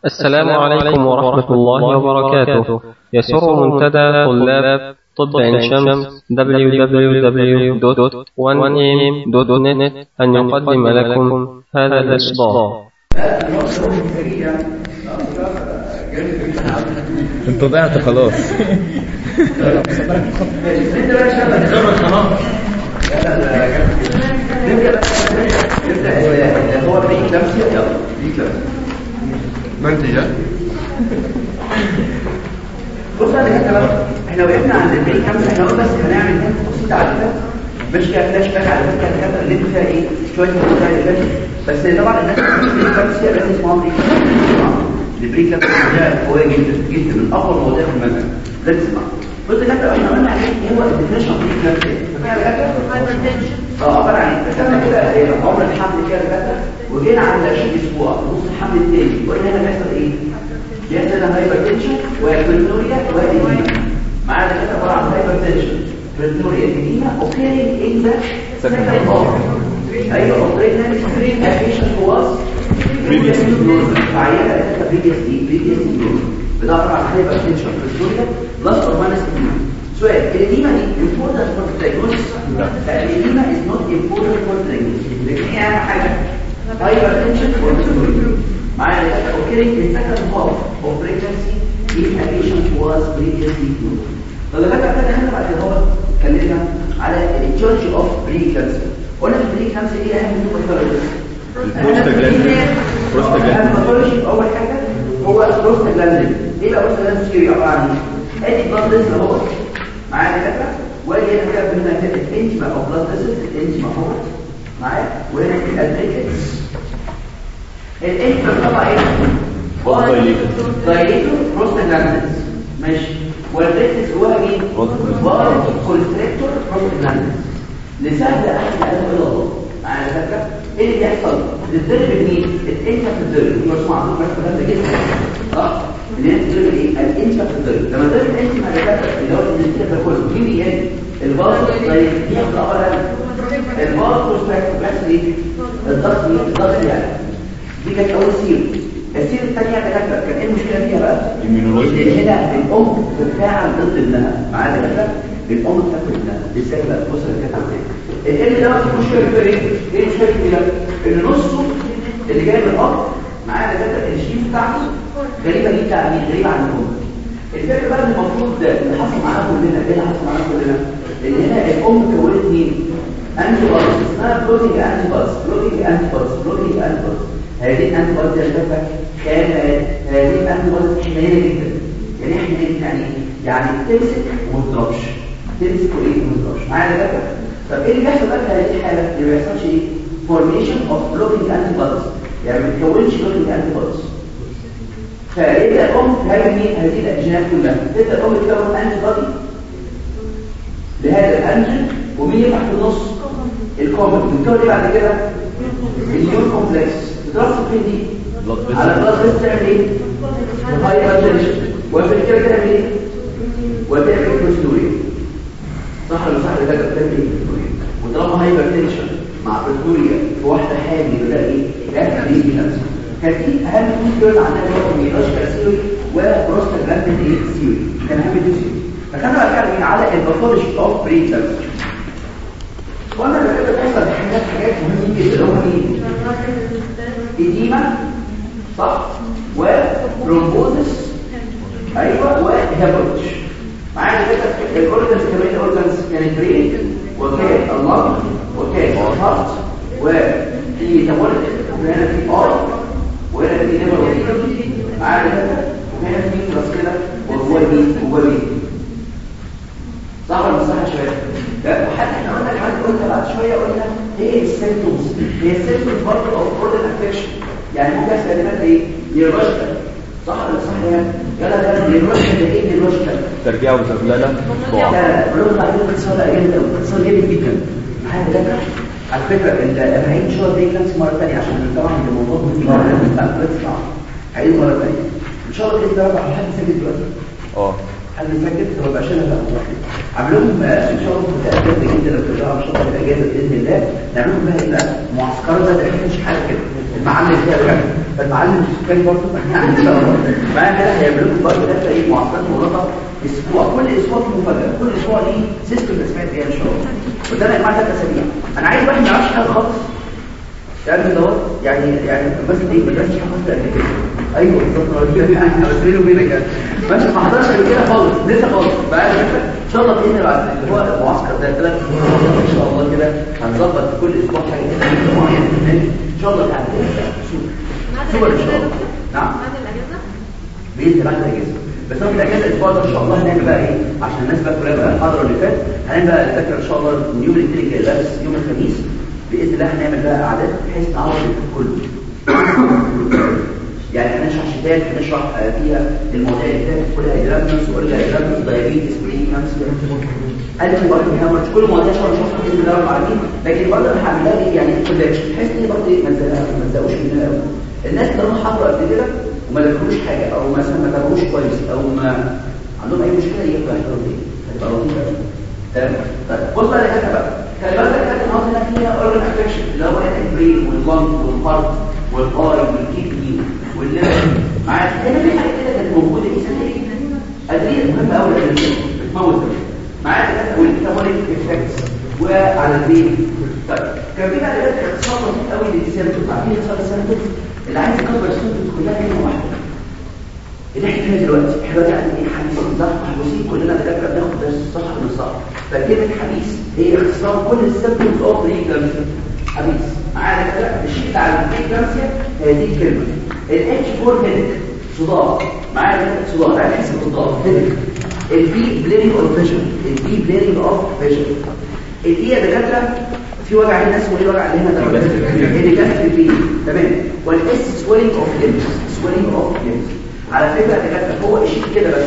السلام عليكم ورحمة الله وبركاته يسر منتدى طلاب طب عين شمس www.1am.net أن يقدم لكم هذا الإصدار انت ضيعت خلاص هو بري كلامسيا يلا بري كلامسيا منتجة بص انا كده بقى احنا وقفنا عند البري كلامسيا احنا قلنا بس هنعمل هنا بسيطه على كده مش كده فلاش باك على فكره الكلام اللي فيها ايه شويه مشاهد بس طبعا الناس اللي بري كلامسيا لازم يسمعوا بري كلامسيا البري كلامسيا ده قويه جدا جدا من اقوى المواضيع في المنهج لازم تسمع بص كده احنا قلنا عليه ايه هو الديفينيشن بري كلامسيا اه عباره عن ايه كتبنا كده إيه، عمر الحمل كده كده وجينا عند 20 اسبوع نص الحمل الثاني قلنا هنا بيحصل ايه بيحصل هايبر تنشن وكولينوريا واديميا معانا كده عباره عن هايبر تنشن كولينوريا اديميا اوكي ان ذا سكند بار ايوه اوبريتنا سكرين افيشن واز بريفيس فعيله كده بريفيس دي بريفيس دي بده عباره عن هايبر تنشن كولينوريا بلس اور ماينس سؤال الإديمة دي important for the diagnosis لا الإديمة is not important for the diagnosis لكن هي أهم حاجة hypertension or hypertension معايا لك occurring in second half of pregnancy if a patient was previously known طب لك كده احنا بعد كده هو اتكلمنا على الجورج اوف بري كانسر قلنا في البري كانسر ايه اهم البروستاجلاندين. بروستاجلاندين. الباثولوجي اول حاجه هو البروستاجلاندين ايه بقى البروستاجلاندين ثيوري عباره عن ايه ادي بلاد فيسل اهو معايا كده وادي هنا كده هنا كده الانتما او بلاد فيسل الانتما اهو معايا وهنا في الادريكس الانتما طبعا ايه دايليتور بروستاجلاندينز ماشي والريكتس جواها مين بارد كونستريكتور بروستاجلاندينز لسهل احد ادب الى الله معايا كده ايه اللي بيحصل الضرب مين الانت في الضرب دي مسموع عندكم بس الكلام ده جدا صح اللي انت بتضرب ايه الانت في الضرب لما ضرب الانت مع الدكاتره اللي هو الانت ده كله مين بيجي الباص طيب بياخد اولا الباص كونستريكتور بس ايه الضغط مين الضغط يعني دي كانت اول سير السير الثانيه دكاتره كان ايه المشكله فيها بقى Immunology. ان هنا الام بتتفاعل ضد ابنها معايا دكاتره الام بتاكل ابنها ازاي بقى بص اللي كانت عامله الابن ده بقى في مشكله كبيره ايه ايه المشكله الكبيره ان نصه اللي جاي من الاب معايا دكاتره الجين بتاعته غريبه جدا عن مين غريبه عن الام الفكره بقى ان المفروض ده اللي حصل معانا كلنا ايه اللي حصل معانا كلنا ان هنا الام كونت مين انتي بوديز اسمها بلوتنج انتي بوديز بلوتنج انتي بوديز بلوتنج انتي بوديز هذه الانتي بوديز اللي كانت كان هذه الانتي بوديز حمايه جدا يعني احنا يعني يعني تمسك وما تضربش تمسك وايه وما تضربش معايا ده طب ايه اللي بيحصل بقى في هذه الحاله اللي ما بيحصلش ايه فورميشن اوف بلوتنج انتي بوديز يعني ما بتكونش بلوتنج انتي بوديز فيبدا الام هذه مين هذه الاجناس كلها تبدا الام تكون انتي بودي لهذا الانجن ومين يفتح في النص الكومن بتكون ايه بعد كده النيون كومبلكس بترصد فين دي على البلاد فيس تعمل ايه هايبرتنشن وفي كده تعمل ايه وتعمل بروستوريا صح ولا صح ده بتعمل ايه وطالما هايبرتنشن مع بروستوريا في واحده حامل يبقى ايه ده دي نفسها كان في اهم تو كيرز عندنا اللي هو ميراج سيوري وبروستاجلاندين ايه سيوري كان اهم تو سيوري فكانوا بقى كده على الباثولوجي اوف بري وانا بقى بتحصل حاجات حاجات مهمه جدا اللي هم ايه إديمة صح وبرومبوزس أيوة وهيبوتش معايا كده الأورجنز كمان الأورجنز كانت برين وكان اللنج وكان الهارت وفي تمولد وهنا في ار وهنا في نيفر معايا كده وهنا في راس كده وجوه مين وجوه مين صح ولا مش صح يا شباب لا وحتى احنا قلنا كمان قلنا بعد شويه قلنا ايه السيمبتومز هي السيمبتومز برضه اوف اورجن افكشن يعني ممكن يحصل كلمات ايه نيروجيكال صح ولا صح يا يلا ده نيروجيكال ده ايه نيروجيكال ترجيع وتفللة لا ضعف لا بقول لك عليه اتصال جامد قوي اتصال جامد جدا حاجه ده على فكره انت انا هعيد ان شاء الله دي كلامس مره ثانيه عشان طبعا الموضوع مهم جدا بتاع تطلع هعيد مره ثانيه ان شاء الله كده بقى حد ساكت دلوقتي اه حد ساكت هو بقى شغال عامل لهم ان شاء الله في اجازه جدا لو ترجعوا ان شاء الله في الاجازه باذن الله نعمل لهم بقى ايه بقى معسكرات ده مش حاجه كده المعامل فيها بقى فالمعلم السكري برضه يعني ان شاء الله معايا كده هيعملوا لكم برضه ده ايه معسكرات مغلقه اسبوع كل اسبوع في مفاجاه كل اسبوع ليه سيستم تسميات فيها ان شاء الله قدامنا يا جماعه ثلاث اسابيع انا عايز واحد ما يعرفش حاجه خالص يعني دوت يعني يعني مثلا ايه مدرسه حفظت قبل كده ايوه بالظبط انا بس بيني وبينك يعني ماشي ما حضرش قبل كده خالص لسه خالص بقى ان شاء الله باذن بعد اللي هو المعسكر ده ثلاث ان شاء الله كده هنظبط كل اسبوع حاجه كده معينه ان شاء الله تعالى صور ان شاء الله نعم باذن الله بعد الاجازه بس انا في الاجازه الاسبوع ده ان شاء الله هنعمل بقى ايه عشان الناس بقى كلها بقى الحاضره اللي فات هنعمل بقى الفكره ان شاء الله من يوم الاثنين الجاي ده بس يوم الخميس باذن الله هنعمل بقى اعداد بحيث نعوض الكتاب كله يعني هنشرح شتات هنشرح آه، فيها المواضيع اللي فاتت كلها هيدرامنس واورجا هيدرامنس دايابيتس بريكنس قلب برضه هامرج كل مواضيع شرح نشرحها باذن الله رب العالمين لكن برضه انا هعملها لي يعني كولاج بحيث ان برضه إيه، ما تزهقش- ما تزهقوش منها قوي الناس اللي هم حضروا قبل كده وما ذاكروش حاجه او مثلا ما تابعوش كويس او ما عندهم اي مشكله يبقى يحضروا دي هتبقى لطيفه قوي تمام طيب بص بقى لكده بقى خلي بالك الحاجات اللي هنا فيها اورجن افكشن اللي هو البرين واللنج والهارت والاي والكدني والليفر معاك هنا في حاجه كده كانت موجوده دي اسمها ايه ادويه مهمه قوي للجسم بتموت معاك والكتابوليك افكتس وعلى البين طيب كان في بقى دلوقتي اختصار بسيط قوي للسيمتومز عارفين اختصار السيمتومز اللي عايز يكبر السيمتومز كلها كلمه واحده اللي احنا فيها دلوقتي احنا دلوقتي يعني ايه حديث بالظبط محبوسين كلنا دكاتره بناخد درس الصح من الصح فكلمه حديث هي اختصار كل السيمبتومز اوف بريكلامسيا حديث معانا كده الشيء على البريكلامسيا هذه الكلمه الاتش 4 هيدك صداع معانا كده صداع تعالى نحسب الصداع هيدك البي بليرنج اوف فيجن البي بليرنج اوف فيجن الايه يا دكاتره في وجع هنا اسمه ايه الوجع اللي هنا ده اللي كان في البي تمام والاس سويلنج اوف ليمز سويلنج اوف ليمز على فكره يا دكاتره هو شيء كده بس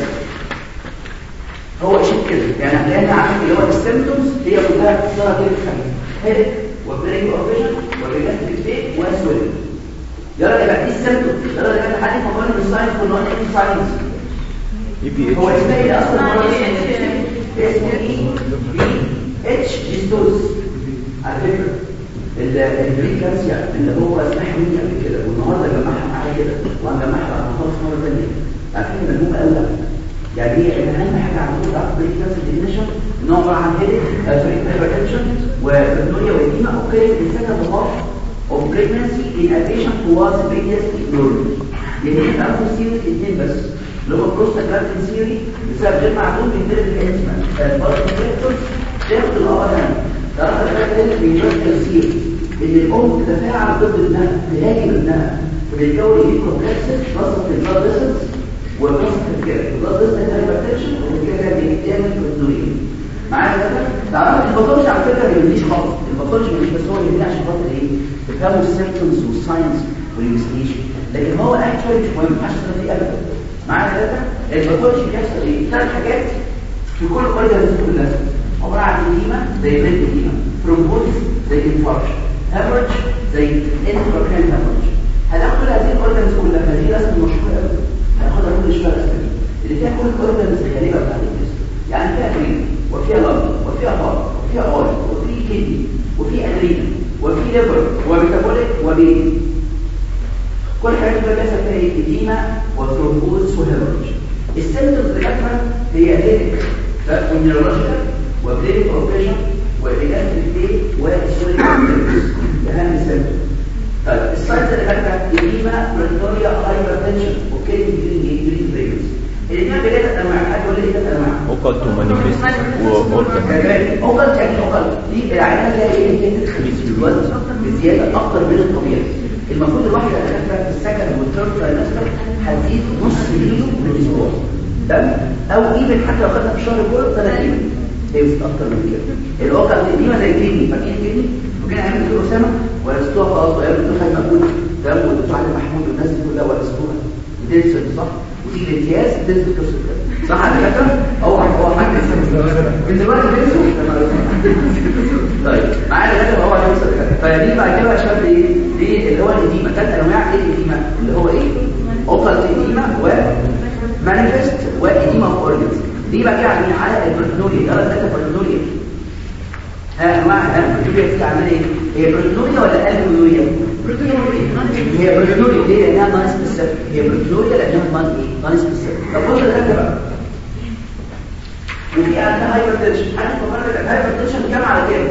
هو شيء كده يعني هتلاقينا عارف اللي هو السيمبتومز هي كلها اختصارها كده خمسه هيدك وبليرنج اوف فيجن وريجاستريك بين وسويلنج يلا يبقى دي السيمبتومز يلا يبقى حد مقارن بالساينس والنون اكتيف ساينس اي بي اتش هو اسمه ايه اصلا مرض اسمه اي بي اتش ديستوز على فكره البريكانسيا اللي هو اسمها حمية قبل كده والنهارده جمعها معايا كده وهنجمعها بعد ما نخلص مره ثانيه عارفين ملهومه قوي يعني هي اهم حاجه عندنا في البريكانسيا ديفينيشن ان هو عباره عن هيدك هايبرتنشن وبنوريا وإديمة occurs in second half of pregnancy in a patient who was previously ignored يعني احنا عارفين سيري اثنين بس اللي هو بروستاجلاندين سيري بسبب غير معلوم بيترك الانسمان البارت ديريكتور تاخد الاولا تعرف الحاجه اللي بيترك السيري ان الام تتفاعل ضد ابنها تهاجم ابنها فبيتكون ايه كومبلكسز وسط البلاد فيسلز ووسط الكلى البلاد فيسلز هايبرتنشن والكلى بيتعمل كونتوريه معايا كده تعرف الباثولوجي على فكره ما يهمنيش خالص الباثولوجي مش بس هو يهمني عشان خاطر ايه تفهموا السيمبتومز والساينس والانفستيجيشن لكن هو اكشوالي مش مهم عشان فيه ابدا معايا كده الباثولوجي بيحصل ايه ثلاث حاجات في كل اورجانيزم كلها عباره عن ايديما زي بريد ايديما ترومبوزيس زي انفاركشن هامرج زي انتراكرين هامرج هناخد هذه الاورجانيزم كلها هذه رسمه مشهوره قوي هناخدها كل شويه رسمه اللي فيها كل الاورجانيزم الغريبه بتاعت الجسم يعني فيها برين وفيها لب وفيها هارت وفيها اوري وفي كدني وفي ادرينا وفي ليفر وميتابوليك وبين كل حاجات دي بيحصل فيها ايه اديما وثرومبوز وهيموريج السيمبتومز بتاعتها هي هيدك ونيورولوجيكال وبليدنج اوبريشن وريجاستريك بي وسوري اهم سيمبتوم طيب الساينس اللي فاتها اديما بريتوريا هايبرتنشن اوكي جرين جرين بريجنس الاديما بجد انواع حد يقول لي ايه انواع اوكالت ومانيفيست واورجان كمان اوكل يعني اوكل دي العينه فيها ايه كده وزن بزياده اكتر من الطبيعي المفروض الواحد يتكلم في السكن والثيرد ترايمستر هتزيد نص كيلو في الاسبوع دم او ايفن حتى لو خدنا في الشهر كله 3 كيلو هيزيد اكتر من كده الاوكل دي ما زي الكيدني فاكرين الكيدني وكان عامل كيلو اسامه ورثتوها خلاص وقالوا انتوا خدنا مجهود دم والدكتور علي محمود والناس دي كلها ورثتوها وديلسون صح وتيجي الامتياز تنزل قصه كده صح على فكره هو هو حاجه من دلوقتي بينزل طيب معايا دلوقتي هو هيوصل كده فدي بعد كده يا شباب ايه دي اللي هو الاديمه ثلاث انواع ايه الاديمه اللي هو ايه اوكلت اديمه و مانيفست واديمه اوف اورجنز دي بقى كده على على البرتنوريا يلا ثلاثه برتنوريا ها يا جماعه ها البروتينوريا دي عامله ايه هي بروتينوريا ولا البروتينوريا بروتينوريا هي بروتينوريا ليه لانها نون سبيسيفيك هي بروتينوريا لانها نون ايه نون سبيسيفيك طب بص ده بقى وفي عندها هايبرتنشن عارف مره الهايبرتنشن كام على كام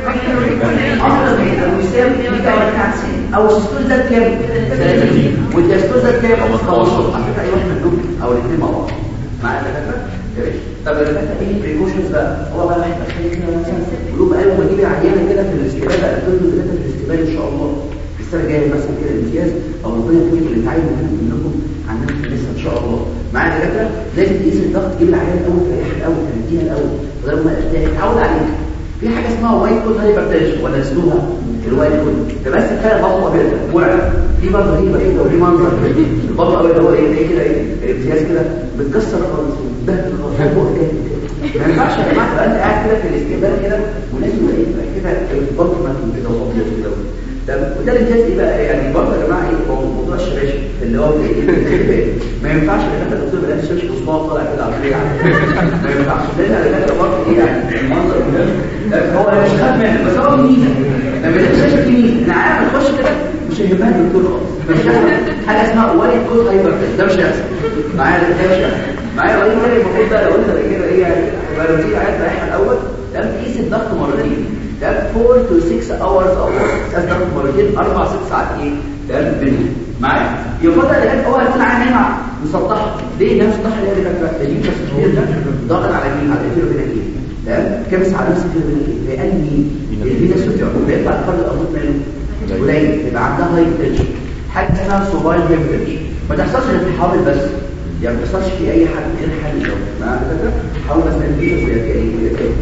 افضل من المساوي 150 او السيستول ده كام 30 والديستول ده كام 15 على فكره اي واحد منهم او الاثنين مع بعض مع الدكاتره ماشي طب الدكاتره ايه البريكوشنز بقى هو بقى واحد تخيل كده مثلا قلوب قالوا ما تجيب عيانه كده في الاستقبال بقى تقول له ثلاثه في الاستقبال ان شاء الله السنه الجايه مثلا كده امتياز او ربنا يكرمكم اللي تعين منكم عننا لسه ان شاء الله مع الدكاتره لازم تقيس الضغط تجيب العيان الاول تريحها الاول تهديها الاول وده ما تتعود عليها في حاجه اسمها وايت كود هايبرتنشن ولا اسمها الوايت كود ده بس كفايه البطن ابيض مرعب في برضه هي بقى كده وليه منظر البطن الابيض هو ايه زي كده ايه الامتياز كده بتكسر خالص وبتبهدل خالص فوق كده ما ينفعش يا جماعه تبقى انت قاعد كده في الاستقبال كده ولازم يبقى ايه يبقى كده البطن مكتوب كده وابيض كده تمام وده الامتياز ايه بقى يعني برضه يا جماعه ايه هو موضوع الشباشب اللي هو ايه ما ينفعش ان انت الدكتور بلاش شاشه اصبع طالع كده على الطريق ما ينفعش لان الدكاتره برضه ايه يعني المنظر ده هو مش خاف منه بس هو ميزه لما يلاقي شاشه في ميزه انا عارف تخش كده مش هيهمها الدكتور خالص مش هيحصل حاجه اسمها وايت كود هايبر ده مش هيحصل معايا ده مش هيحصل معايا وايت كود المفروض بقى لو انت كده ايه يعني يبقى لو تيجي عايز رايح الاول ده تقيس الضغط مرتين ده 4 to 6 hours او تقيس ضغط مرتين 4 6 ساعات ايه ده بينهم معايا يفضل ان هو يكون عامل مع مسطحه ليه نفس الضغط اللي هي كانت اليوتس كتير ده ضغط على مين على الفيروبيناكين تمام كبس على نفس الفيروبيناكين لان مين الفينا سوتيا بيطلع الفرد الاموت منه قليل يبقى عندها هاي تنشن حاجه اسمها سوبايل هيموريدج ما تحصلش في الحامل بس يعني ما تحصلش في اي حد غير حامل لو معايا كده حاول مثلا الفيروس ويا كده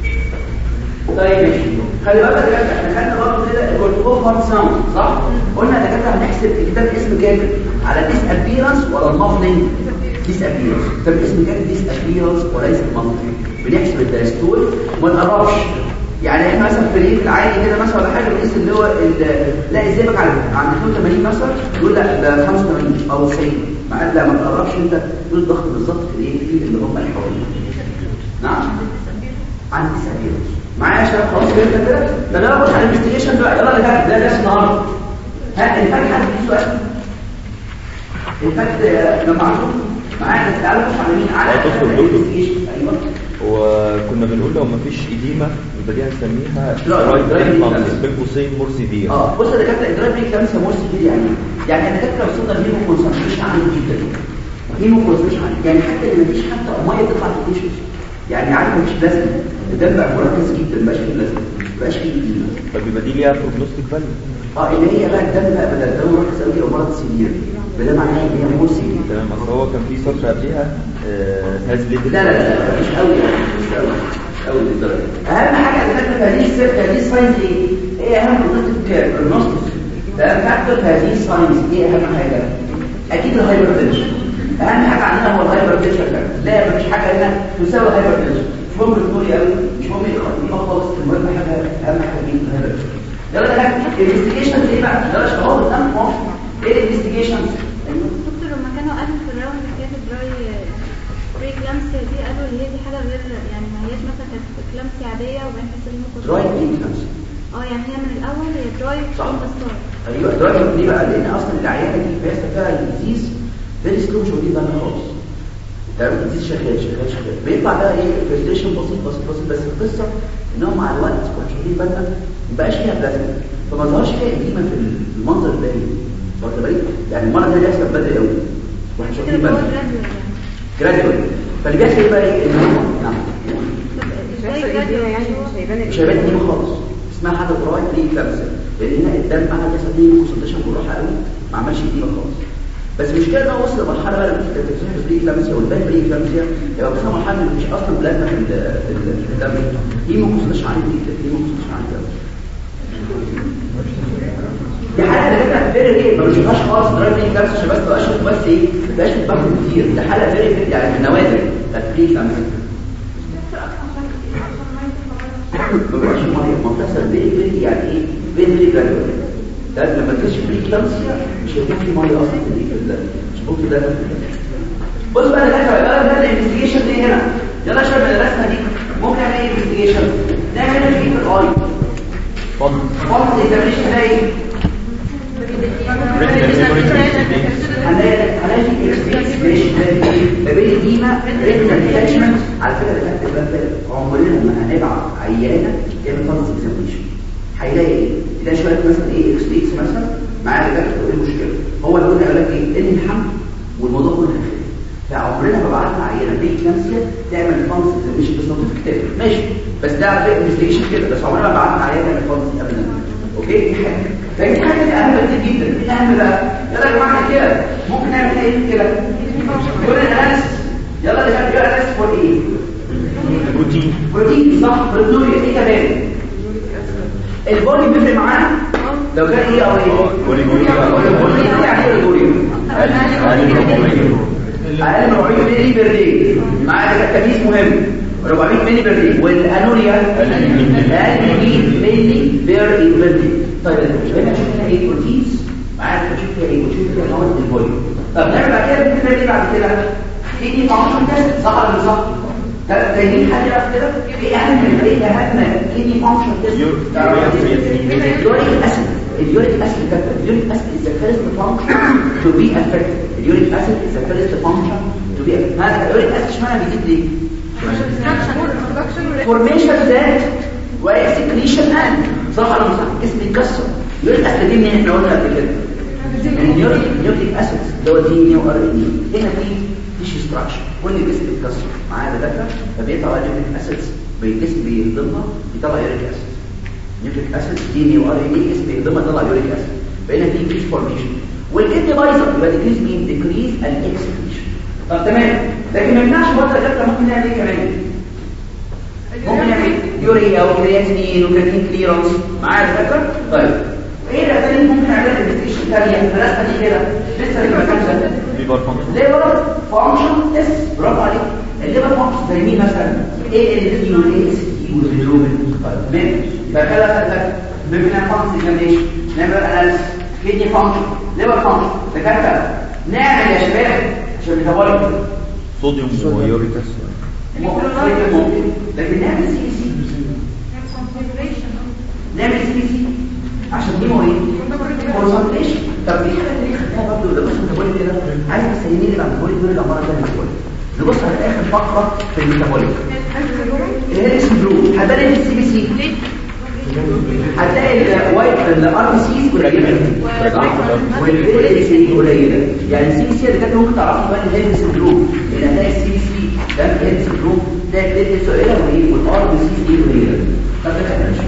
طيب ماشي خلي بالك يا احنا خدنا برضه كده الكورتيكو هارت ساوند صح قلنا يا دكاتره هنحسب الكتاب اسم كامل على ديس ابيرنس ولا المافلينج ديس ابيرنس طب اسم كامل ديس ابيرنس وليس المافلينج بنحسب الدايستول وما نقربش يعني احنا مثلا في الايه العادي كده مثلا ولا حاجه بنقيس اللي هو لا ازاي عند عند 82 مثلا يقول لا ده 85 او 90 مع لا ما تقربش انت تقول الضغط بالظبط في الايه في اللي هم الحوالين نعم عند 90 معايا يا شباب خلاص كده كده ده انا بخش على الانفستيجيشن بقى يلا اللي فات ده درس النهارده ها الفات حد في سؤال الفات لما عشان معايا تعالوا نخش على مين على الانفستيجيشن ايوه وكنا بنقول لو مفيش إديمة يبقى دي هنسميها لا، رايت درايف بين إيديما. بين قوسين مور سيفير اه بص يا دكاتره الدرايف بريك كام سموه كتير يعني يعني الدكاتره وصلنا لهيمو كونسنتريشن عالي جدا هيمو كونسنتريشن عالي يعني حتى اللي مفيش حتى ميه تطلع في التيشوز يعني عارف مفيش لازمه الدم بقى مركز جدا مبقاش فيه لازمه مبقاش فيه إديمة. فبيبقى دي ليها بروجنوستيك فاليو اه اللي هي بقى الدم بقى بدل الدم مركز قوي او مرض سيفير فده معناه ان هي مور سيفير تمام اصل هو كان في سطر قبلها هاز ليفل لا لا لا لا، مش قوي يعني، مش قوي مش قوي للدرجه اهم حاجه اللي فاكره في هذه السيرت هذه الساينز ايه ايه اهم نقطه البروجنوستيك ده فاكتور في هذه الساينز ايه اهم حاجه اكيد الهايبرتنشن اهم حاجه عندنا هو الهايبرتنشن لا مفيش حاجه هنا تساوي الهايبرتنشن مش مهم الكوري قوي مش مهم الخطيبه خالص المهم حاجه اهم حاجه مين الهايبرتنشن يلا ده الانفستيجيشن ايه بقى ده شغال قدام ايه الانفستيجيشن دكتور لما كانوا قالوا في الراوند كانت دراي دراي كلامسيا دي قالوا اللي هي دي حاجه غير يعني ما هياش مثلا كانت كلامسيا عاديه وبعدين حسوا ان هم دراي انفلانس اه يعني هي من الاول هي دراي صح. فروم ذا ستارت ايوه دراجة ليه بقى لان اصلا العيانه دي بيحصل فيها الديزيز فيري سلو مش ودي بالنا خالص تمام الديزيز شغال شغال شغال بيطلع بقى ايه فلتريشن بسيط بسيط بسيط بس القصه ان هو مع الوقت مش واخدين بالنا ما بقاش فيها بلازما فما ظهرش فيها اديمه في المنظر الباقي واخد بالك يعني المره دي بيحصل بدري قوي واحنا مش كده واخدين هو بالنا جرادوال يعني جراديوال فاللي بيحصل ايه بقى ايه ان هو نعم طب مش ازاي هيحصل ايه جرادوال يعني مش هيبان مش هيبان دي خالص اسمها حاجه دراي بري كلامسيا لان هنا الدم عمل جسد ليه كونسنتريشن بالراحه قوي ما عملش دي خالص بس المشكله ان هو وصل لمرحله بقى لما تكتشف بري كلامسيا والبان بري كلامسيا يبقى وصل لمرحله إن مش اصلا بلازما في ال- في ال- في الدم دي ما كونسنتريشن عالي جدا دي ما كونسنتريشن عالي جدا دي حاله اللي فيري ايه ما بنشوفهاش خالص دراي بري كلامسيا عشان بس اشرح بس ايه ما تبقاش بتبحث كتير ده حاله فيري يعني من النوادر بتاعت بري كلامسيا ما بقاش ميه ما بتحصل فيري فيري يعني ايه فيري فيري جرادوال ده لما تكتشف بري كلامسيا مش هيكون في ميه اصلا في ال- في ال- مش ممكن ده بص بقى ده ده ده الانفستيجيشن دي هنا يلا يا شباب الرسمه دي ممكن نعمل ايه انفستيجيشن نعمل ايه في الاي فضل فضل اكزامينشن ده ايه هنلاقي هنلاقي الاكسبريشن ده ايه ما بين الديما ريتنال اتاتشمنت على فكره ده خدت بالك عمرنا ما هنبعت عيانه تعمل فانس اكزامينشن هيلاقي ايه يلاقي شويه مثلا ايه اكس اكس مثلا معاه رجاله تقول ايه المشكله هو اللي قلنا قال لك ايه ان الحمل والموضوع كله هيخف فعمرنا ما بعتنا عينه بيك كانسر تعمل فانس اكزامينشن بس مكتوب في الكتاب ماشي بس ده على فكره انفستيجيشن كده بس عمرنا ما بعتنا عينه تعمل فانس ابدا اوكي دي حاجه فدي حاجه دي اهم كتير جدا ايه الاهم بقى يلا يا جماعه كده ممكن نعمل ايه كده يقول الاناليسيس يلا اللي كان بيقول الاناليسيس فور ايه بروتين بروتين صح بروتينوريا ايه كمان البولي بيفرق معانا لو كان ايه او ايه بوليموريا. البولي يعني ايه البولي اقل من 400 مللي بير دي معايا ده تمييز مهم 400 مللي بير دي والانوريا أقل من 100 اقل من 100 مللي بير دي طيب هنا شوف هنا ايه بروتينز معايا بشوف فيها ايه بشوف فيها مواد البولي طب نعمل بعد كده بنعمل ايه بعد كده تيجي فانكشن تيست صح ولا مش صح طب تاني حاجه بقى كده ايه اهم ايه اهم كيدني فانكشن تيست اليوريك اسيد اليوريك اسيد كده اليوريك اسيد is the first function to be affected اليوريك اسيد is the first function to be affected هذا اليوريك اسيد اشمعنى بيزيد ليه فورميشن ذات واكسكريشن اند صح ولا مش صح اسم يتكسر اليوريك اسيد دي منين احنا قلنا قبل كده اليوريك اليوريك اسيد اللي هو دي ان ار ان هنا في تيشو ستراكشر كل الجسم بيتكسر معايا دكاتره فبيطلع اليوريك اسيدز بالجسم بيهضمها يطلع يوريك اسيد يوريك اسيد دي ان ار ان اي اسم بيهضمها يطلع يوريك اسيد فهنا في انكريس فورميشن والكدني بايظه يبقى ديكريز مين ديكريز الاكسكريشن طب تمام لكن ما يمنعش برضه دكاتره ممكن نعمل ايه كمان ممكن نعمل يوريا وكرياتينين وكرياتين كليرنس معايا دكاتره طيب ايه ده تاني ممكن نعملها انفستيجيشن ثانيه الرسمه دي كده لسه اللي خمسه ليفر فانكشن ليبر فانكشن تيست برافو عليك الليبر فانكشن زي مين مثلا ايه ال دي والاي اس دي والهيموجلوبين طيب ماشي يبقى كده خدت ممكن نعمل فانكشن اكزامينشن نعمل اناليسيس كدني فانكشن ليبر فانكشن دكاتره نعمل يا شباب عشان ميتابوليك صوديوم ويوريك اسيد ممكن ممكن لكن نعمل سي سي نعمل سي سي عشان دي ايه كونسنتريشن طب دي حاجه اللي خدتها برضه لو مش ميتابوليك كده عايز تسالني لي بعد الميتابوليك دول الامراض ده ميتابوليك نبص على اخر فقره في الميتابوليك ايه سندروم هتلاقي السي بي سي هتلاقي الوايت الار بي سي قليله والبي سي قليله يعني السي بي سي اللي كانت ممكن تعرفها بقى الهيد سندروم اللي هتلاقي السي بي سي ده الهيد سندروم ده الهيد قليله وايه والار بي سي دي قليله طب ده كده مش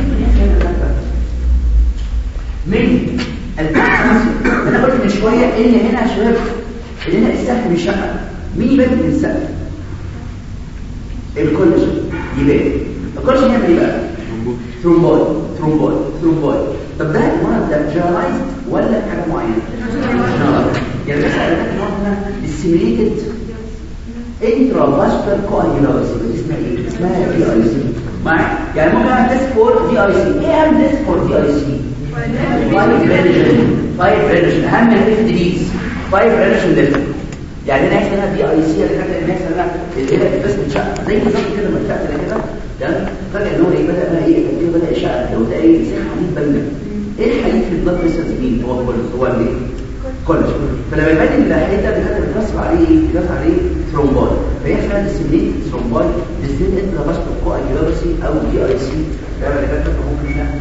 من الكانسر انا قلت من شويه ان هنا يا شباب ان هنا السقف مش شقه مين يبان من السقف الكولاجين يبان الكولاجين يعمل ايه بقى ثرومبويد ثرومبويد ثرومبويد طب ده المرض ده جنرالايزد ولا حاجه معينه generalized. يعني مثلا انا فاكر مرض السيميليتد انترافاسكولار كواجيولوسي اسمها ايه اسمها دي اي سي معايا يعني ممكن اعمل تيست فور دي اي سي ايه اهم تيست فور دي اي سي فايف ريليشن فايف ريليشن اهم الاف دي بيز فايف ريليشن ليفل يعني انا هنا دي اي سي اللي كانت الناس انا اللي هنا بس بتشقق زي بالظبط كده لما اتفقت انا كده ده فجاه ان هو ايه بدا بقى ايه كده بدا يشقق لو ده ايه زي حديد بنجم ايه الحديد في البلاد بريشر مين هو كل هو ايه كولاجين فلما يبان ان الحديد ده كده بيترسب عليه ايه بيترسب عليه ثرومبويد فهي اسمها ديسيميليت ثرومبويد ديسيميليت انترافاسكولار كواجيولوسي او دي اي سي ده اللي كانت ممكن نعمل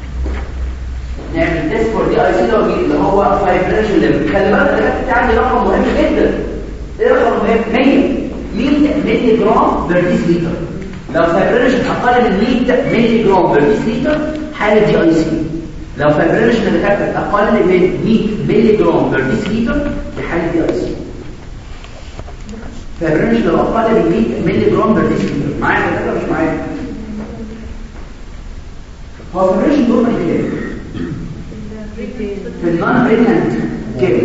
نعمل تيست فور دي اي سي اللي هو فايبريشن ليفل خلي بالك ده كنت عندي رقم مهم جدا ايه رقم مهم 100 100 مللي جرام بير ديسليتر لو فايبريشن اقل من 100 مللي جرام بير ديسليتر حاله دي اي سي لو فايبريشن اللي كانت اقل من 100 مللي جرام بير ديسليتر دي حاله دي اي سي فايبريشن لو اقل من 100 مللي جرام بير ديسليتر معايا ولا مش معايا هو فايبريشن دول ايه في النون بريجننت كام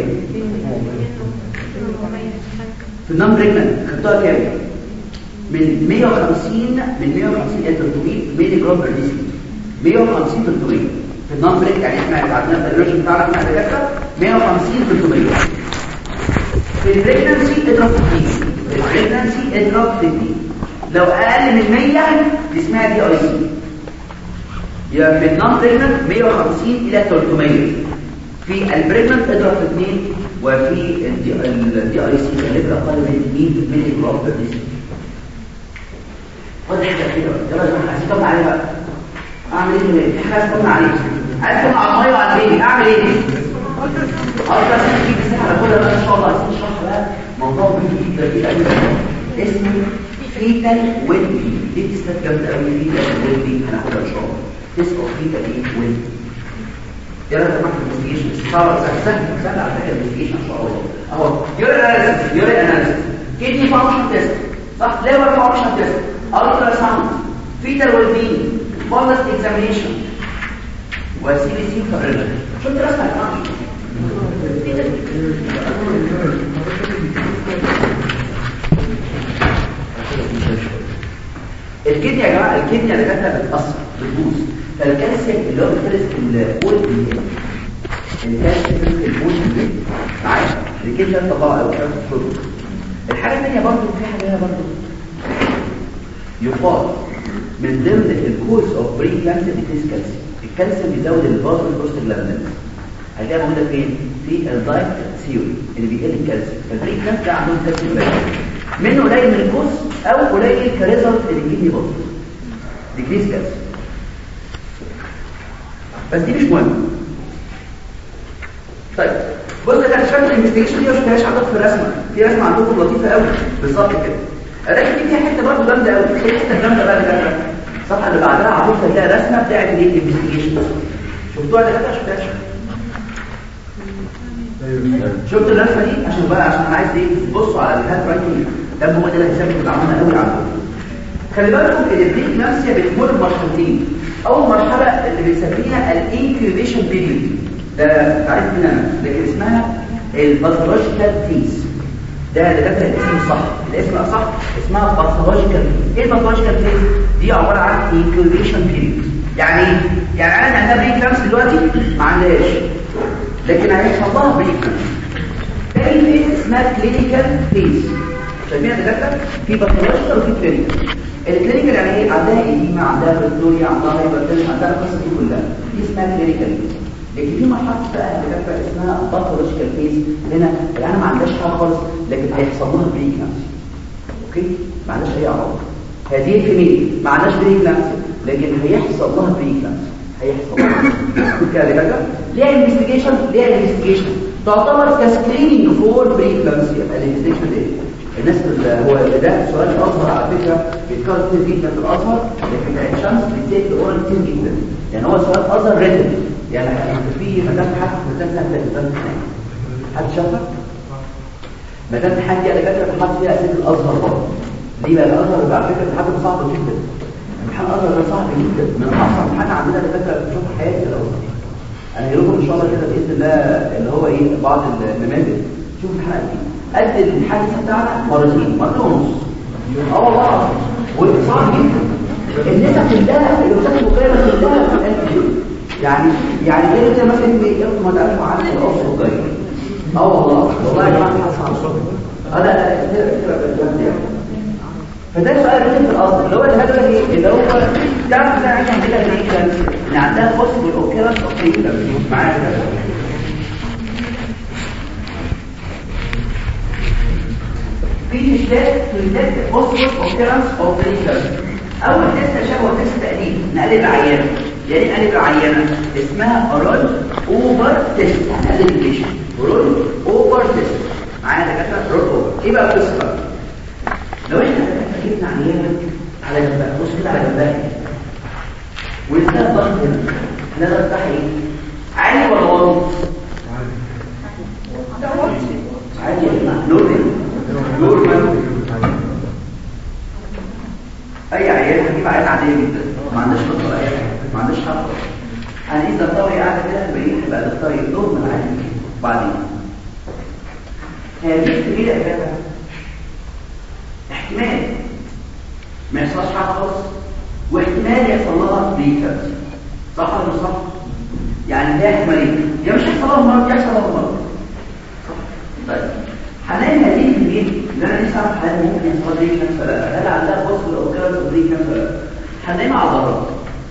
في النون بريجننت خدتوها كام من 150 من 150 الى 300 مللي جرام بر ديسيلتر 150 300 في النون بريك يعني احنا عندنا الريجن بتاعنا احنا دكاتره 150 300 في البريجننسي اضرب في 2 في البريجننسي اضرب في 2 لو اقل من 100 دي اسمها دي اي سي يبقى في النون بريجننت 150 الى 300 في البريجننت اضرب في 2 وفي الدي اي سي غالبا اقل من 100 ملي جرام بر ديسي خد حاجه كده يلا يا جماعه عايزين طبعا عليه بقى اعمل ايه في حاجه طبعا عليه عايز طبعا على الميه وعلى البيت اعمل ايه اقدر اسيب بس على كل ده ان شاء الله عايزين نشرح بقى موضوع مهم جدا جدا جدا اسمه فيتال ويلبي دي تستات جامده قوي فيتال ويلبي هناخدها ان شاء الله تسمع فيتال ايه ويلبي يا رب تسمع الانفستيجيشن صعب سهل سهل على فكره الانفستيجيشن ان شاء الله اهو يوري اناليسيس يوري اناليسيس كيدني فانكشن تيست صح ليفر فانكشن تيست الترا ساوند فيتال ويلبي فولس اكزامينيشن وسي بي سي فرنجر شفت رسمه الفانكشن الكدني يا جماعه الكدني اللي كانت بتاثر بتبوظ فالكالسيوم اللي هو بيفرز في البول بيقل الكالسيوم في البول بيقل معايا الكدني ده طبعا او كان الصدر الحاجه الثانيه برضه في حاجه هنا برضه يقال من ضمن الكوز اوف بري كانسر ديكريس كالسيوم الكالسيوم بيزود البازل بروستاجلاندين هتلاقيها موجوده فين في الدايت ثيوري اللي بيقل الكالسيوم فالبري كانسر ده عندهم كالسيوم قليل منه قليل من الكوز او قليل كريزلت للكدني باظ ديكريس كالسيوم بس دي مش مهم طيب بص ده شكل الانفستيجيشن دي ما شفتهاش عندك في الرسمه في رسمه عندكم لطيفه قوي بالظبط كده لكن دي فيها حته برضه جامده قوي في حته جامده بقى كده الصفحه اللي بعدها على طول هتلاقي رسمه بتاعت الايه الانفستيجيشن شفتوها ده كده شفتهاش شفت الرسمه دي عشان بقى عشان عايز ايه تبصوا على الهات رايتنج ده هو ده الحساب اللي عملنا قوي عندكم خلي بالكم ان الديك نفسها بتمر بمرحلتين اول مرحله اللي بنسميها الانكيوبيشن بيريود ده تعريف من انا لكن اسمها الباثولوجيكال فيز ده ده ده الاسم الصح الاسم الصح اسمها باثولوجيكال ايه الباثولوجيكال فيز دي عباره عن انكيوبيشن بيريود يعني ايه يعني انا عندها بريك كلامس دلوقتي ما عندهاش لكن هيحصل لها بريك كلامس تاني فيز اسمها كلينيكال فيز شايفين دكاتره في باثولوجيكال وفي كلينيكال الكلينيكال يعني ايه عندها ايديما عندها بريتوريا عندها هايبرتنشن عندها القصه دي كلها دي اسمها كلينيكال لكن في مرحله بقى دكاتره اسمها باثولوجيكال فيز هنا العيانه ما عندهاش حاجه خالص لكن هيحصل لها بريك نفسي اوكي ما عندهاش اي اعراض هذه الكميه ما عندهاش بريك نفسي لكن هيحصل لها بريك نفسي هيحصل لها كده دكاتره ليها انفستيجيشن ليها انفستيجيشن تعتبر كسكريننج فور بريك نفسي الانفستيجيشن دي الناس اللي هو ده سؤال الازهر على فكره بيتكرر كتير جدا في الازهر لكن الشمس بتزيد الاورال كتير جدا يعني هو سؤال ازهر ريتم يعني في مدام حد مدام سهله مدام حد شافها مدام حد يعني فاكره بتحط فيها اسئله الازهر برضه ليه بقى الازهر على فكره امتحان صعب جدا امتحان الازهر ده صعب جدا من اصعب امتحان عندنا دكاتره بتشوف حياتي الازهر انا هيروح ان شاء الله كده باذن الله اللي هو ايه بعض النماذج شوف امتحان قد قد الامتحان بتاعنا مرتين مرتين ونص اه والله وصعب جدا النسب كلها الوسائل المقيمه كلها في الألف يعني يعني غير انت مثلا ياخدوا ما تعرفش عن الاصل القيم اه والله والله يا جماعه حصل انا لا فده سؤال رجل في الاصل اللي هو الهدف ايه اللي هو تعرف ازاي عايز عندنا ايه ان عندها فصل الاوكيرنس اوف معايا في تشتات تولدات فوسفور اوكيرنس اوف بريكلر اول تيست شبه تيست تقليد نقلب العينه يعني نقلب العينه اسمها رول اوفر تيست نقلب البيشن رول اوفر تيست معايا دكاتره رول اوفر ايه بقى القصه لو احنا جبنا عينه على جنبها بص كده على جنبها وادينا الضغط هنا احنا ده بتاع ايه عالي ولا واطي عالي يا جماعه نورمال نورمال اي عيان هتجيب عيان عاديه جدا ما عندهاش خطر اي حاجه ما عندهاش خطر هنقيس الطاوله قاعده كده تبقى ايه تبقى الطاوله نورمال عادي بعدين هذه الكبيره يا جماعه احتمال ما يحصلش حاجه خالص واحتمال يحصل لها بريكابس صح ولا مش صح يعني ده احتماليه يا مش هيحصل لها مرض يحصل لها مرض طيب هنلاقي هذه الكمية اللي انا لسه اعرف هل ممكن يحصل لي كانسر ولا لا هل عندها فوسفور او كده صدري كانسر ولا لا هنلاقي مع ضرر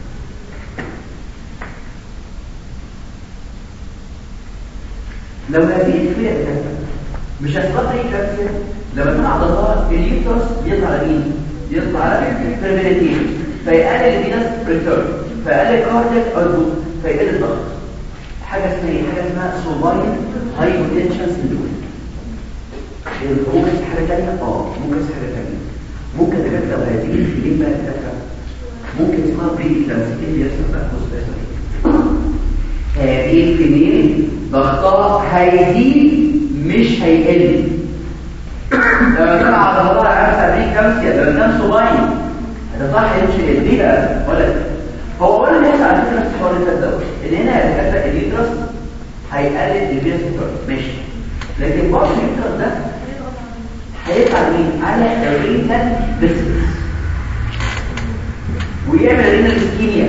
لو هذه الكمية بتاعتها مش هيحصل لي كانسر لما تكون عضلات اليوترس بيطلع على مين؟ بيطلع على الفيرمينيتين فيقلل الفينس ريتيرن فيقلل الكاردياك اوتبوت فيقلل الضغط حاجه اسمها ايه؟ حاجه اسمها سوباين هايبوتنشن سندروم ممكن في حاجه ثانيه؟ اه ممكن في حاجه ثانيه ممكن تبقى لو هتيجي في الليل بقى تتكلم ممكن اسمها بري لمسكين بيحصل بقى بص بيحصل ايه هذه الكمين ضغطها هيزيد مش هيقل لما كان عضلاتها عارفه بري كامسيا لما كان صغير هذا صح يمشي ليه بقى ولا هو ولا بيحصل على فكره في حوار التداول ان هنا هيتكتب اليوترس هيقلل الفيروس ماشي لكن برضه اليوترس ده هيطلع مين على الرينال فيسلز ويعمل رينال اسكيميا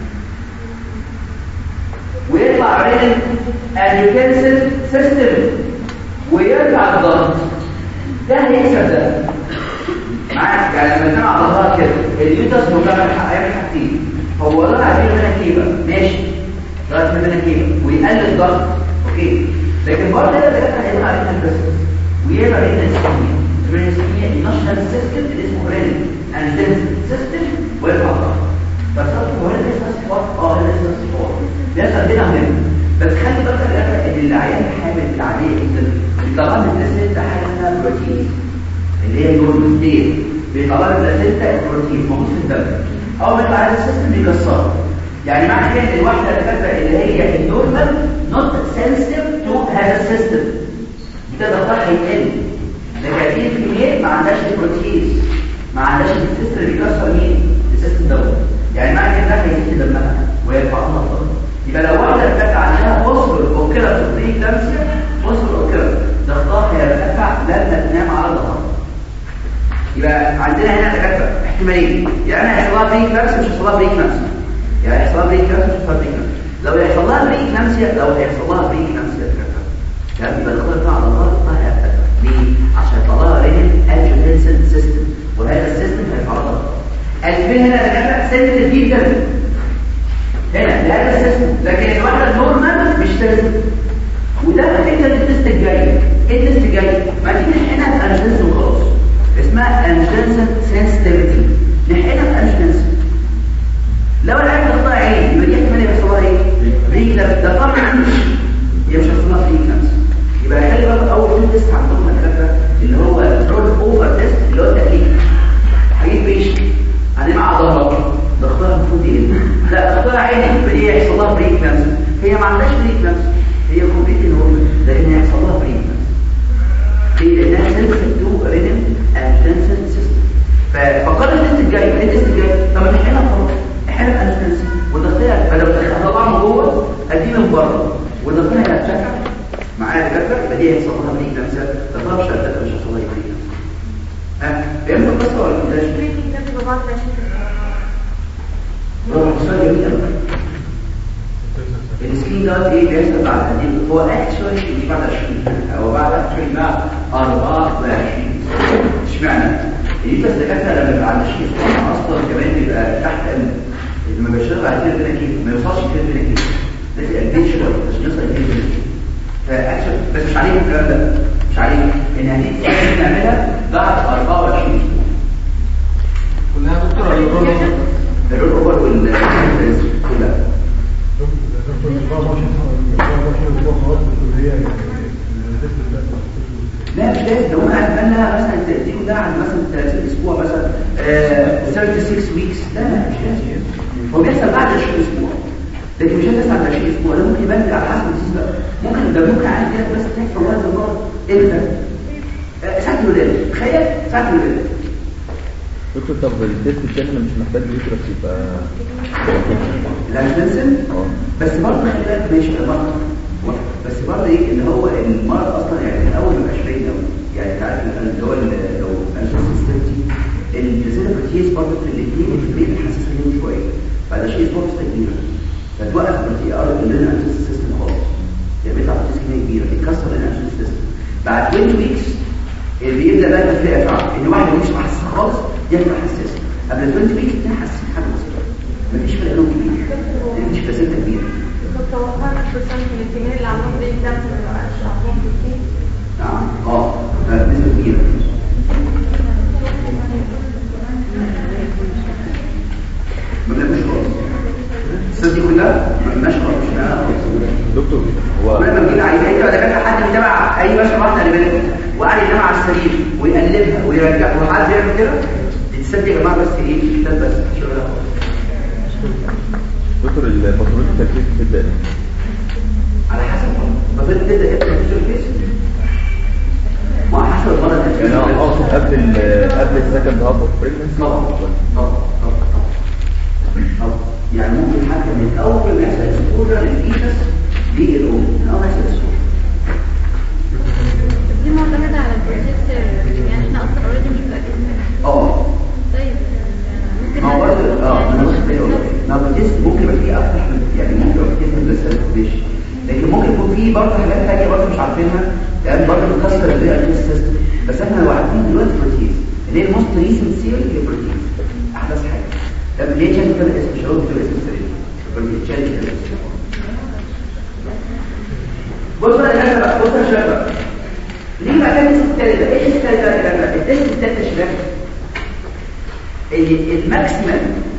ويطلع رينال انجيوتنسن سيستم ويرفع الضغط ده هيكسب ده معاك يعني لما سمع ظهرها كده اليوتس مكمل هيعمل حاجتين هو طلع فيه منها كيبه ماشي طلع فيه منها كيبه ويقلل الضغط اوكي لكن برضه ده ده هيبقى علينا البريسس ويبقى علينا السكيميا السكيميا النشر سيستم اللي اسمه رين اند سيستم ويرفع الضغط بس هو هنا لسه صفات اه هنا لسه صفات بيحصل بينا مهم بس خلي بالك ان العيان الحامل العاديه جدا بيطلع من الست حاجه اسمها بروتين اللي هي النورمال ستيت بيطلع لك الاسيتا البروتين موجود في الدم اول ما يطلع على السيستم بيكسره يعني معنى كده ان الواحده اللي كاتبه اللي هي النورمال نوت سنسيتيف تو هذا السيستم ده ضغطها هيقل لكن دي الكميه ما عندهاش البروتيز ما عندهاش السيستم اللي بيكسر مين السيستم دوت يعني معنى كده ده هيزيد دمها ويرفع لها الضغط يبقى لو واحده كانت عندها فوسفور او كده في البري كلامسيا فوسفور او كده ضغطها هيرتفع لما تنام على ضغطها يبقى عندنا هنا تكتب احتمالين يعني هيحصل لها بري كلامسيا مش هيحصل لها بري كلامسيا يعني هيحصل لها بري كلامسيا مش هيحصل لها بري كلامسيا لو هيحصل لها بري كلامسيا لو هيحصل لها بري كلامسيا تكتب يعني يبقى الضغط بتاع الضغط بتاعها هيرتفع ليه؟ عشان يطلع لها رينال انجيوتنسن سيستم وهذا السيستم هيرفع لها الضغط الفين هنا تكتب سنسيتيف جدا هنا لهذا السيستم لكن الواحده النورمال مش سيستم وده انت التست الجاي التست الجاي ما تيجي نحقنها في انجنسن وخلاص اسمها انجنسن سنسيتيفيتي نحقنها في انجنسن لو العين تقطع عين يبقى دي احتمال يحصل لها ايه؟ ريكلابس ده طبعا هي مش هيحصل لها ريكلابس يبقى خلي بالك اول تيست عندهم الثلاثه اللي هو رول اوفر تيست اللي هو التاكيد هجيب بيشنت هنبقى مع ظهرك ضغطها المفروض يقل لا ضغطها عيني يبقى دي هيحصل لها بريكلابس هي ما عندهاش بريكلابس هي كومبليت نورمال لكن هيحصل لها بريكلابس هي لانها سنسيتيف تو رينم اند تنسن سيستم ففكرت التست الجاي ايه التست الجاي طب نحلها خلاص احنا انستنسي وضغطها فلو دخلها من جوه ادي من بره وضغطها هيرتفع معايا دكاتره يبقى دي هيحصل لها بريكلابس ضغطها مش هترتفع مش هيحصل لها بريكلابس ها فهمت القصه ولا ما فهمتش؟ السكين دوت ايه بيحصل بعد قد ايه هو اكشوالي مش بعد 20 هو بعد اكشوالي بعد 24 اشمعنى دي بس دكاتره لما بيبقى عند شيء اصلا كمان بيبقى تحت لما بيشتغل على كده كده كده ما يوصلش كده كده كده لازم يقلل شويه عشان يوصل كده كده فاكشن بس مش عليك الكلام ده مش عليك ان هدي نعملها بعد 24 كلها دكتور ولا الرول الرول اوفر وال كلها لا مش لازم لو انا اتمنى مثلا دي كلها عند مثلا 30 اسبوع مثلا آه 36 ويكس لا لا مش لازم هو بيحصل بعد 20 اسبوع لكن مش هتحصل بعد 20 اسبوع ده ممكن يبان على حسب الديزيز بقى ممكن ده ممكن عادي كده بس تحصل وقت النقط امتى؟ آه ساعه الولاده تخيل ساعه الولاده دكتور طب التست الثاني انا مش محتاج يوترس يبقى الانجنسن اه بس برضه خلي بالك ماشي ده مرض بس برضه ايه ان هو المرض اصلا يعني من اول ما بقاش باين قوي يعني انت عارف اللي هو ال- لو الانسستنتي البروتيز برضه في الاثنين الكميه الحساسه ليهم شويه فده شيء اسمه كبيره فتوقف البروتي ار اللي سيستم خالص يعني بيطلع بروتيز كميه كبيره بيتكسر الانسستنت سيستم بعد 20 ويكس اللي يبدا بقى التفرقه بتاعته ان واحد مش حاسس خالص يبدا حساس قبل 20 ويك اثنين حاسين حاجه بسيطه مفيش فرق لهم كبير مفيش بسيطه كبيره نعم اه ده نسبه كبيره ما بنعملش خالص السنه دي كلها ما بنعملش خالص مش بنعملها خالص دكتور هو ولما بنيجي على اي دكاتره حد بيتابع اي باشا واحده اللي بالك وقاعد ينام على السرير ويقلبها ويرجعها وحد يعمل كده تتصدق يا جماعه بس ايه كتاب بس شغلها دكتور البطارية التكليف بتبدأ امتى؟ على حسب بطلت تبدا امتى في الكيس ما على حسب المره اللي يعني انا اقصد قبل ال قبل السكند هاف اوف بريجنسي طبعا طبعا طبعا طبعا يعني ممكن حتى من اول ما يحصل سكوره للفيتس للام من اول ما يحصل سكوره دي معتمدة على البروجيكت يعني احنا اصلا اوريدي مش متأكدين اه طيب ممكن ما هو برضه اه انا بص كده ما بتست ممكن يبقى فيه افتح من يعني ممكن يبقى فيه من السيركيليشن لكن ممكن يكون فيه برضه حاجات ثانيه برضه مش عارفينها يعني برضه بتكسر الريال سيستم بس احنا لو عارفين دلوقتي بروتيز اللي هي الموست ريسنت سيري هي بروتيز احدث حاجه طب ليه تشانج كده اسم مش هقول كده اسم سريع بروتيز تشانج كده بص بقى الناس بقى بص يا شباب بقى. ليه بقى كان التست التالت ده ايه التست التالت ده التست التالت يا شباب ان الماكسيمم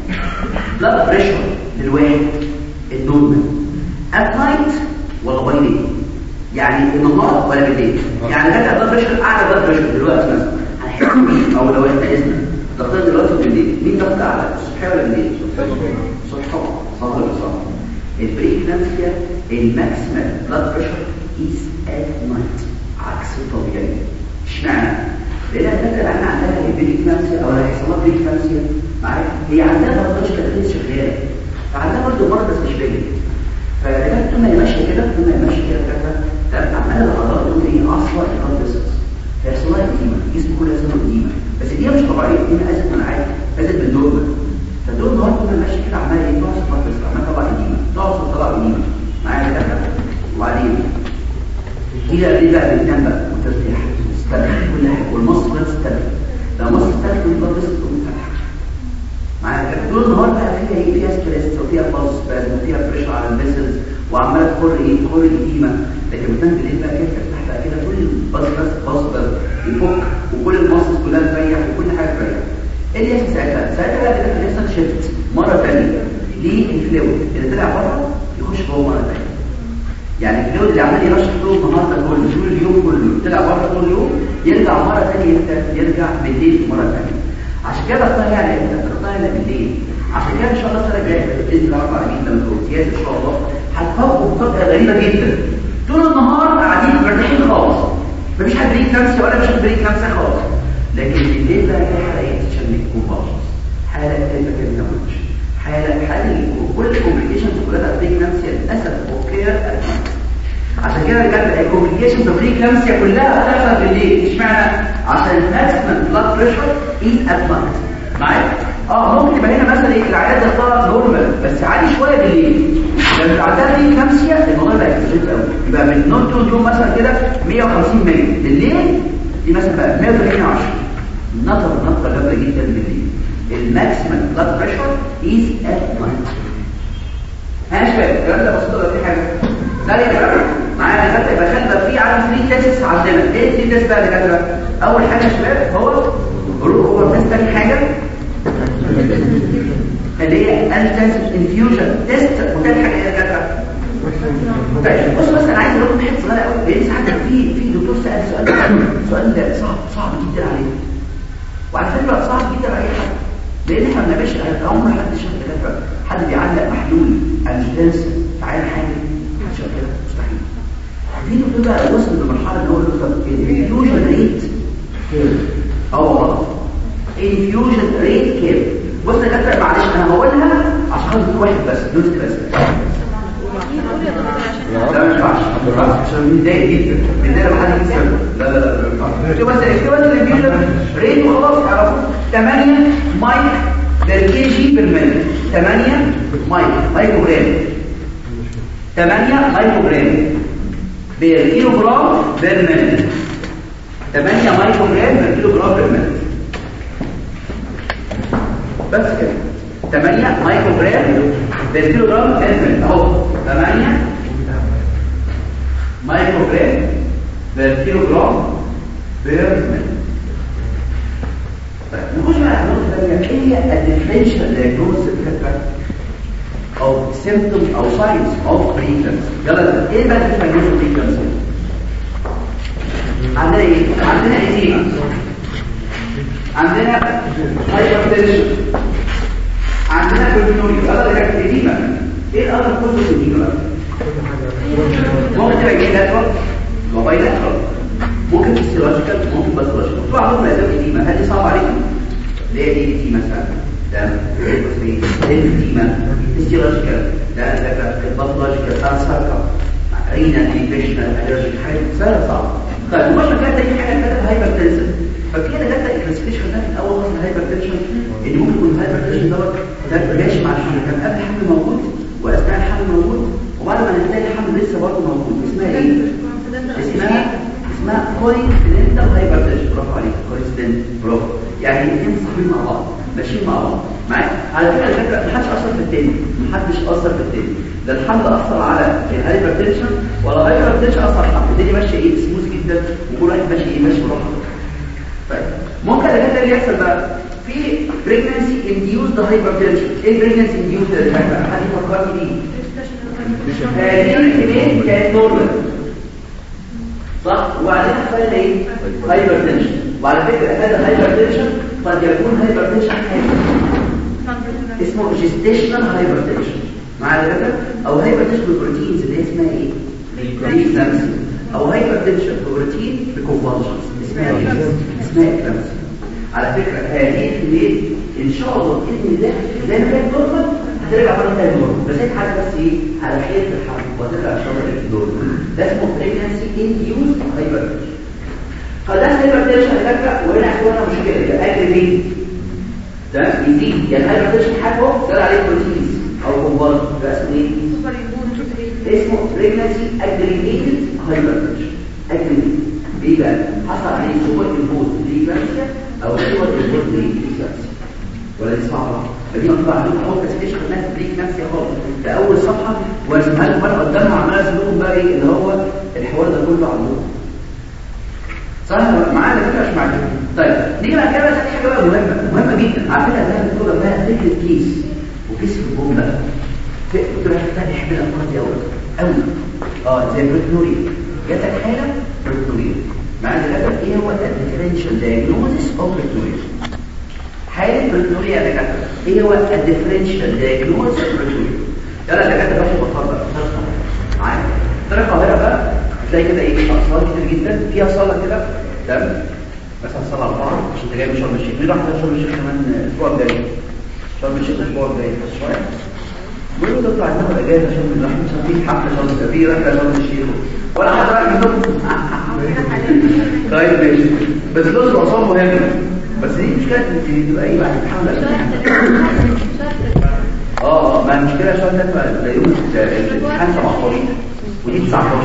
بلاد بريشر للواحد النورمال ات نايت ولا باي داي يعني النهار ولا بالليل يعني كان بلاد بريشر اعلى بلاد بريشر دلوقتي مثلا هنحكي مين او لو انت اسمك ضغطنا دلوقتي بالليل مين ضغط اعلى الصبح ولا بالليل الصبح طبعا صح ولا صح البريكلامسيا الماكسيمم بلاد بريشر از ات نايت عكس الطبيعي اشمعنى لان الفكره اللي احنا عندها البريكلامسيا او اللي هيحصل لها بريكلامسيا معايا هي عندها برضه تكليف شغاله فعندها برضه مرض بس مش باين فكانت طول ما هي ماشيه كده طول ما هي ماشيه كده كده تمام عماله العضلات تقول ايه اصلا الارض بيسكس فيحصل لها اديمه الجسم كله يحصل له اديمه بس دي مش طبيعيه دي ازت من عادي ازت من نورمال فدول النهار طول ما هي ماشيه كده عماله ايه تعصب الارض بيسكس عماله تطلع اديمه تعصب تطلع اديمه معايا كده وبعدين الى دي بقى بتنام بقى وترتاح وتسترخي كل حاجه والمصر كلها تسترخي لو مصر استرخي يبقى بس تقوم فاتحه معايا كده طول النهار بقى فيها ايه فيها ستريس وفيها باص وفيها بريشر على المسلز وعماله تخر ايه تخر القيمه لكن بتنام بالليل بقى كده تفتح بقى كده كل الباص بس باص بس يفك وكل المصر كلها تريح وكل حاجه تريح ايه اللي يحصل ساعتها؟ ساعتها بقى كده هيحصل شيفت مره ثانيه للفلويد اللي طلع بره يخش جوه مره ثانيه يعني الفلويد اللي عمال يرشح طول النهار ده كله طول اليوم كله طلع بره طول اليوم يرجع مره ثانيه امتى؟ يرجع بالليل مره ثانيه عشان كده اختار يعني امتى؟ اختار يعني بالليل عشان كده ان شاء الله السنه الجايه باذن الله رب العالمين لما الامتياز ان شاء الله هتفاجئوا بمفاجاه غريبه جدا طول النهار قاعدين مرتاحين خالص مفيش حد بريك نفسي ولا مش حد بريك نفسي خالص لكن بالليل بقى في حالات تشنك كومباشن حاله كده كده مش حاله حاله كل الكومبليكيشنز كلها بريك نفسي للاسف اوكي عشان كده بجد الكومبليكيشنز بريك نفسي كلها بتحصل بالليل اشمعنى عشان الماكسيمم بلاد بريشر از ات نايت معايا اه ممكن يبقى هنا مثلا ايه العيادة ضغطها نورمال بس عالي شويه بالليل لما عندها دي كامسيا الموضوع بقى اكسجين قوي يبقى من نوت تو نوم مثلا كده 150 مللي بالليل دي مثلا بقى 120 نطر نطره جامده جدا بالليل الماكسيمم بلاد بريشر از ات نايت ها يا شباب الكلام ده بسيط ولا في حاجه لا يا شباب معايا دكاتره يبقى خلي في عدد 3 تيست عندنا ايه 3 تيست بقى يا دكاتره اول حاجه يا شباب هو روح هو تيست ثاني حاجه اللي هي انتنسيف انفيوجن تيست وثالث حاجه ايه يا دكاتره طيب بص بس انا عايز اقول لكم حته صغيره قوي لان ساعات في في دكتور سال سؤال سؤال ده صعب صعب جدا عليه وعلى فكره صعب جدا على اي حد لان احنا ما بنعملش عمر حد شاف دكاتره حد بيعلق محلول انتنسيف في عين حاجه عشان كده مستحيل في دكتور بقى وصل لمرحله ان هو يقول الانفيوجن ريت اه والله انفيوجن ريت كام بص يا دكتور معلش انا هقولها عشان خاطر واحد بس دوست بس لا ما ينفعش ما ينفعش عشان متضايق جدا متضايق لما حد يكسب لا لا لا ما ينفعش شوف بس اكتب بس الانفيوجن ريت وخلاص اعرفوا 8 مايك بير كي جي بير ملي 8 مايك مايكرو جرام 8 مايكرو جرام بير كيلو جرام بير ملي 8 مايكرو جرام بير كيلو جرام بير مينت بس كده 8 مايكرو جرام بير كيلو جرام بير مينت اهو 8 مايكرو جرام بير كيلو جرام بير مينت طيب نخش بقى على النقطه الثانيه ايه هي الديفرنشال دايجنوستس الفكره او symptoms او signs of preeclampsia يلا ايه بقى الديفرنشال preeclampsia عندنا ايه عندنا ايه عندنا هايبرتنشن عندنا كورتيزول يلا ده كانت اديمه ايه الاثر كله في الاديمه ممكن تبقى ايه لاترال وبايلاترال ممكن فيسيولوجيكال ممكن باثولوجيكال طبعا هم اسباب اديمه هل دي صعبه عليكم ليه دي دي مثلا ده الاديمه فيسيولوجيكال ده ده الباثولوجيكال ارسلكا رينا ديبريشنال الرجيك حاجه سهله صعبه طيب مش كده دي حاجه كده هايبرتنشن فكده جت الكلاسيفيكيشن ده في الاول خالص الهايبرتنشن ان ممكن يكون الهايبرتنشن دوت ده ماشي مع الحمل كان قبل الحمل موجود واثناء الحمل موجود وبعد ما ننتهي الحمل لسه برضه موجود اسمها ايه اسمها اسمها كوينسيدنتال هايبرتنشن برافو عليك كوينسيدنت برافو يعني الاثنين صاحبين مع بعض ماشيين مع بعض معايا على فكره الفكره محدش اثر في التاني محدش اثر في التاني لا الحمل اثر على الهايبرتنشن ولا الهايبرتنشن اثر على الحمل الدنيا ماشيه ايه سموث جدا وكل واحد ماشي ايه ماشي براحته طيب ممكن الحاجه اللي يحصل بقى في pregnancy induced hypertension ايه pregnancy induced hypertension حد يفكرني بيه هذه الاثنين كانت نورمال صح وبعدين حصل لها ايه هايبرتنشن وعلى فكره هذا الهايبرتنشن قد يكون هايبرتنشن اسمه جيستيشنال هايبرتنشن مع فكره او هايبرتنشن بالبروتينز اللي هي اسمها ايه بريكلامسيا او هايبرتنشن بروتين بكونفالجنس اسمها ايه اسمها اكلامسيا على فكره هذه الليل ان شاء الله باذن الله زي ما كانت نورمال هترجع مره ثانيه نورمال بس هي حاجه بس ايه على حيله الحمل وهترجع ان شاء الله نورمال ده اسمه بريكلامسي انديوز هايبرتنشن خلاص هايبرتنشن على فكره وهنا هتكون مشكله ده اجريفيت ده يزيد يعني هايبرتنشن حاجه ده عليه بروتينز او كومباوند ده اسمه ايه اسمه بريجنسي اجريجيتد هايبرتنشن اجريجيتد ليه بقى حصل عليه سوبر امبوز بريجنسيا او سوبر امبوز بريجنسيا ولا دي صعبه فدي مطلوبه عندكم اول كلاسيفيكيشن خدناها في بريجنسيا خالص ده اول صفحه وارسمها لكم انا قدامها عمال ارسم لكم بقى ايه اللي هو الحوار ده كله عندكم صح معانا فكره مش معانا طيب نيجي بقى كده بس حاجه بقى مهمه مهمه جدا على فكره ده الدكتوره بقى فكره كيس وكيس في الجمله بتبقى تفتح حبل الافكار دي قوي قوي اه زي البروتينوريا جاتك حاله بروتينوريا معنى كده ايه هو الديفرنشال دايجنوزس اوف بروتينوريا حاله بروتينوريا يا دكاتره ايه هو الديفرنشال دايجنوزس اوف بروتينوريا يلا يا دكاتره روحوا بطل معايا ترى القاهره بقى هتلاقي كده ايه اطفال كتير جدا فيها صاله كده تمام مثلا صاله اربعه عشان انت جاي من شرم الشيخ مين راح شرم الشيخ كمان الاسبوع الجاي شرم الشيخ الاسبوع الجاي بس شويه بيقولوا دكتور عايزين ناخد اجازه عشان راح في حفله شرم في رحله شرم الشيخ ولا حد رايح منكم طيب ماشي بس دول اصلا مهمه بس دي مشكله انت تبقى ايه بعد الحمله اه ما المشكله عشان تبقى يوم الامتحان 17 ودي 19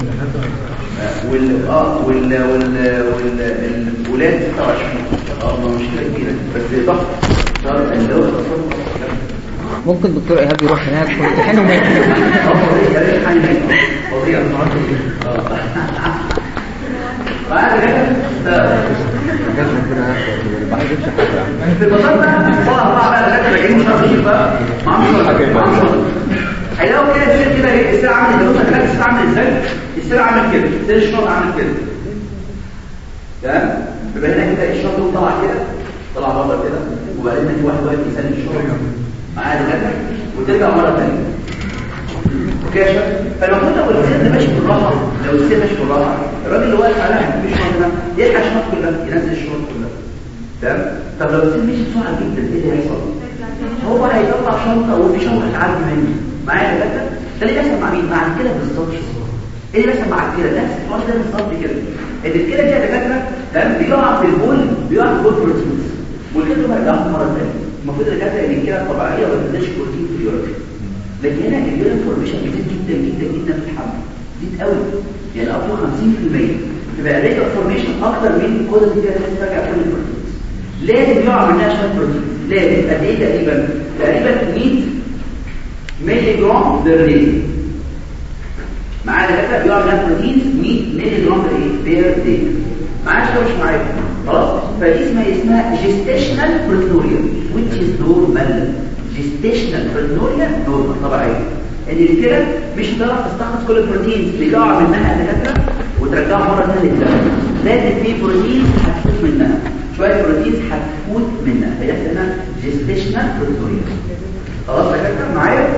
وال اه وال وال والولاد 26 اه ما مشكله كبيره بس ضغط صار اللي هو ممكن دكتور ايهاب يروح هناك ويمتحنه هناك يا ريت حاجه فظيع بعد كده في البساطه صلاه اربعه بقى لغايه راجعين شهر الشيخ بقى معاهم هيلاقوا كده السير كده ايه السير عامل ازاي بص السير عامل ازاي السير عامل كده سير الشنط عامل كده تمام يبقى هنا كده الشنط طلع كده طلع بره كده وبعدين في واحد واقف يسلم الشنط معاه كده وترجع مره ثانيه اوكي يا شباب فالمفروض لو السير ده ماشي بالراحه لو السير ماشي بالراحه الراجل اللي واقف عليها مش الشنط ده يلحق الشنط كلها ينزل الشنط كلها تمام طب لو السير ماشي بسرعه جدا ايه اللي هيحصل هو هيطلع شنطه وفي شنطه هتعدي منه معايا كده ده اللي بيحصل مع مين مع الكلى بالظبط ايه اللي بيحصل مع الكلى نفس الحوار ده بالظبط كده ان الكلى دي يا دكاتره تمام بيقع في البول بيقع في البول بروتينز والكلى ما يرجعش مره ثانيه المفروض الدكاتره ان الكلى الطبيعيه ما بتديش بروتين في اليورين لكن هنا اليورين فورميشن بيزيد جدا جدا جدا في الحمل بيزيد قوي يعني up to 50% تبقى ريت اوف فورميشن اكتر من كل اللي فيها تراجع كل البروتينز لازم يقع منها شويه بروتين لازم قد ايه تقريبا تقريبا 100 مللي جرام بير داي معايا دكاتره بيقع منها بروتين 100 مللي جرام بير داي معايا شويه مش معايا خلاص فدي اسمها اسمها جيستيشنال بروتينوريا which is normal جيستيشنال بروتينوريا نورمال طبيعيه ان كده مش هتعرف تستخلص كل البروتينز اللي بيقع منها دكاتره وترجعها مره ثانيه للدم لازم في بروتينز هتفوت منها شويه بروتينز هتفوت منها هي اسمها جيستيشنال بروتينوريا خلاص يا دكاتره معايا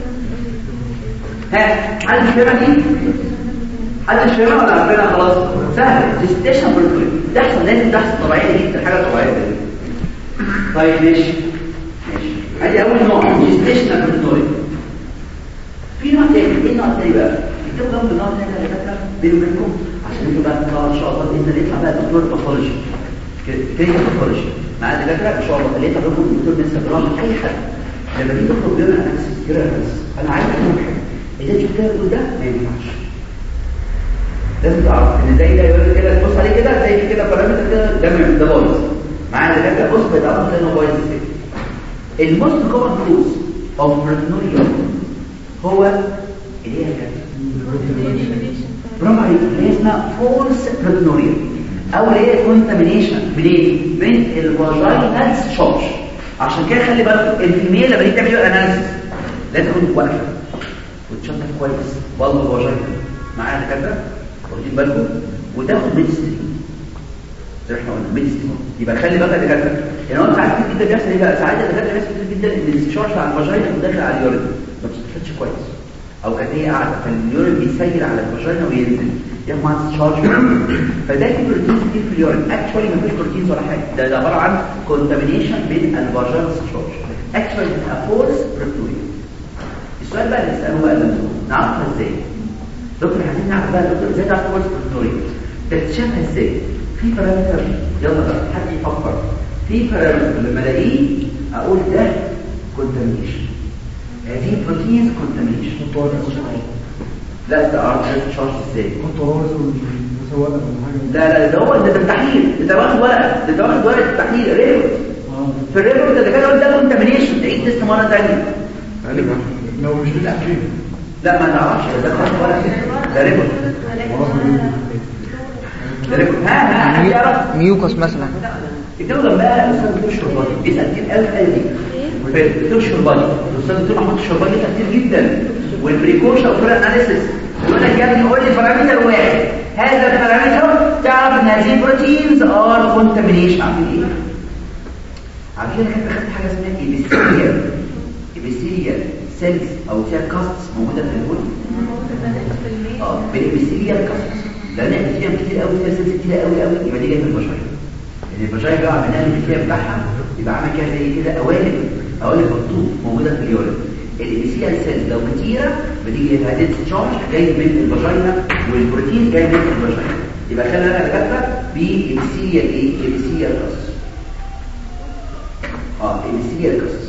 ها حد مش فاهمها دي حد مش فاهمها ولا عارفينها خلاص سهل جيستيشنال بروتينوريا تحصل لازم تحصل طبيعيه جدا حاجه طبيعيه جدا طيب ماشي ماشي ادي اول نوع جيستيشنال بروتينوريا في نوع تاني ايه النوع التاني بقى اكتبوا جنب النوع التاني اللي فاكره بيني وبينكم عشان انتوا بقى تطلعوا ان شاء الله باذن الله يطلع بقى دكتور باثولوجي كلينيكال باثولوجي مع الدكاتره ان شاء الله اللي يطلع لكم دكتور من سبرام اي حد لما تيجي تخرج بينا اناليسيس كده بس انا عايز افهم حاجه اذا شفت كده ده ما ينفعش لازم تعرف ان زي ده يقول كده تبص عليه كده زي كده بارامتر كده ده ده بايظ مع الدكاتره بص بيتعرف انه بايظ ازاي الموست كومن كوز اوف بريتنوريا هو اللي هي كانت برافو عليك اللي هي اسمها فولس بريتنوريا او اللي هي كونتامينيشن منين من الفاجينال شوش عشان كده خلي بالك الفيميل لما تيجي تعمل اناليسيس لازم تكون واقفه وتشطف كويس والله فاجينا معايا دكاتره واخدين بالكم وتاخد ميديسترين زي ما احنا قلنا ميديسترين يبقى خلي بالك يا دكاتره يعني هو ساعات كتير جدا بيحصل ايه بقى ساعات الدكاتره بيحصل كتير جدا ان الاستشارة على الفاجينا وداخل على اليورين ما بتستفادش كويس او كانت هي قاعده فاليورين بيسيل على الفاجينا وينزل ياخد معاها تشارج فده في بروتين كتير في اليورين اكشوالي ما فيش بروتينز ولا حاجه ده, ده عباره عن كونتامينيشن بين الفاجينا والتشارج اكشوالي بتبقى فورس بروتوريا السؤال بقى اللي نساله بقى ده نعرفها ازاي دكتور عايزين نعرف بقى دكتور ازاي تعرف فورس بروتوريا تكتشفها ازاي في بارامتر يلا بقى حد يفكر في بارامتر لما الاقيه اقول ده كونتامينيشن هذه بروتينز كونتامينيشن لا ده عارف تشارج ازاي لا لا ده هو ده التحليل انت واخد ورقه ده انت واخد ورقه التحليل ريبورت في الريبورت ده كده ده كونتامينيشن تعيد تيست مره ثانيه لو مش بالتحليل لا ما نعرفش ده واخد ورقه ده ريبورت ده ريبورت ها ها حد يعرف ميوكوس مثلا اكتبوا جنبها الاستاذ دكتور شرباني بيسال كتير قوي قوي دي الدكتور شرباني الاستاذ دكتور محمود الشرباني بيسال كتير جدا والبريكوشن اوف اناليسيس يقول لك يا ابني قول لي بارامتر واحد هذا البارامتر تعرف ان هذه البروتينز ار كونتامينيشن عارفين ايه؟ عارفين انا خدت حاجه اسمها ايبيثيليال ايبيثيليال سيلز او فيها كاستس موجوده في البول اه بالايبيثيليال كاستس لان الابيثيليال كتير قوي فيها سيلز كتير قوي قوي يبقى دي جايه من البشر ان البشر بقى عملنا الابيثيليال بتاعها يبقى عامل كده زي كده قوالب قوالب مخطوط موجوده في اليورين الانسيال سيلز لو كتيره بتيجي هتدي تشارج جاي من الفاجينا والبروتين جاي من الفاجينا يبقى خلي بالك يا دكاتره بانسيال ايه انسيال كاس اه انسيال كاس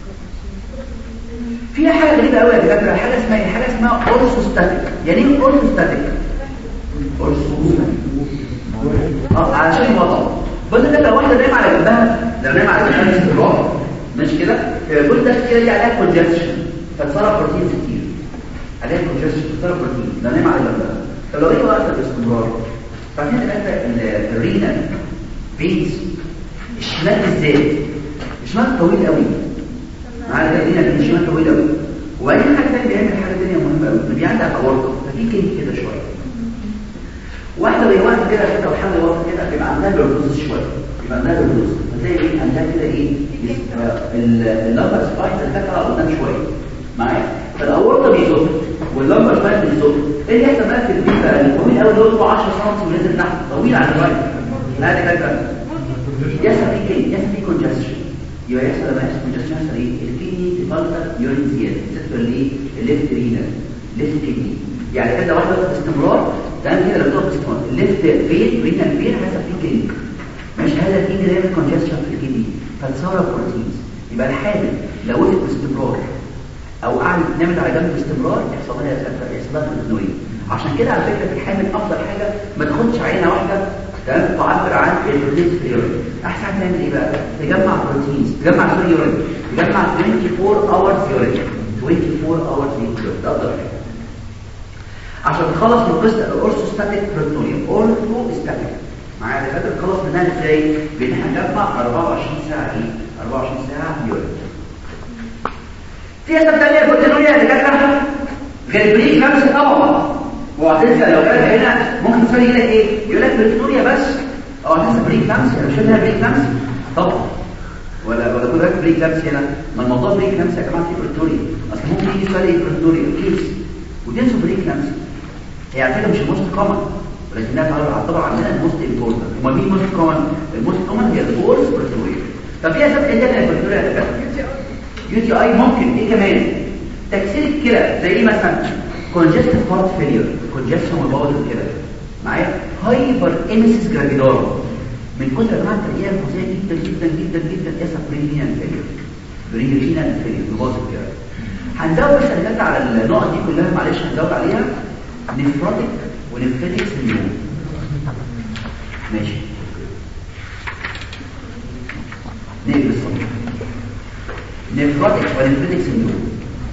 في حاجه غريبه قوي يا دكاتره حاجه اسمها ايه حاجه اسمها اورثوستاتيك يعني ايه اورثوستاتيك اورثوستاتيك اه علشان وضع بص ده لو واحده نايمه على جنبها لو نايمه على جنبها استمرار ماشي كده بص ده كده دي عليها كونجكشن فتصرف بروتين كتير عليها كونجكشن فتصرف بروتين ده نايمه على جنبها طب لو هي واقفه باستمرار فاهمين الفكره الرينال فينز الشمال بالذات الشمال طويل قوي معانا الرينال الشمال طويل قوي وبعدين حاجه ثانيه بيعمل حاجه ثانيه مهمه قوي انه بيعمل اورطه ففي كده كده شويه واحده وهي واحده كده كده وحامل واحده كده بيبقى عندها بروز شويه يبقى عندها بروز فتلاقي ايه عندها كده ايه اللمبر سبايس الفكره قدام شويه معايا فالاورطه بيزق واللمبر سبايس بيزق ايه اللي يحصل بقى في البيت بقى الطويل قوي اللي هو 10 سم ونزل تحت طويل على الرايت هذا كده يحصل فيه ايه يحصل فيه كونجستشن يبقى يحصل لما يحصل كونجستشن يحصل ايه الكيدني تفلتر يورين زياده تدخل الايه الليفت رينال ليفت كيدني يعني كده واحده باستمرار تمام كده لو باستمرار الليفت فين رينال فين هيحصل فيه كيدني مش هذا الكيدني ده يعمل كونجستشن في الكيدني فتصرف بروتينز يبقى الحامل لو وقفت باستمرار او قعدت نامت على جنب باستمرار يحصل لها يحصل لها بروتينوريا عشان كده على فكره في حامل افضل حاجه ما تاخدش عينه واحده تمام تعبر عن البروتين في اليورين احسن حاجه تعمل ايه بقى تجمع بروتينز تجمع سوري يورين تجمع 24 اورز يورين 24 اورز يورين ده افضل حاجه عشان تخلص من قصه الاورثوستاتيك بروتونيوم اورثوستاتيك معايا ده فاكر تخلص منها ازاي بان احنا نجمع 24 ساعه ايه 24 ساعه يورين في اسباب ثانيه بروتينوريا اللي جت غير بريك لمسه طبعا وهتنسى لو كانت هنا ممكن تصير يقول لك ايه يقول لك بريتوريا بس او هتنسى بريك لمس انا مش فاهم بريك لمس طبعا ولا ولا كل بريك لمس هنا ما الموضوع بريك لمس يا جماعه في بريتوريا اصل ممكن يجي سؤال ايه بريتوريا كيس وتنسوا بريك لمس هي على فكره مش الموست كومن ولكنها تعتبر عندنا الموست امبورتنت امال مين الموست كومن الموست كومن هي الفورس بريتوريا طب في اسباب ايه تانية البريتوريا يو تي اي ممكن ايه كمان تكسير الكلى زي ايه مثلا congestive heart failure congestion والباوز كده معايا هايبر اميسيس جرافيدارا من كتر ما الترقيه الفظيعه جدا جدا جدا جدا اسف برينيان فيلير برينيان فيلير الباوز كده هنزود بس على النقط دي كلها معلش هنزود عليها نفروتيك ونفريتك سندروم ماشي نقل الصوت نفروتيك ونفريتك سندروم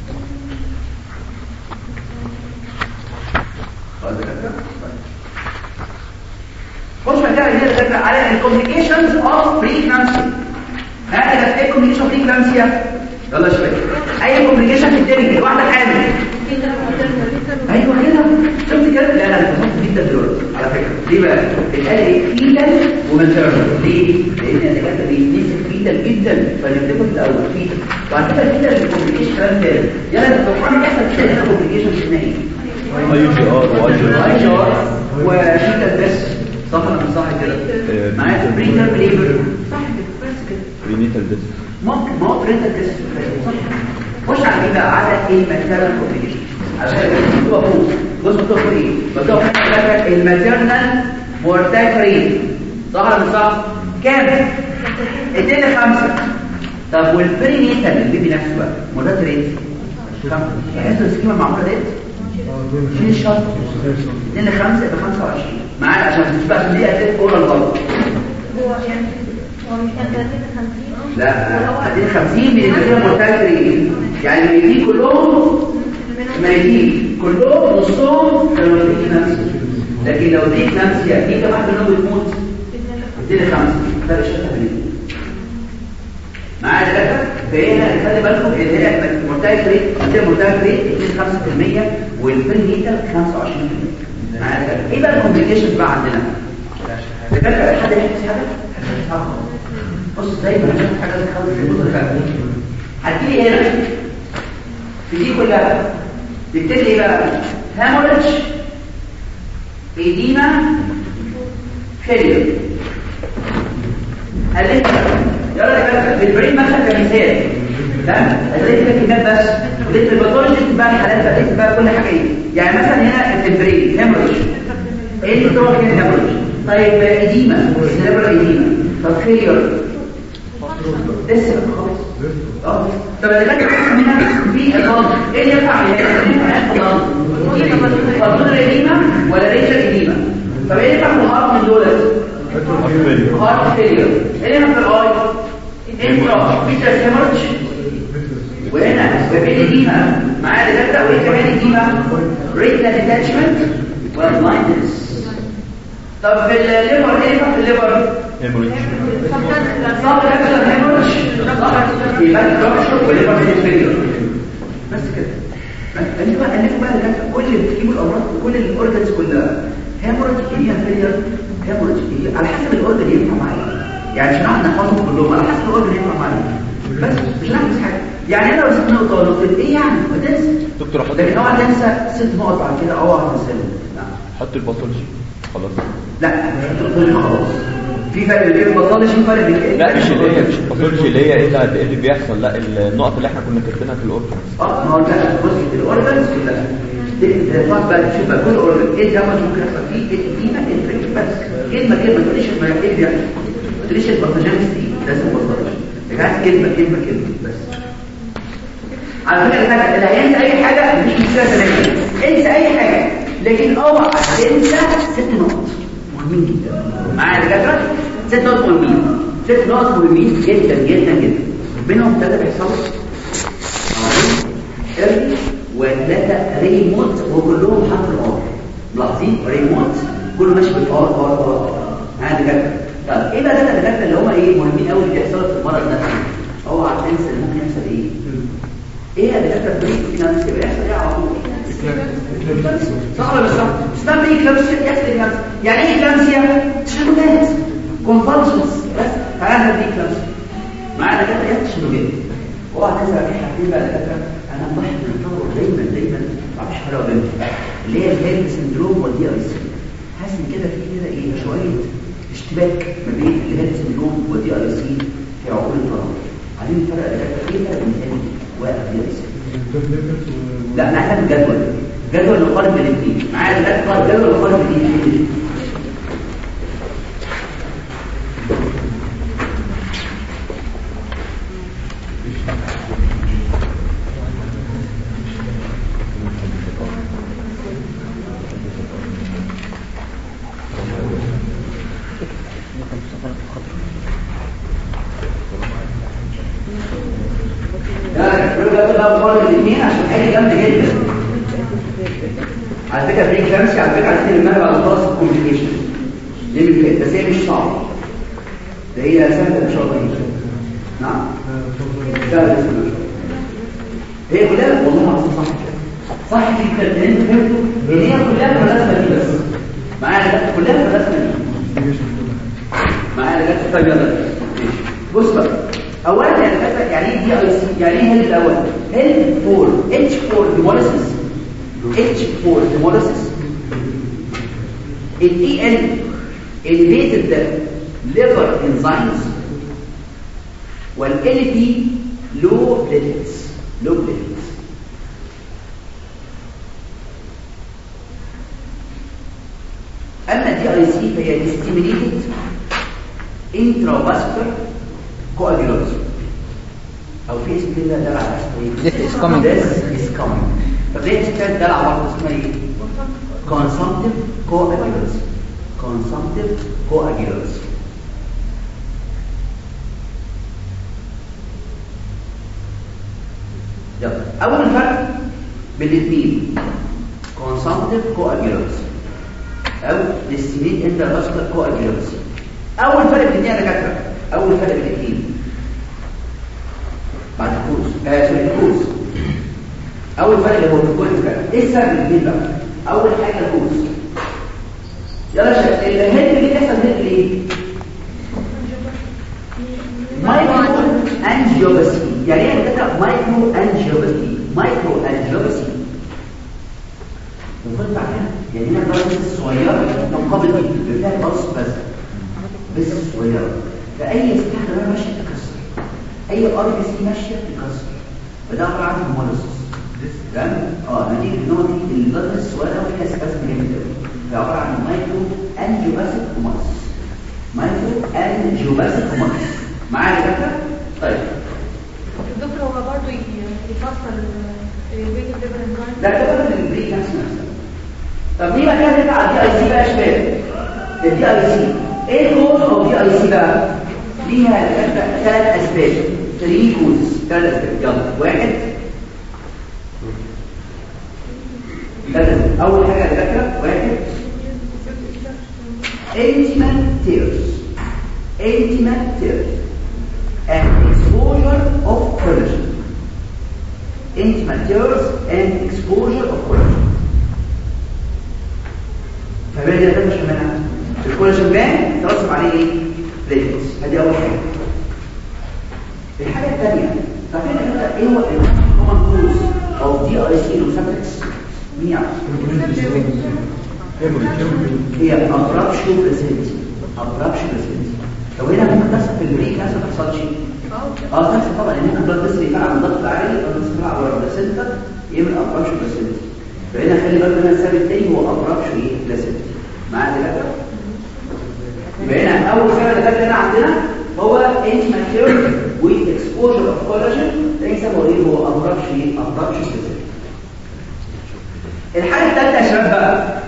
خش بقى كده كده على الكومبليكيشنز اوف بريكلامسيا هذا ده ايه كومبليكيشن اوف بريكلامسيا يلا يا شباب اي كومبليكيشن في الدنيا الواحده حامل ايوه كده شفت كده لا لا ده جدا دلوقتي على فكره ليه بقى اتقال ايه فيتال وماتيرنال ليه لان الدكاتره بيتنسك فيتال جدا فنكتبه في الاول فيتال بعد كده فيتال الكومبليكيشن كلام تاني يلا الدكتور يحصل كده كومبليكيشن اسمها ايه اي جي ار واي جي اي جي ار وشيتا بس صح ولا مش صح كده معايا برينر بليبر صح كده بس كده برينيتال ديس ممكن ما هو برينر بس صح خش على ايه بقى على الماتيرنال كومبليكيشن عشان مكتوبه فوق بص مكتوبه فوق ايه مكتوبه فوق الماتيرنال مورتاك ريت صح ولا مش صح كام 2 ل 5 طب والبرينيتال البيبي نفسه بقى مورتاك ريت كام يعني السكيمه المعموله ديت شيل الشرط 2 ل 5 يبقى 25 معانا عشان مش بقى دي هتبقى اورال غلط هو يعني هو مش كان 30 50 لا 50 من المدينه مرتكري يعني الميتين كلهم ميتين كلهم نصهم كانوا ميتين نفسي لكن لو دي نفسي دي كمان منهم بتموت 2 ل 5 فرق شتى بينهم معايا دكاتره فهنا خلي بالكم ان هي مرتكري عندنا مرتكري 5% والبرينيتال 25% معايا دكاتره ايه بقى الكومبليكيشنز بقى عندنا دكاتره حد يحس حاجه بص زي ما شفت حاجه تخلص الجزء الخارجي هتجيلي هنا في دي كلها تكتب لي ايه بقى هاموريدج ايديما فيلير قلت يلا يا كابتن في البرين مثلا كمثال تمام هتلاقي كده كلمات بس ولقيت الباثولوجي بقى الحالات بقى لقيت بقى كل حاجه ايه يعني مثلا هنا في البرين هاموريدج ايه اللي بتوع كده هاموريدج طيب ايديما سيربرال ايديما طب فيلير لسه خالص اه طب اللي كانت منها في الضغط ايه اللي ينفع عليها الضغط القديمه ولا ليس القديمه طب ايه اللي ينفع في الهارت من دولت هارت فيلير ايه اللي ينفع في الاي انترا بيتا هيمورج وهنا بين القديمه معايا دكاتره وايه كمان القديمه ريتنا ديتاتشمنت والبلايندنس طب في الليفر ايه ينفع في الليفر هيموريج صح كده الهيموريج صح يبقى الكرش والليفر فيلير بس كده انتوا بقى انتوا بقى اللي كل اللي بتجيبوا الامراض كل الاورجنز كلها هيموريج هي فيلير هيموريج هي على حسب الاورجن ينفع معايا يعني مش هنقعد نحفظهم كلهم على حسب الاورجن ينفع معايا بس مش هنحفظ حاجه يعني انا لو سبت نقطه ولا نقطه ايه يعني ما تنسى دكتور حط لكن اوعى تنسى ست نقط بعد كده اوعى تنساهم لا حط الباثولوجي خلاص لا مش هتقول خلاص في فرق بين الباثولوجي في فرق بين لا مش اللي هي مش الباثولوجي اللي هي ايه اللي إيه اللي بيحصل لا النقط اللي احنا كنا كاتبينها في الاورجنز اه ما هو لا بص الاورجنز كلها تقعد بقى تشوف بقى كل اورجن ايه ده ممكن يحصل فيه ايه دي ما انتريك بس كلمه كلمه ما تقوليش ما ايه اللي بيحصل ما تقوليش الباثوجينيس دي ده اسمه باثولوجي يا جماعه كلمه كلمه كلمه بس على فكره الحاجه اللي هينسى اي حاجه مش مشكله تماما انسى اي حاجه لكن اوعى تنسى ست نقط مهمين جدا معايا يا دكاتره ست نقط مهمين ست نقط مهمين جدا جدا جدا منهم ثلاثه بيحصلوا ايرلي وثلاثه ريموت وكلهم حرف الار ملاحظين ريموت كله ماشي بالار ار ار ها دكاتره طب ايه بقى ده الدكاتره اللي هم ايه مهمين قوي اللي بيحصلوا في المرض ده اوعى تنسى اللي ممكن يحصل ايه ايه يا دكاتره بريك فينانس بيحصل ايه على طول صح ولا مش صح اسمها ايه كلامسيا يحصل ايه يعني ايه كلامسيا تشنجات كونفالشنز بس تعالى دي كلامسيا معانا دكاتره يحصل تشنجات اوعى تنسى في حاجتين بقى دكاتره انا ملاحظ ان التطور دايما دايما ما اعرفش حاجه بينهم اللي هي الهيلث سندروم والدي اي سي حاسس ان كده في كده ايه شويه اشتباك ما بين الهيلث سندروم والدي اي سي في عقول الطلبه عايزين نفرق دكاتره ايه الفرق بين الهيلث والدي اي سي لا انا هحتاج جدول جدول نقارن بين الاثنين معايا دلوقتي جدول نقارن بين الاثنين لا الجدول ده نقارن بين الاثنين عشان حاجه جامده جدا على فكره بريك كلامسي على فكره عايزين نعملها بعد خلاص الكومبليكيشن دي من كده بس هي مش صعبه ده هي سهله ان شاء الله نعم سهله بس ان شاء الله هي كلها والله العظيم صح كده صح كده لان انتوا فهمتوا ان هي كلها في الرسمه دي بس معايا كلها في الرسمه دي معايا لغايه طيب يلا ماشي بص بقى اولا يعني كده يعني ايه دي اي سي يعني ايه هيلث الاول هيلث فور اتش فور ديموليسيس H4 hemolysis ال EN elevated liver enzymes وال LP low platelets low platelets أما دي اي سي فهي stimulated intravascular coagulation أو في اسم كده ده على This is coming. This is coming طب ليه تشتغل ده على اسمها ايه consumptive coagulants consumptive coagulants يلا اول فرق بين الاثنين consumptive coagulants او destinate intravascular coagulants اول فرق بين الاثنين يا دكاتره اول فرق بين الاثنين بعد الكورس آه سوري الكورس اول فرق اللي هو في كل فرق ايه السبب الاثنين بقى اول حاجه الكورس يلا يا شباب الهيد دي بيحصل هيد ليه مايكرو انجيوباسي يعني ايه كده مايكرو انجيوباسي مايكرو انجيوباسي وخد بعدها يعني هنا البلس الصغيره مقابل دي فيها بلس بس بس صغيره فاي استخدام ماشيه تكسر اي ار بي سي ماشيه تكسر فده عباره عن هيموليسيس تمام اه نتيجه ان هو دي البلس الصغيره فيها سباسم جامد قوي فعباره عن مايكرو انجيوباسيك هيموليسيس مايكرو انجيوباسيك هيموليسيس معايا يا دكتور طيب الدكتور هو برضه يفسر البيت الليفر انزايم ده كده من البريك نفس نفسه طب ليه بقى كده نرجع على الدي اي سي بقى يا شباب الدي اي سي ايه الكوز اوف دي اي سي بقى ليها ثلاث اسباب 3 كوز ثلاث اسباب يلا واحد ثلاث اول حاجه يا دكاتره واحد intimate tears intimate tears and exposure of collagen intimate tears and exposure of collagen فبالتالي ده مش منها الكولاجين بان ترسم عليه ايه بليتس ادي اول حاجه الحاجه الثانيه فاكرين كده ايه هو الكومن كوز او دي اي سي نوسابكس مين يعرف هي ابرابشن بريزنتي ابرابشن بريزنتي لو هنا ممكن تحصل في البريك نفسه ما تحصلش اه تحصل طبعا ان ممكن البلد بس يفعل عن الضغط العالي البلد بس يفعل على البلاسنتا يعمل ابرابشن بريزنتي فهنا خلي بالك هنا السبب الثاني هو ابرابشن ايه بلاسنتا معايا دكاتره يبقى هنا اول سبب اللي هنا عندنا هو انت ماتيريال ويز اكسبوجر اوف كولاجين ده سببه ايه هو ابرابشن ايه ابرابشن بريزنتي الحاجه الثالثه يا شباب بقى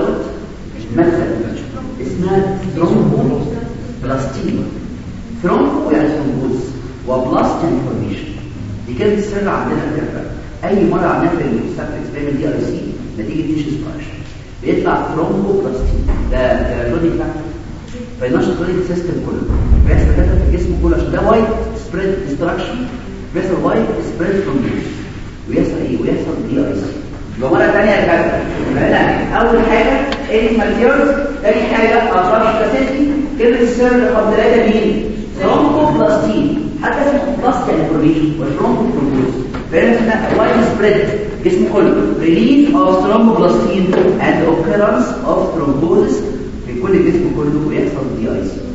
ولد مثلا اسمها ثرومبو بلاستين ثرومبو يعني ثرومبوز وبلاستين فورميشن دي كانت السر عندنا كده اي مره عملنا في المستقبل اكسبيرمنت دي ار سي نتيجه تيشن سبارش بيطلع ثرومبو بلاستين ده كرونيك فاكتور فينشط الكرونيك سيستم كله بيحصل كده في الجسم كله عشان ده وايت سبريد ديستراكشن بيحصل وايت سبريد فورميشن ويحصل ايه ويحصل دي ار سي يبقى مره ثانيه يا كابتن هنا اول حاجه ايه ماتيريالز ثاني حاجه اثار كاسيتي كلمه السر رقم ثلاثه مين ثرومبوبلاستين حتى اسمه بلاستين انفورميشن والثرومبوبلاستين فهنا اسمها وايد سبريد جسم كله ريليز اوف ثرومبوبلاستين اند اوكيرنس اوف ثرومبوزس في كل الجسم كله ويحصل دي اي سي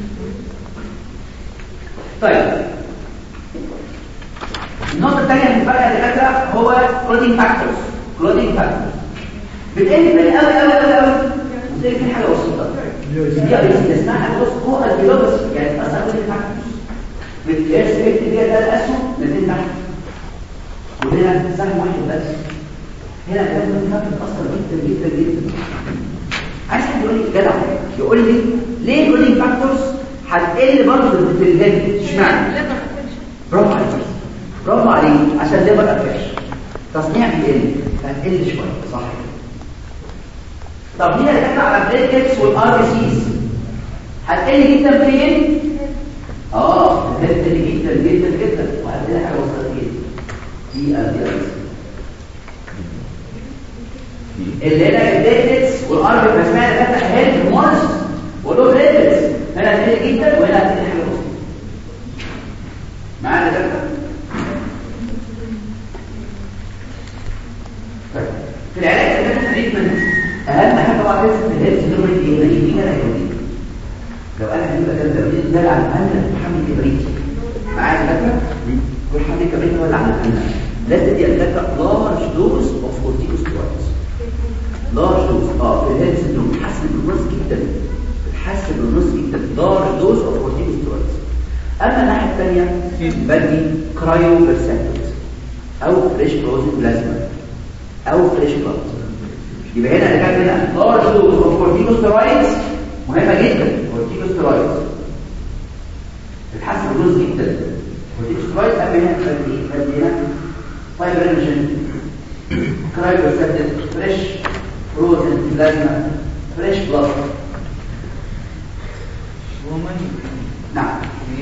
طيب النقطة الثانية اللي بقى يا دكاترة هو كلودينج فاكتورز كلودينج فاكتورز بتقل بتقل قوي قوي قوي قوي زي في حاجة بسيطة دي ار سي اسمها حاجة بص هو البيلوبس يعني تأثر كلودينج فاكتورز بتقيس بيت دي ثلاث أسهم نازلين تحت وهنا سهم واحد بس هنا كلام كلودينج فاكتور تأثر جدا جدا جدا عايز حد يقول لي جدع يقول لي ليه الكلودينج فاكتورز هتقل برضه في الهيد اشمعنى؟ برافو عليك برافو عليك عشان ليبر افكش تصنيع بيقل هتقل شويه صح طب هنا اللي على البليتلتس والار بي سيز هتقل جدا فين اه هتقل جدا جدا جدا وهتقل حاجه وصلت جدا دي ار دي ار اللي هنا البليتلتس والار بي سيز اسمها كده هيد مارس ولو بليتلتس هنا هتقل جدا وهنا هتقل حاجه وصلت معانا ده في العلاج الكلام تريتمنت اهم حاجه طبعا لازم في الهيلث نمره ايه هي دي كده هيودي لو انا هجيب كده تمرين ده على الاقل محمل كبريت معايا فاكره كل حد كبريت ولا على الاقل لازم دي اتاكا لارج دوز اوف كورتيكوستيرويدز لارج دوز اه في الهيلث نمره بتحسن النص جدا بتحسن النص جدا لارج دوز اوف كورتيكوستيرويدز اما الناحيه الثانيه بدي كرايو بيرسنتج او فريش بروزن بلازما او فريش بلاد يبقى هنا اللي كان هنا لارج دوز اوف كورتيكوستيرويدز مهمه جدا كورتيكوستيرويدز بتحسن الدوز جدا كورتيكوستيرويدز قبل هنا بدي بدي هنا فايبرينجن كرايو بيرسنتج فريش بروزن بلازما فريش بلاد نعم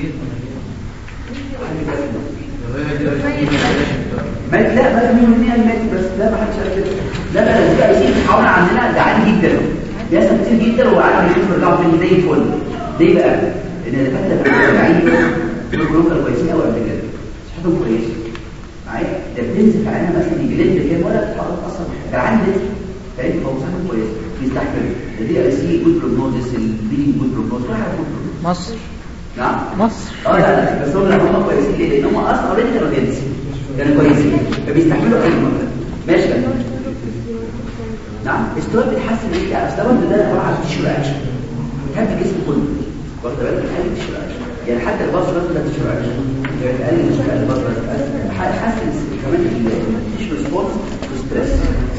مات لا بقى مين من المات بس لا ما حدش قال كده لا لا الدي اي سي حاول عندنا ده عالي جدا بيحصل كتير جدا وعارف يشوف يرجعوا تاني زي الفل ليه بقى؟ ان الدكاتره بتبقى بعيد دول كلهم كانوا كويسين قوي قبل كده صحتهم كويسه معايا ده بتنزل في عينها مثلا يجلد كام ولا تتحرك اصلا كان عندي لتر فاهم هو صحته كويسه بيستحمل الدي اي سي جود بروجنوزس البيلينج جود بروجنوز كل حاجه جود بروجنوز مصر نعم مصر اه لا لا بس هم هم كويسين ليه لان هم اصلا اوريدي كانوا جنس كانوا كويسين فبيستحملوا اي مرض ماشي بقى نعم استوى بتحسن ايه يعني استوى ده عباره عن تيشو اكشن بتهدي الجسم كله واخد بالك بتهدي تيشو اكشن يعني حتى البصره ده تيشو اكشن يعني تقلل مشكله البصره تحسن كمان التيشو ريسبونس وستريس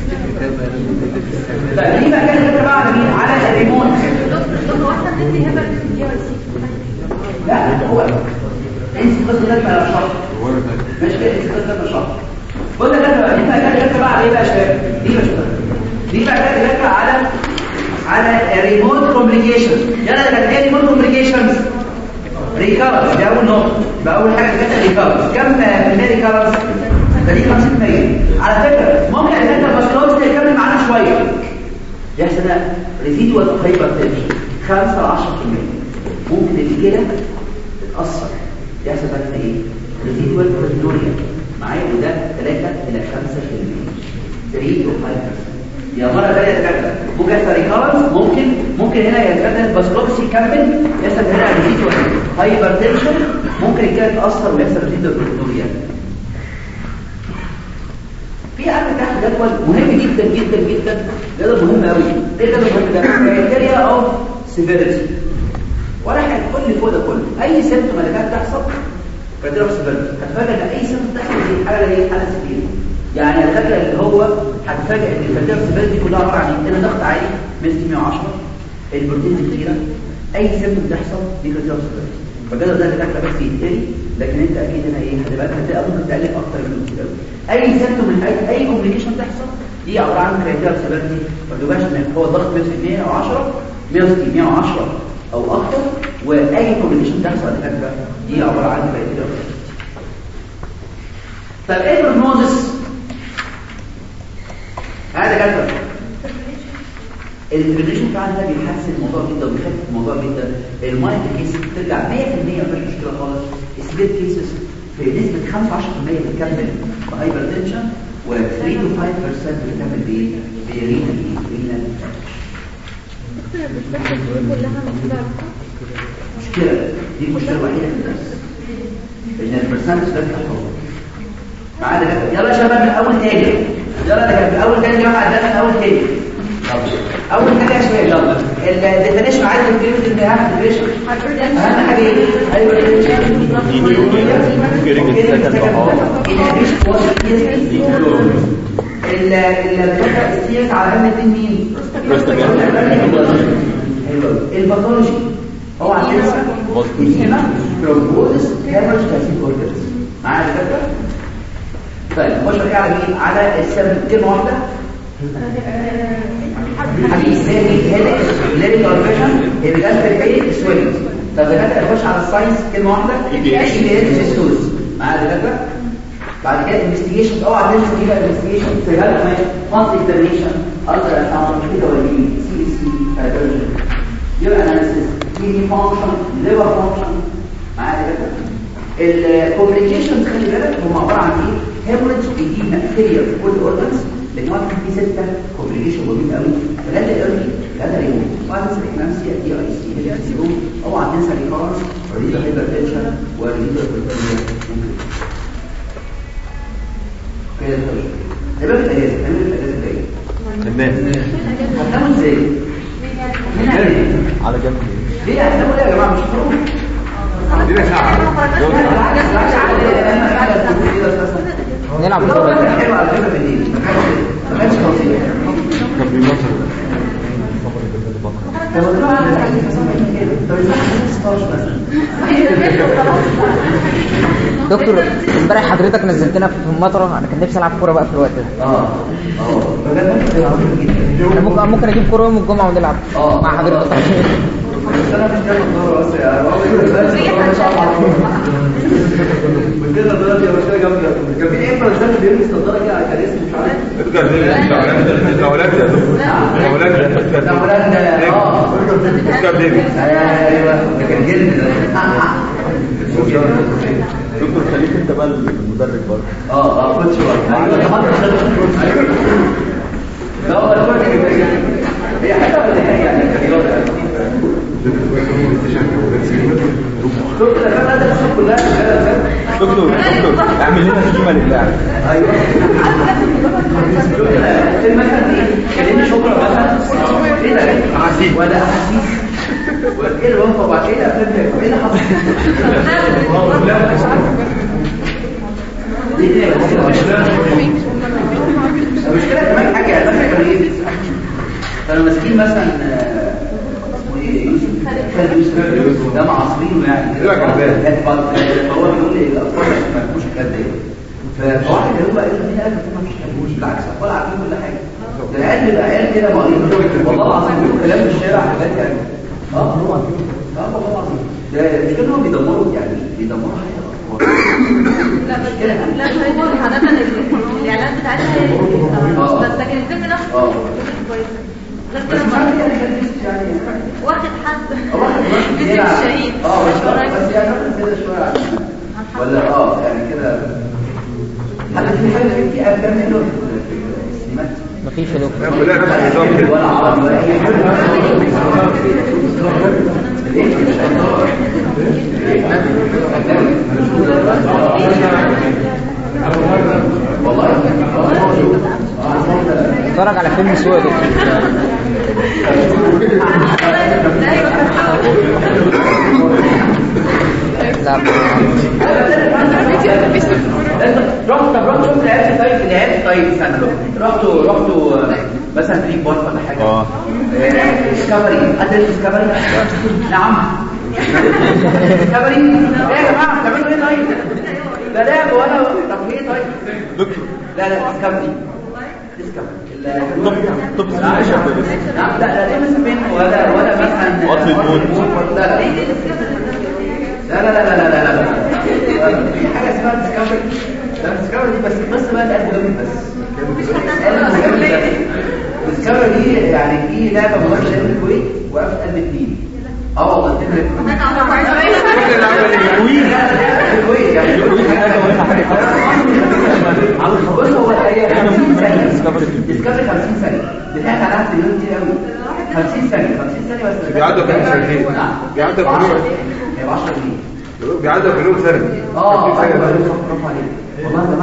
طيب دي بقى كانت بقى على مين على الريموت دكتور هو احنا بندي هبه دي ولا سي لا هو انت قصه ده بقى شرط مش كده انت قصه ده شرط قلنا ده دي بقى كانت بقى على ايه بقى يا شباب دي بقى دي بقى كانت على على ريموت كوميونيكيشن يلا ده ايه ريموت كوميونيكيشنز ريكارنس دي اول نقطه يبقى اول حاجه كانت ريكارنس كم في المية ريكارنس ده دي 50% على فكره ممكن ان انت بس تكمل معانا شويه يحصل ريزيدوال هايبر تنشن 5 ل 10% ممكن اللي كده تتاثر يحصل بقى ايه ريزيدوال بروتينوريا معايا وده 3 الى 5% 3 to 5% يا مره ثانيه تكمل ممكن يحصل ريكارنس ممكن ممكن هنا يتكلم الباسلوكس يكمل يحصل هنا ريزيدوال هايبر تنشن ممكن الكلى تتاثر ويحصل ريزيدوال بروتينوريا في عندك تحت جدول مهم جدا جدا جدا ده مهم قوي ايه ده المهم ده كرايتيريا اوف سيفيريتي ولا حاجه كل فوق ده كله اي سيمتوم اللي كانت تحصل كرايتيريا اوف سيفيريتي هتفاجئ ان اي سيمتوم تحصل دي حاله هي حاله سيفير يعني الفكره اللي هو هتفاجئ ان الفاتيرا سيبيل دي كلها عباره عن ايه؟ هنا ضغط عالي 110 البروتين كتيره اي سيمتوم بتحصل دي فاتيرا سيبيل فالجدول ده الاكله بس يتقلي لكن انت اكيد هنا ايه هتبقى هتبقى ممكن تقلب اكتر من كده اي سيمتوم من اي اي كومبليكيشن تحصل دي عباره عن كريتيريا سيفيرتي ما تبقاش ان هو ضغط 110 160 110 او اكتر واي كومبليكيشن تحصل الاكله دي عباره عن كريتيريا طب ايه البروجنوزس هذا جدول الانفليشن بتاعنا ده بيحسن الموضوع جدا وبيخفف الموضوع جدا المايند كيس بترجع 100% مفيش مشكله خالص السبيد كيسز في نسبه 15% بتكمل بهايبر تنشن و 3 to 5% بتكمل بايه؟ برينال رينال دكتور البرسبكتيف دي كلها المفروض اعرفها مشكله دي المشكله الوحيده في الدرس ان البرسنتج ده بيتحول معانا كده يلا يا شباب من اول تاني يلا ده كان اول تاني جماعه ده من اول تاني اول حاجه يا شباب يلا الديفينيشن عايز الكلمه اللي اهم ديفينيشن اهم حاجه ايه ايوه اللي بتبقى السيرك على علم الدين مين الباثولوجي هو عندنا هنا بروبوزس هيمرج كاسين اورجنز معايا يا دكتور طيب نخش بقى على مين على السبب كلمه واحده حديث ثاني هنا ليريك اورفيشن الجاستريك ايه سويلنج طب دكاتره نخش على الساينس كلمه واحده اي بي اس ستوز معايا يا دكاتره بعد كده انفستيجيشن اوعى تنسى دي بقى انفستيجيشن سيجاره كمان فانت اكزامينشن الترا ساوند كده ولا سي سي باثولوجي يبقى اناليسيس كيدني فانكشن ليفر فانكشن معايا يا دكاتره الكومبليكيشنز خلي بالك هم عباره عن ايه هيموريدج ايديما فيلير في كل اورجنز لان واحد في سته كومبليكيشن مهم قوي ثلاثه ايرلي ثلاثه ريموت واحد تنسى اكلامسيا دي اي سي دي اي سي اوعى تنسى ريكارنس وريدر هايبرتنشن وريدر كده ده بقى الاجازه نعمل الاجازه الجايه تمام هتناموا ازاي؟ هنا ليه؟ على جنب ليه هتناموا ليه يا جماعه مش فاهم عندنا ساعة نلعب كورة حلو على فكره بالليل ما كانش خطير طب بيمطر طب تروح على طب ازاي مثلا دكتور امبارح حضرتك نزلتنا في المطره انا كان نفسي العب كوره بقى في الوقت ده اه اه بجد كده عظيم جدا انا ممكن ممكن اجيب كوره يوم الجمعه ونلعب آه. مع حضرتك بس انا مش جاي الدور بس يا كده دلوقتي يا باشا جامده كان في ايه برزنت بيلبس نظاره كده على كراسي مش عارف ادجار ديفيس الاولاد يا دكتور الاولاد يا دكتور ده فلان ده اه ادجار ديفيس ايوه ده كان جلد ده دكتور خليك انت بقى المدرب برضه اه اه كوتش بقى ايوه ده حاطط لا هو الكوتش هي حاجه ولا هي يعني كرياضه شفت الافلام ده الصوت كلها دكتور دكتور اعمل لنا سكيمه للاعب ايوه فيلم مثلا ايه كلمني شكرا مثلا ايه ده احاسيس ولا احاسيس وايه اللي وقف وبعد كده افلام ايه اللي حصل ليه كده المشكله كمان حاجه يعني مثلا كانوا ايه كانوا ماسكين مثلا آه، اسمه ايه يوسف خالد يوسف ده معاصرينه يعني لا كذاب. فهو بيقول لي الاطفال ما يفهموش الكلام ده فواحد اللي هو قال لي مين قال لك ما بيفهموش بالعكس الاطفال عارفين كل حاجه ده العيال بيبقى عيال كده مريض والله العظيم بيقولوا كلام في الشارع حاجات يعني اه هو اه والله العظيم ده المشكله ان هم بيدمروا يعني بيدمروا حياه الاطفال لا بس لا هو عادة الاعلان بتاعتها هي اللي بتبقى بس لكن الفيلم نفسه اه. كويس غير بس كده مش عارف ما- يعني كان يعني واخد حد واحد واحد بيسيب بيلعب. الشهيد اه بس بس يعني واخد كده شويه عن- ولا اه يعني كده حتى في حاجه في افلام منه في السينمات مفيش يا دكتور كلها نفس النظام كده ولا عربي ولا اي حاجه والله اتفرج على فيلم سوء يا دكتور لا رحت طب رحت شفت لعبت طيب لعبت طيب استنى رحتوا رحتوا آه، مثلا دريم بارك ولا حاجه اه ديسكفري حد ديسكفري نعم ديسكفري ايه يا جماعه بتعملوا ايه طيب لا لا ولا طب ايه طيب دكتور لا لا ديسكفري ديسكفري طب لا لا لا لا مسمين ولا ولا مثلا وصل الموت. لا لا لا لا لا لا لا لا لا في حاجه اسمها ديسكفري لا ديسكفري دي بس بس بقى القلب جامد بس ديسكفري دي يعني في لعبه مباشره في الكويت وقفت قلب الدين اه والله تفرق الكويت يعني بص هو هي 50 ثانيه ديسكفري 50 ثانيه بتاعت عليها مليون كتير قوي 50 ثانيه 50 ثانيه بس بيعدوا كام سنتين؟ نعم بيعدوا كام يوم؟ هيبقى 10 جنيه بيعدوا في اليوم سنه اه في سنة. برافو عليك والله يا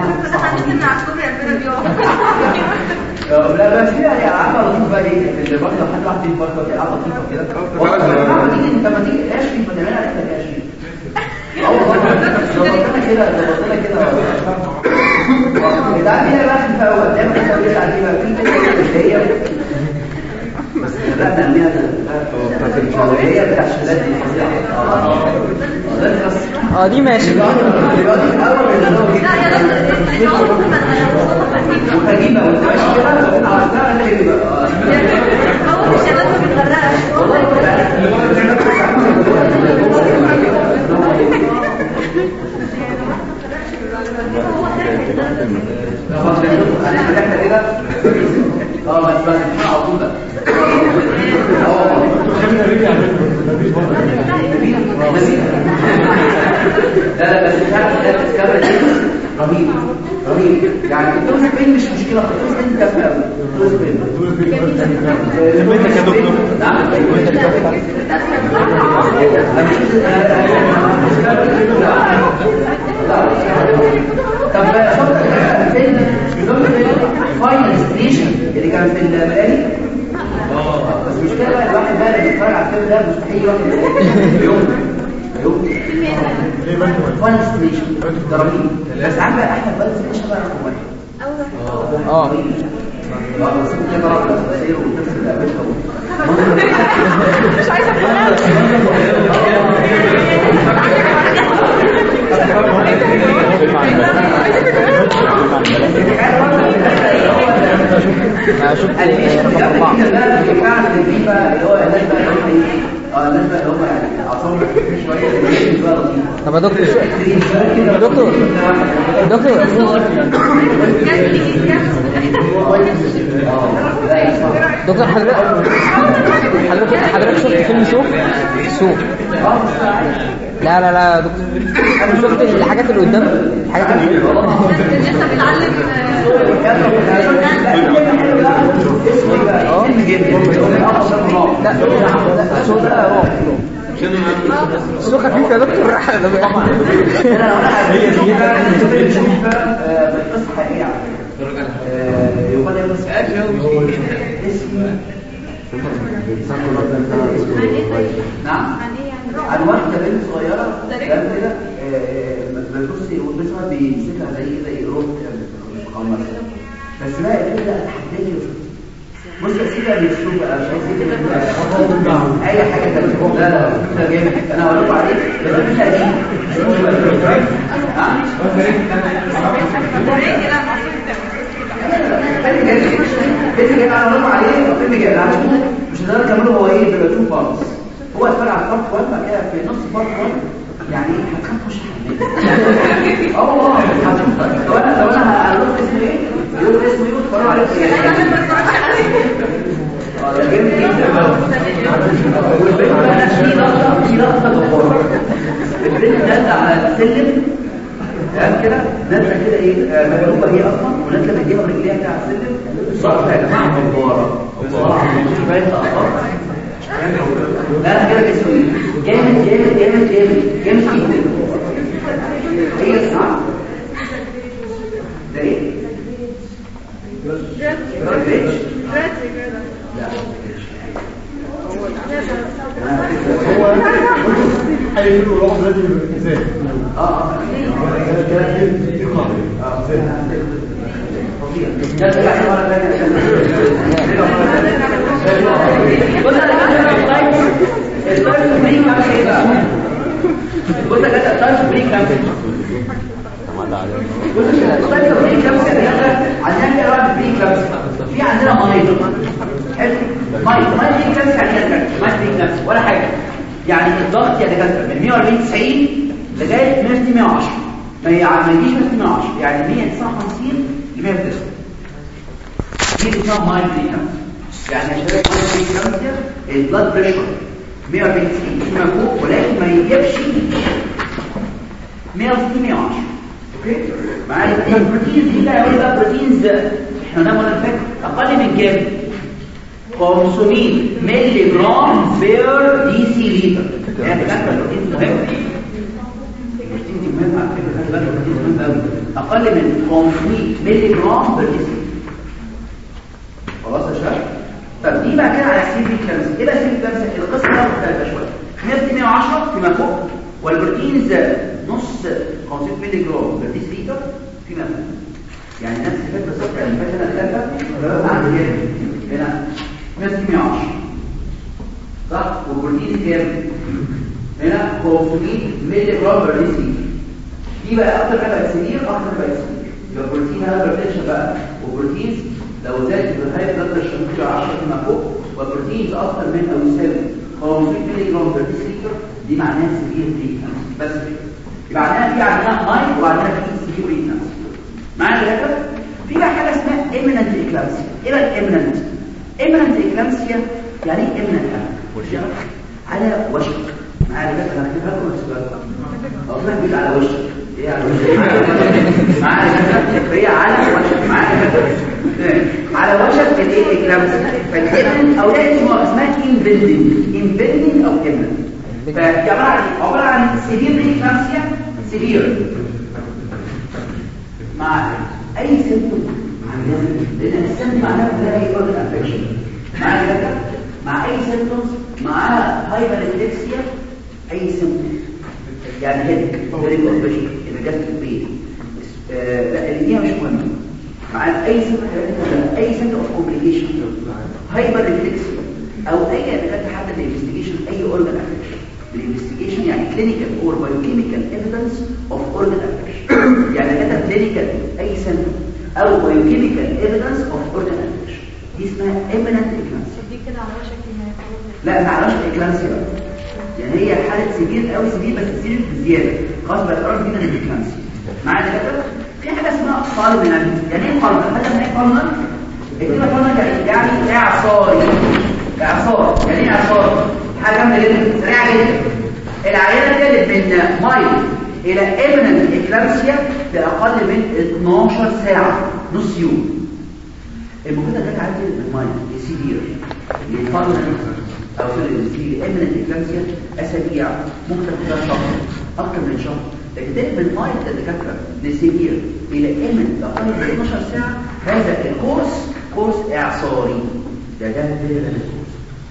جماعه لا بس في يعني العاب لطيفه بقى ايه اللي برضه لو حد واحد فيه برضه العاب لطيفه كده والله تيجي انت ما تيجي ايش في ما تعملها انت ايش اه والله ظبطنا كده ظبطنا كده ده فيها بقى في الاول دايما كده بيقول عليه بقى في كده اللي هي بس لا ده اللي هي هي بتاع الشلات دي فظيعه اه ده بس اه دي ماشي وخجيبة وانت ماشي كده عرفتها انا كده بقى خلاص انا فتحت كده اه بس بس على طول بقى لا لا بس فعلا ده تذكرة دي رهيب رهيب يعني الدوز بين مش مشكلة الدوز بين كافية قوي الدوز بين لميتك يا دكتور. نعم طب فين فاينل ستيشن اللي كان في المقالي بس مشكلة بقى الواحد بقى اللي بيتفرج على الفيلم ده مستحيل يواخد يوم يوم فاينل ستيشن ده رهيب بس عندك احمد فاينل ستيشن بقى رقم واحد اه بس كده طلعت بس ايه والناس اللي قابلتها مش عايزه اشوف رقم اربعة فعلا اللي بقى اللي هو الناس بقى اللي هم ايه اه الناس بقى اللي هم يعني اعصابهم خفيفة شويه اللي بقى لطيفه طب يا دكتور يا دكتور دكتور دكتور حضرتك حضرتك حضرتك شفت فيلم سوق سوق لا لا لا يا دكتور شفت الحاجات اللي قدام الحاجات اللي قدام لسه بتعلم اه لا لا السوق ده رعب السوق خفيف يا دكتور هي دي بس حقيقة يقال يا بس نعم عن ايه يعني عن واحدة بنت صغيرة كان كده بتبصي وبسها بيمسكها زي زي روح مقمر بس بقى كده تحدي بص يا سيدي اللي بيشوف بقى مش عايز اي حاجه تانية لا لا ده جامد انا هقول لكم عليه بس مش قديم ها فيلم جامد فيلم جامد انا هقول لكم عليه فيلم جامد عشان مش هنقدر نكمله هو ايه بيبقى تو بارتس هو اتفرج على بارت 1 بعد كده في نص بارت 1 يعني هتخاف مش اه والله هتشوف لو انا لو انا هقول اسمه ايه يقول اسمه ايه واتفرجوا عليه اه ده جامد جدا والفيلم بقى في لقطه في لقطه جباره البنت نازله على السلم تمام كده نازله كده ايه آه، مقلوبه هي اصلا ونازله بايديها ورجليها كده على السلم صراحه يا جماعه جباره بصراحه مش باين لقطات لا لا كده اسمه جامد جامد جامد جامد جامد جدا هي صعب ده ايه؟ ريتش؟ لا هيقولوا الواحد لازم يبقى ازاي اه اه ده رجع مرة ثانية رجع مرة ثانية بص انا كده السلايد السلايد بريك عامل ايه بقى بص انا كده السلايد بريك عامل بص السلايد بريك كام كده عندنا كده واحد بريك كام في عندنا مايل حلو مايل مايل بريك كام يعني ايه مايل بريك كام ولا حاجه يعني الضغط يا دكاتره من 140 90 لغايه 160 110 ما يع- ما يجيش 160 110 يعني 159 ل 109 دي اللي اسمها مايل بريك كام يعني يا شباب مايل بريك كام البلاد بريشر 140 90 فيما فوق ولكن ما يجيبش 160 110 اوكي معايا البروتينز دي بقى ايه بقى بروتينز احنا ده ولا فاكر اقل من كام 500 مللي جرام بير دي سي لتر يعني كده البروتين مهم البروتين دي مهم على فكره خلي بالك البروتين مهم قوي اقل من 500 مللي جرام بير دي سي خلاص يا شباب طب دي بقى كده على سي بي كلامس ايه بقى سي بي كلامس القصه بقى مختلفه شويه 100 110 فيما فوق والبروتينز نص 500 مللي جرام بير دي سي لتر فيما فوق يعني نفس الفكره بالظبط يعني الفكره انا ثلاثه عند كام هنا 110 صح والبروتين كام هنا 500 مللي جرام بر دي دي بقى اكتر حاجه بقت سرير اكتر حاجه بقت سرير يبقى البروتين هذا بروتين بقى وبروتينز لو زادت بالهاي بلاد بريشر ممكن 10 فيما فوق والبروتينز اكتر من او يساوي 500 مللي جرام بر دي دي معناها سرير بريك بس كده يبقى عندنا في عندنا ماي وعندنا في سرير بريك معايا كده في بقى حاجه اسمها imminent eclampsia ايه بقى imminent imminent eclampsia يعني ايه imminent ورجع على وشك معايا كده انا كده هاكل السؤال اصلا بيقول على وشك ايه على وشك معايا كده هي على وشك معايا كده على وشك الايه eclampsia فالimminent او لا اسمها اسمها impending impending او imminent فدي عباره عن عباره عن severe eclampsia severe مع اي سيمتوم عندنا لان السيمتوم معناها كلها اي اورجن انفكشن مع كده مع اي سيمتومز مع هايبر انفكسيا اي سيمتوم يعني هيد فيري كونفشن الجاستريك بين لا اللي دي مش مهمه مع اي سيمتوم اي سيمتوم اوف كومبليكيشن هايبر انفكسيا او اي كانت حتى الانفستيجيشن اي اورجن انفكشن الانفستيجيشن يعني كلينيكال اور بايوكيميكال ايفيدنس اوف اورجن انفكشن يعني كتب كلينيكال اي سنه او بايوكيميكال ايفيدنس اوف اورجن انفكشن دي اسمها ايمننت اكلانسيا دي كده على وشك ان لا ما اعرفش الاكلانسيا بقى يعني هي حاله سيفير قوي سيفير بس سيفير بزياده خلاص بقى قرار جدا الاكلانسيا معايا كده في حاجه اسمها فالمنال يعني ايه فالمنال حاجه اسمها ايه فالمنال اكتبها فالمنال يعني يعني اعصاري اعصار يعني ايه اعصار حاجه جامده جدا سريعه جدا العينه دي من مايل الى ايمننت اكلامسيا باقل من 12 ساعه نص يوم المفروض ده عندي المايل سيفير للفالمنال او في ايمننت اكلامسيا اسابيع ممكن تاخد شهر اكتر من شهر لكن ده من مايل الدكاتره لسيفير الى ايمننت باقل من 12 ساعه هذا الكورس كورس اعصاري ده ده ده الكورس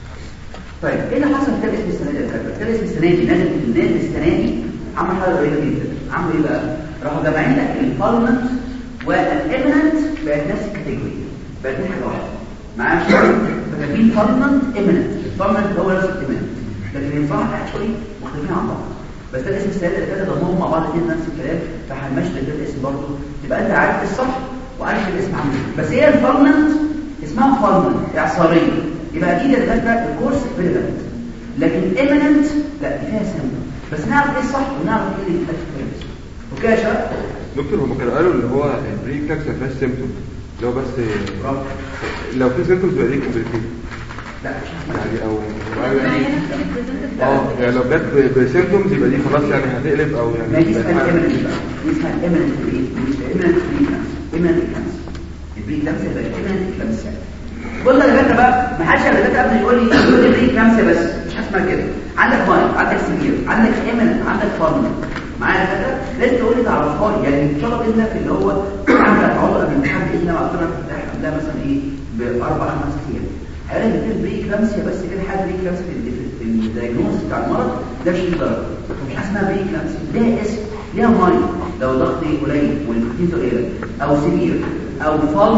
طيب ايه اللي حصل في اسم السنه دي يا دكاتره كان اسم السنه دي نازل نازل السنه دي عمل حاجه غريبه جدا عملوا ايه بقى راحوا جامعين لك الفالمنت والامننت بقت نفس الكاتيجوري بقت حاجه واحده معايا فكاتبين فالمنت امننت الفالمنت هو نفس الامننت لكن الفالمنت اكشولي مختلفين عن بعض بس ده اسم السنه اللي كده ضمهم مع بعض كده نفس الكلام فهنمشي ده الاسم برضه تبقى انت عارف الصح وعارف الاسم عامل بس هي الفالمنت اسمها فالمنت اعصاريه يبقى اكيد الدكاتره الكورس ريليفنت لكن ايمننت لا دي فيها سنه بس نعرف ايه الصح ونعرف ايه اللي يتقال كويس اوكي يا شباب دكتور هم كانوا قالوا اللي هو البري كلاكس ما فيهاش سيمتوم اللي هو بس لو في سيمتومز بقى ليه كومبليكيت لا مش هسمع يعني او العينة بتيجي بريزنت اه يعني لو جت بسيمتومز يبقى دي خلاص يعني هتقلب او ما يعني دي اسمها بقت حاجة. الايمننت بقى دي اسمها الايمننت ايه الايمننت بري كلامس ايمننت كلامس البري كلامس يبقى الايمننت كلامس بص يا دكاتره بقى ما حدش يا دكاتره قبل يقول لي يقول لي بري كلامس بس مش هسمع كده عندك مايل عندك سيفير عندك ايمننت عندك فارمنت معايا يا دكاتره لازم تقول لي تعرفها لي يعني ان شاء الله باذن الله في اللي هو عندك عضله قبل الامتحان باذن الله بعتبرها تفتح قبلها مثلا ايه باربع خمس ايام هيقول لك في بري كلامسيا بس كده حاجه بري كلامسيا في الدايجنوز بتاع المرض ده مش درجه مش حاجه اسمها بري كلامسيا ليها اسم ليها مايل لو ضغط قليل والبروتين قليله او سيفير او فالمنت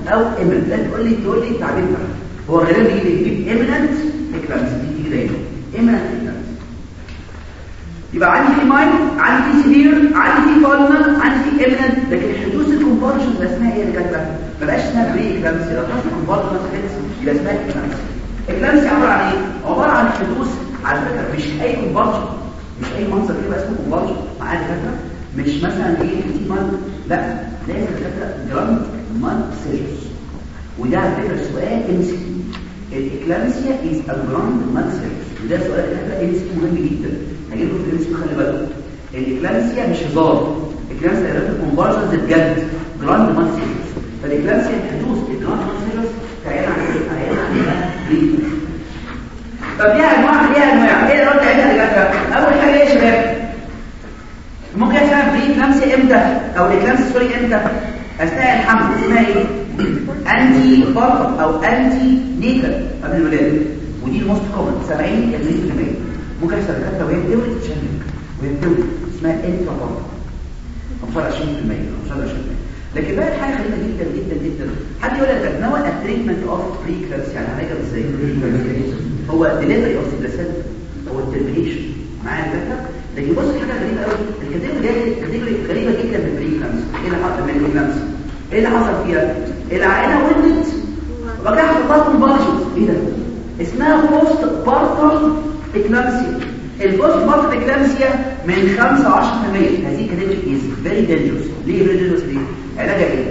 او imminent لا تقول لي تقول لي التعبير ده هو غالبا بيجي بيجيب imminent eclampsia دي تيجي دايما imminent eclampsia يبقى عندي في ماين عندي في سيفير عندي في فالنا عندي في ايمننت لكن حدوث الكونفرجن ده اسمها ايه اللي كانت ما بقاش اسمها بري اكلامسي لو حصل كونفرجن يبقى اسمها اكلامسي اكلامسي عباره عن ايه عباره عن حدوث على فكره مش اي كونفرجن مش اي منظر كده اسمه كونفرجن مع الدكاتره مش مثلا ايه تي مان لا لازم الدكاتره جراند مان سيرجز وده على فكره سؤال امسك الاكلامسيا از ا جراند مان سيرجز وده سؤال الدكاتره امسك مهم جدا هجيب له في الامسك خلي بالك الاكلامسيا مش هزار الاكلامسيا ده كونفرجنز بجد جراند مان سيرجز فالاكلامسيا حدوث الجراند مان سيرجز تعالى عن ايه تعالى عن ايه طب ليها انواع ليها انواع ايه اللي قلت عليها دكاتره اول حاجه ايه يا شباب ممكن يحصل بري كلامسي امتى او الاكلامسي سوري امتى اثناء الحمل اسمها ايه انتي بطل او انتي نيتال قبل الولاده ودي الموست كومن 70 ل 80% ممكن يحصل دكاتره وهي بتولد تشنج وهي بتولد اسمها انترا بطل 25% 25% لكن بقى الحاجه غريبه جدا جدا جدا حد يقول لك نوع التريتمنت اوف بري كلامسي يعني هنعمل ازاي هو ديليفري اوف بلاسنتا هو الترمينيشن معايا الفكره لكن بص حاجه غريبه قوي الكاتيجوري جايه كاتيجوري غريبه جدا من البري كلامسي ايه اللي حصل من الكلامسي ايه اللي حصل فيها العائله ولدت وبعد كده حصل لها كونفالجنس ايه ده اسمها بوست بارتر اكلامسيا البوست بارتر اكلامسيا من 5 ل 10% هذه كاتيجوري از فيري دينجرس ليه فيري دينجرس ليه علاجها ايه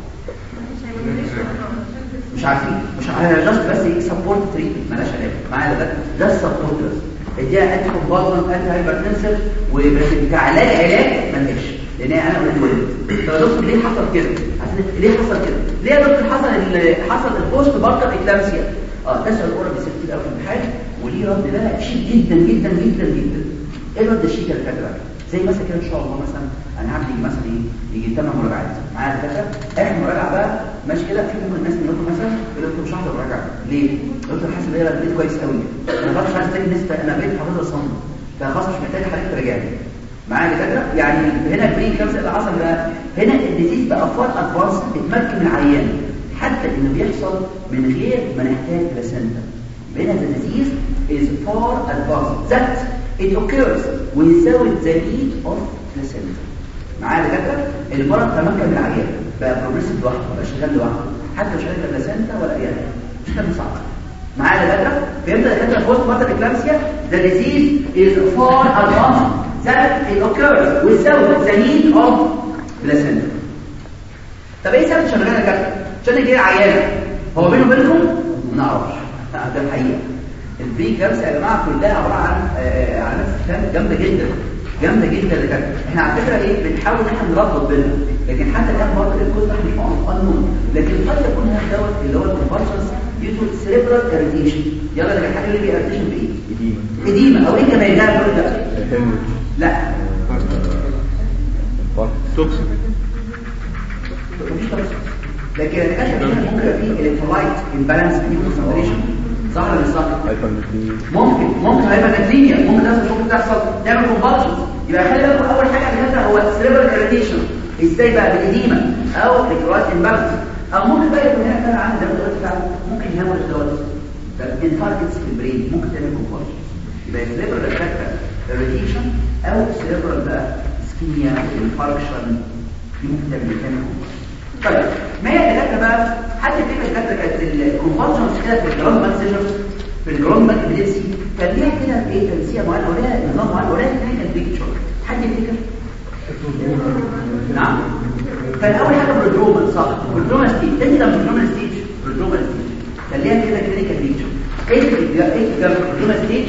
مش عارفين مش عارفين جاست بس ايه سبورت تريتمنت مالهاش علاج معايا ده ده سبورت بس اديها انتي كومبالمنت انتي هايبرتنسر وبس كعلاج علاج مالهاش لان انا قلت ولد طب يا دكتور ليه حصل كده عشان ليه حصل كده ليه يا دكتور حصل ال- حصل البوست بارتر اكلامسيا اه ده سؤال اورا بيصير كتير قوي في الامتحان وليه رد ده شيك جدا جدا جدا جدا ايه الرد الشيك اللي كاتبه زي مثلا كده ان شاء الله مثلا انا هعمل يجي مثلا ايه يجي ثمان مراجعات معايا الدكاتره اخر مراجعه بقى ماشي كده في ممكن الناس منكم مثلا يقول لكم مش هحضر مراجعه ليه؟ قلت له حاسس ان انا بقيت كويس قوي انا خلاص مش عايز اذاكر لسه انا بقيت حافظها صم فخلاص مش محتاج حضرتك تراجعني معايا الدكاتره يعني هنا البري كلامس اللي حصل بقى هنا الديزيز بقى فار ادفانس بتمكن من العيان حتى انه بيحصل من غير ما نحتاج بلاسنتا هنا the disease is far advanced that it occurs without the need of placenta معايا دكاتره المرض تمكن من العيان بقى بروجريسيف لوحده بقى شغال لوحده حتى مش هيبقى بلاسنتا ولا اي حاجه مش كان صعب معايا دكاتره فهمت دكاتره بوست مارتر اكلامسيا the disease is far advanced that it occurs without the need of placenta طب ايه سبب شغلانه يا دكاتره عشان يجي عيانه هو بينه وبينكم ما نعرفش ده الحقيقه البري كلامس يا جماعه كلها عباره عن آه، علامات استفهام جامده جدا جامده جدا اللي كانت احنا على فكره ايه بنحاول ان احنا نربط بينها لكن حتى الان برضه الكود ده مش قانون لكن قد يكون هذا دوت اللي هو الكونفرجنس يوتو سيريبرال اريتيشن يلا ده الحاجه اللي بيرتيشن بايه قديمة اديمه او ايه كمان ده الكود ده لا توكسيك مفيش توكسيك لكن الاكتشف هنا ممكن يبقى فيه الكترولايت امبالانس في كونسنتريشن صح ولا مش صح ممكن ممكن هيبقى نتيجه ممكن تحصل ممكن تحصل تعمل كومبالشنز يبقى خلي بالك اول حاجه اللي هو السيريبرال اريتيشن ازاي بقى بالاديمه او الكترولايت امبالانس او ممكن بقى يكون هنا كان عندي زي ما أنت قلت فعلا ممكن يهمل دوت ده انفاركتس في البرين ممكن تعمل كومبالشنز يبقى السيريبرال اريتيشن او السيريبرال بقى اسكيميا انفاركشن دي ممكن تعمل تعمل كومبالشنز طيب ما هي الدكاتره بقى حد فينا الدكاتره كانت الكونفرجنس كده في الجراند مانسيجر في الجراند مان ابيليبسي كان ليها كده ايه تنسيق معين وليها نظام معين وليها كلينيكال بيكتشر حد يفتكر نعم كان اول حاجه برودروما صح برودروما ستيج تاني ده برودروما ستيج برودروما ستيج كان ليها كده كلينيكال بيكتشر ايه اللي ايه جنب برودروما ستيج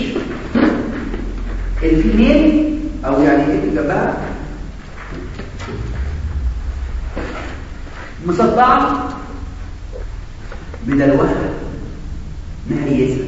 الفيميل او يعني ايه اللي جنبها مصدعة مدلوهة مهيسة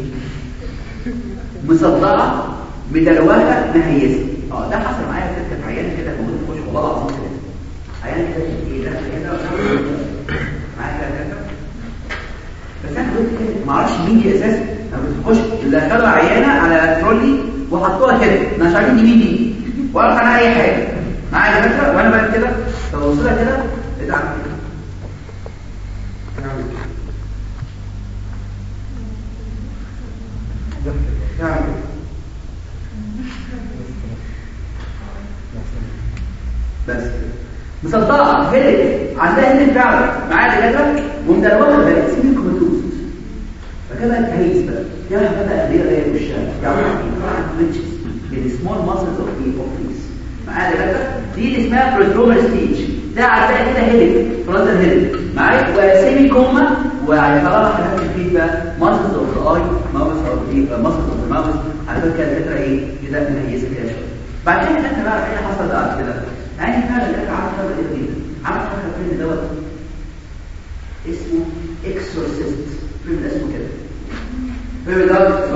مصدعة مدلوهة مهيسة اه ده حصل معايا كده كانت عيانة كده موجودة في وش والله العظيم كده عيانة كده ايه ده كده معايا كده كده بس انا قلت كده ما اعرفش مين دي اساسا انا كنت بخش اللي خدوا عيانة على ترولي وحطوها كده مش عارفين دي مين دي ولا عنها اي حاجة معايا كده وانا بقى كده ببص لها كده بتاع كده تعمل كده بس مسطعه هلت عندها هلت فعلا معايا دكاتره ومدروخه بقت سيمي كوماتوز فكده بقت هيز بقى يا بقى اللي هي وشها يعني فليتشز بالسمول ماسلز اوف دي اوف معايا دكاتره دي اللي اسمها بروترومر ستيج ده عندها كده هلت فرونتال هلت معايا وسيمي كوما وعلى خلاص هنعمل فيه بقى ماسلز اوف ذا اي ماسلز اوف ذا ماسلز اوف ذا ماوس على فكره الفكره ايه كده مهيزه كده شويه بعد كده احنا بقى ايه اللي حصل بعد كده يعني فعلا كده عارف حاجه ايه جديده عارف حاجه فيلم دوت اسمه اكسورسيست فيلم اسمه كده فيلم دوت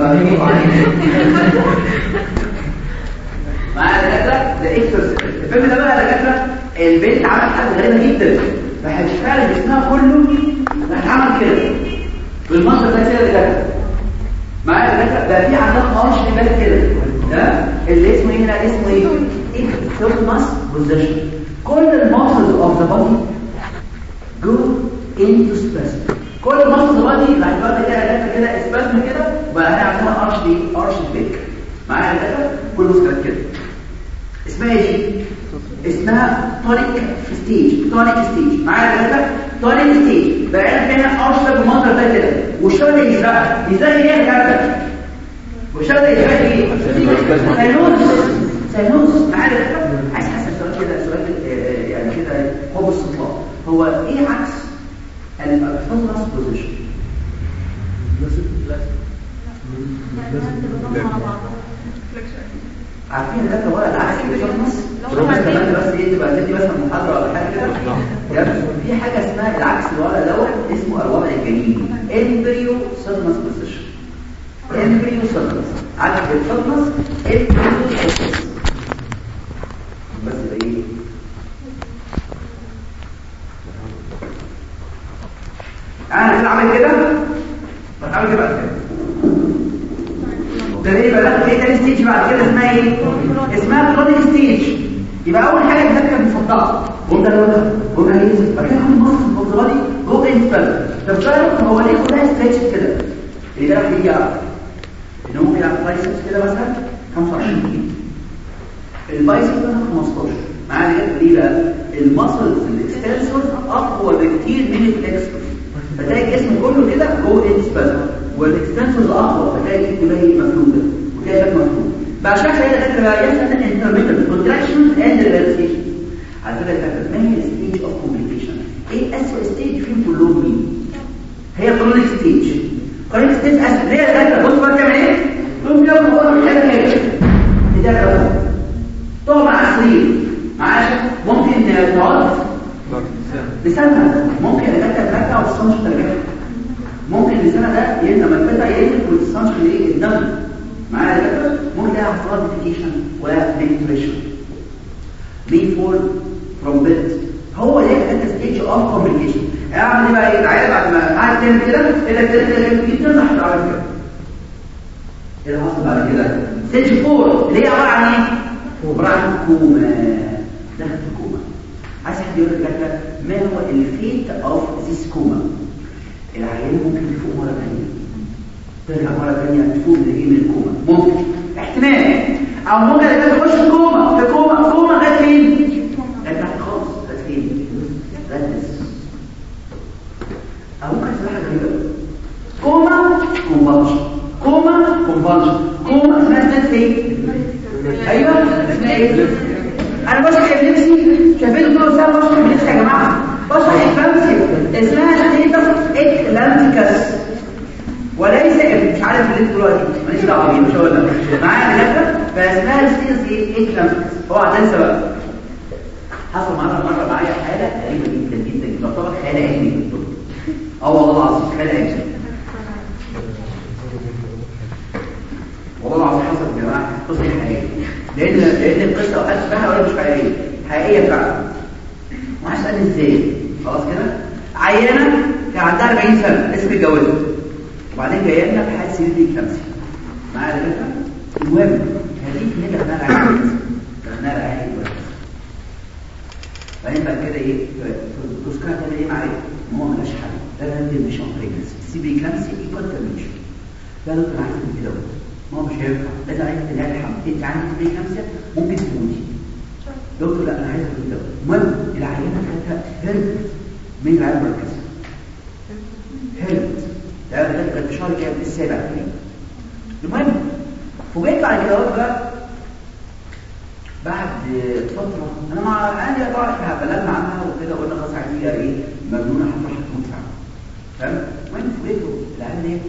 معايا دكاتره ده اكسورسيست الفيلم ده بقى دكاتره البنت عملت حاجه غريبه جدا راحت فعلا جسمها كله راح عمل كده بالمنظر ده كده دكاتره معايا دكاتره بقى في عندها قرش بس كده ده اللي اسمه ايه هنا اسمه ايه اكتوماس بوزيشن كل الماسلز اوف ذا بودي جو انتو سباسم كل الماسلز بودي راح يبقى كده دكاتره كده سباسم كده وبقى هنا عندنا ارش دي ارش بيك معايا دكاتره كل مسكرات كده اسمها ايه دي اسمها تونيك ستيج تونيك ستيج معايا دكاتره تونيك ستيج بقى هنا ارش بالمنظر ده كده والشغل يزرع يزرع ايه يا دكاتره وشغل يزرع ايه سينوس سينوس معايا دكاتره عايز اسال سؤال كده سؤال آه، يعني كده حب استطلاع هو ايه عكس الفوكس بوزيشن عارفين ده ولا العكس الفوكس بس كمان بس ايه تبقى تدي مثلا محاضره ولا حاجه كده تمام؟ في حاجه اسمها العكس الورق دوت اسمه الوضع الجنيني امبريو سيرمس بوزيشن امبريو سيرمس عكس الفوكس امبريو سيرمس بس ده ايه انا كده عامل كده بتعمل كده بعد كده ده ليه بقى ايه تاني ستيج بعد كده اسمها ايه اسمها كرونيك ستيج يبقى اول حاجه كده كانت مفضله قلنا لو ده قلنا ايه بعد كده كل مصر المفضله دي جو انسبل طب تعرف هو ليه كلها ستريتش كده اللي ده يجي يعرف ان هو بيلعب بايسبس كده مثلا 25 كيلو البايسبس ده 15 معايا كده ليه بقى المسلز الاكستنسورز اقوى بكتير من الفلكسورز فتلاقي الجسم كله كده جوه انسبل والاكستنسورز اقوى فتلاقي الجسم باقي مفلوده وتلاقي شكل مفلود بعد شويه تلاقي الدكاتره بقى يحصل انترميتنت كونتراكشنز اند ريلاكسيشن على فكره الدكاتره ما هي الستيج اوف كوميونيكيشن ايه اسوء ستيج فيهم كلهم مين هي كرونيك ستيج كرونيك ستيج اسوء ليه يا دكاتره بص بقى بتعمل ايه تقوم جايب مقرر حاجه كده بتاع تقعد مع السرير معاش ممكن تقعد لسانها ممكن الدكاتره ترجع والصنش ترجع ممكن لسانها ده ينزل لما الفتى ينزل والصنش ايه الدم معايا دكاتره ممكن يلاقي حصلات ديفيكيشن وديكتريشن ليه فول فروم بيت هو ده كانت ستيج اوف كوميونيكيشن اعمل ايه بقى ايه العيال بعد ما قعدت تعمل كده ايه كده كده جامد جدا راح تعمل كده ايه اللي حصل بعد كده ستيج 4 اللي هي عباره عن ايه عباره عن كوما دخل في كوما عايز حد يقول لك ما هو الفيت اوف ذيس كوما العيان ممكن يفوق مره ثانيه ترجع مرة ثانية تفوق من ايه من الكوما ممكن احتمال او ممكن انك تخش في كوما في كوما كوما لغايه فين؟ لغايه تحت خالص لغايه فين؟ لغايه او ممكن تبقى حاجه غريبه كوما كونفالجن كوما كونفالجن كوما اسمها اسمها ايه؟ ايوه اسمها ايه؟ انا بشرح ابليبسي شايفين الدكتور اسامه بشرح ابليبسي يا جماعه بشرح اكلامسي اسمها ستيتس اكلامتيكس وليس مش عارف اللي انت دلوقتي ماليش دعوه بيه مش هقول لك معايا دكاتره فاسمها ستيتس ايه اكلامتيكس اوعى تنسى بقى حصل مره مره معايا حاله غريبه جدا جدا جدا تعتبر خيال علمي في الطب اه والله العظيم خيال علمي والله العظيم حصل يا جماعه قصه حقيقيه لان لان القصه وقت اسمها ولا مش حقيقيه حقيقيه فعلا وعايز اسال ازاي خلاص كده عيانه كان عندها 40 سنه لسه متجوزه وبعدين جايه لنا في حاله سرير دي كلامسي معايا دكاتره المهم هذه نجح انها العيان انها العيان بعدين بعد كده ايه تذكرها تعمل ايه معايا ما هو ملهاش حل ده ده مش بريجنسي السي بي كلامسي ايكوال ترميشن ده دكتور عايز من كده ما هو مش هينفع لازم عايز تنهي الحمل انت عندك بري كلامسيا ممكن تموتي دكتور لا انا عايز اقول ده المهم العيانه خدتها هربت من العيادة المركزية هربت ده بدأت كانت في شهر كام السابع تقريبا المهم فوجئت بعد كده اهوت بقى بعد فترة أنا مع عادي طبعا احنا بلغنا عنها وكده قلنا خلاص عايزين ايه مجنونة هتروح هتموت فعلا فاهم؟ المهم فوجئته العيال مات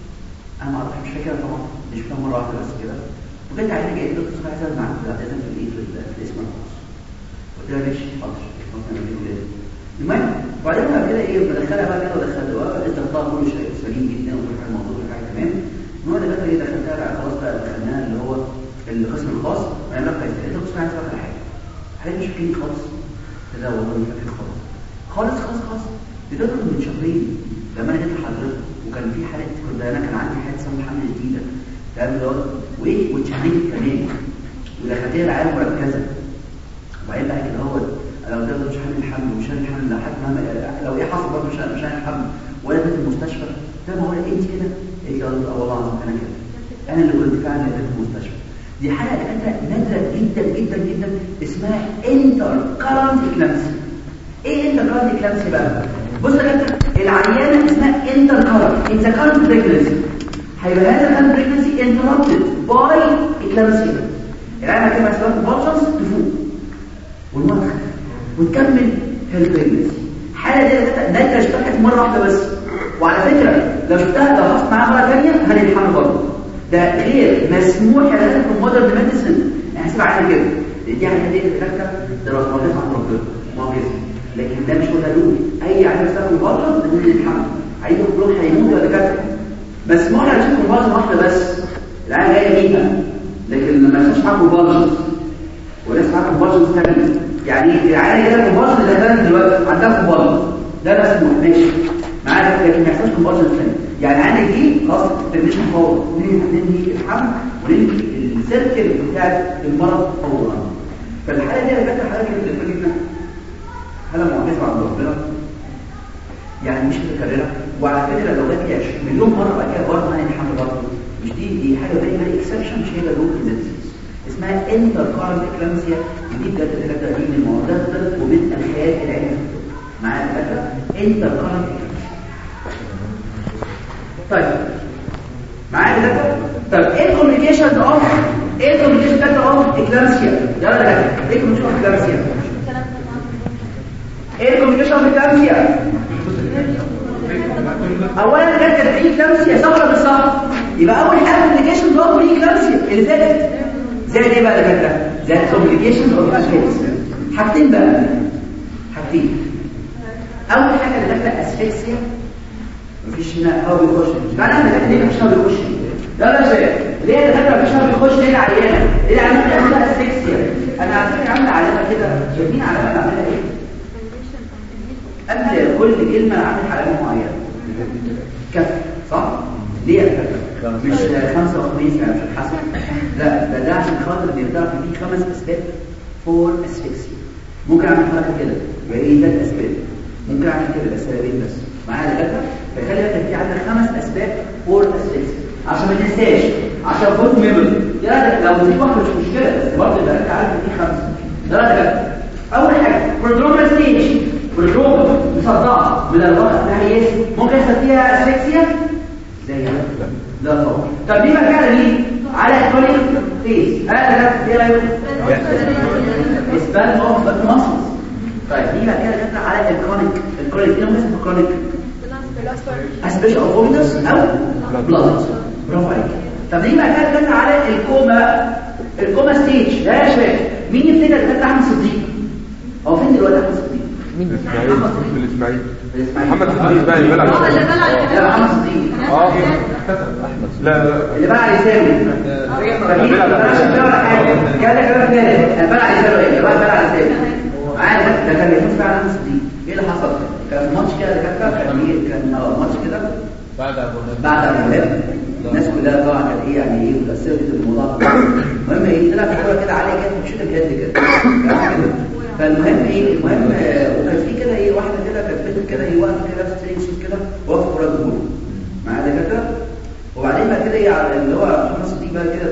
أنا ما أعرفش مش فاكرها طبعا مش فاكرها مرة واحدة بس كده وجيت عيالي جاي دكتور اسمها عايز معاك لا لازم في الايه في ال- في الاسم الخاص قلت لها ماشي حاضر خلاص انا بجيب ولادي المهم وبعدين بعد كده ايه بدخلها بقى كده ودخلت بقى لقيت ضغطها كله شيء سليم جدا وكل حاجه موجوده وكل حاجه تمام المهم ده بقى ايه دخلتها بقى خلاص بقى دخلناها اللي هو القسم الخاص وانا بقى كويس لقيت القسم عايز على حاجه حضرتك مش فاكرني خالص قلت لها والله مش فاكر خالص خالص خالص خالص لدرجه من شهرين لما انا جيت لحضرتك وكان في حاله كنت انا كان عندي حاله سم حمل جديده تمام اللي هو وايه واتشهرت كمان ودخلتها العيال مركزه وبعدين بعد كده هو لو ده مش حامل الحمل ومش حامل الحمل لحد ما لو ايه حصل برضه مش مش حامل الحمل ولا في المستشفى ده ما هو انت كده انت اه والله العظيم انا كده انا اللي كنت فعلا في المستشفى دي حاجه كانت نادره جدا جدا جدا اسمها انتر كارنت اكلامسي ايه انتر كارنت اكلامسي بقى بص يا جدع العيانه اسمها انتر كارنت انت كارنت بريجنسي هيبقى هذا الكارنت بريجنسي انتربتد باي اكلامسي العيانه كده مثلا بوتشنز تفوق والمرض وتكمل البريجنسي حاله دي كده نادره اشتكت مره واحده بس وعلى فكره لو شفتها لو حصلت معاها مره ثانيه هنلحقها برضه ده غير مسموح يا في المودرن ميديسن احسب عادي كده دي حاجه دي فاكره دراسه معجزه عند ربنا معجزه لكن ده مش ولا له اي عيل يستخدم بره بدون الحمل عيل كلهم هيموتوا ولا كده مسموح لك تشوف مباراه واحده بس العيال جايه بيها لكن لما يخش معاك مباراه وناس معاك مباراه ثانيه يعني العيال جايه مباراه اللي دخلت دلوقتي عندها مباراه ده مسموح ماشي معاك لكن ما يحصلش مباراه ثانيه يعني عندك دي خلاص تبنيش فورا ننهي الحمل وننهي السيركل بتاع المرض فورا فالحاله دي انا فاكر حاله كده جدا حاله معجزه عند ربنا يعني مش متكرره وعلى فكره لو جت 20 مليون مره بعد كده برضه هنعمل حمل برضه مش دي دي حاجه فيري فيري اكسبشن مش هي اللي ديزيز اسمها انتر كارنت اكلامسيا ودي بجد الدكاتره دي من المواضيع ده ومن الخيال العلمي معايا الدكاتره انتر كارنت طيب معايا الدكاتره طب ايه الكوميونيكيشنز اوف ايه الكوميونيكيشن بتاعت اوف اكلامسيا يلا يا دكاتره ايه الكوميونيكيشن اوف اكلامسيا ايه الكوميونيكيشن اوف اكلامسيا اولا كانت تدعيم كلامسيا صح ولا مش صح يبقى اول حاجه كوميونيكيشن اوف بري كلامسيا اللي فاتت زي ايه بقى يا دكاتره زي الكوميونيكيشن اوف اسفكسيا حاجتين بقى حاجتين اول حاجه اللي داخله اسفكسيا مفيش هنا هوا بيخش معنى ان ده ليه مفيش هوا بيخش ده لا شيء ليه ده داخله مفيش هوا بيخش ليه العيانه ليه العيانه بتعمل اسفكسيا انا على فكره عامله علامه كده شايفين علامه بعملها ايه قبل كل كلمه انا عامل علامه معينه كف صح ليه يا كف مش خمسة وخميس يعني مش الحسن لا ده ده عشان خاطر بيقدر فيه خمس اسباب فور اسفكسيا ممكن اعمل حركه كده يبقى ايه ثلاث اسباب ممكن اعمل كده بس سببين بس معايا دكاتره فخلي بالك في عندك خمس اسباب فور اسفكسيا عشان ما تنساش عشان فوت ميموري يا لو دي واحده مش مشكله بس برضه يبقى انت عارف ان دي خمسه ده دكاتره اول حاجه بروترومال ستيج بروتروما مصدعه من الوقت ناحيه ممكن يحصل فيها اسفكسيا زي لا لا طبعا طب ليه بقى كده ليه على الكوليك فيس هذا ده ايه رايك اسبان اوف ماسلز طيب ليه بقى كده جبنا على الكرونيك الكرونيك ايه اسمه الكرونيك اسبيش اوف فوميتس او بلاد برافو عليك طب ليه بقى كده جبنا على الكوما الكوما ستيج ده يا شباب مين يفتكر ده احمد صديق هو فين دلوقتي احمد صديق الاسماعيلي في الاسماعيلي الاسماعيلي محمد صديق بقى اللي بلع هو اللي بلع لا محمد صديق اه لا لا اللي بقى يساوي فدي بلاش ولا حاجه كده كلام ثالث انا بلع يساوي ايه بقى بلع يساوي عارف ده كان بيفوز فعلا نفس دي ايه اللي حصل كان في ماتش كده دكاتره كان ايه كان اه ماتش كده بعد ابو هريره بعد ابو هريره الناس كلها طبعا كانت ايه يعني ايه متاثره بالموضوع ده المهم ايه طلع في كوره كده عاليه كده بتشوط بجد كده كده فالمهم ايه المهم آه، وكان في كده ايه واحده كده كانت بنت كده ايه واقفه كده في سترينج شوت كده واقفه ورا الجمهور معايا دكاتره وبعدين بقى كده ايه على اللي هو محمد صديق بقى كده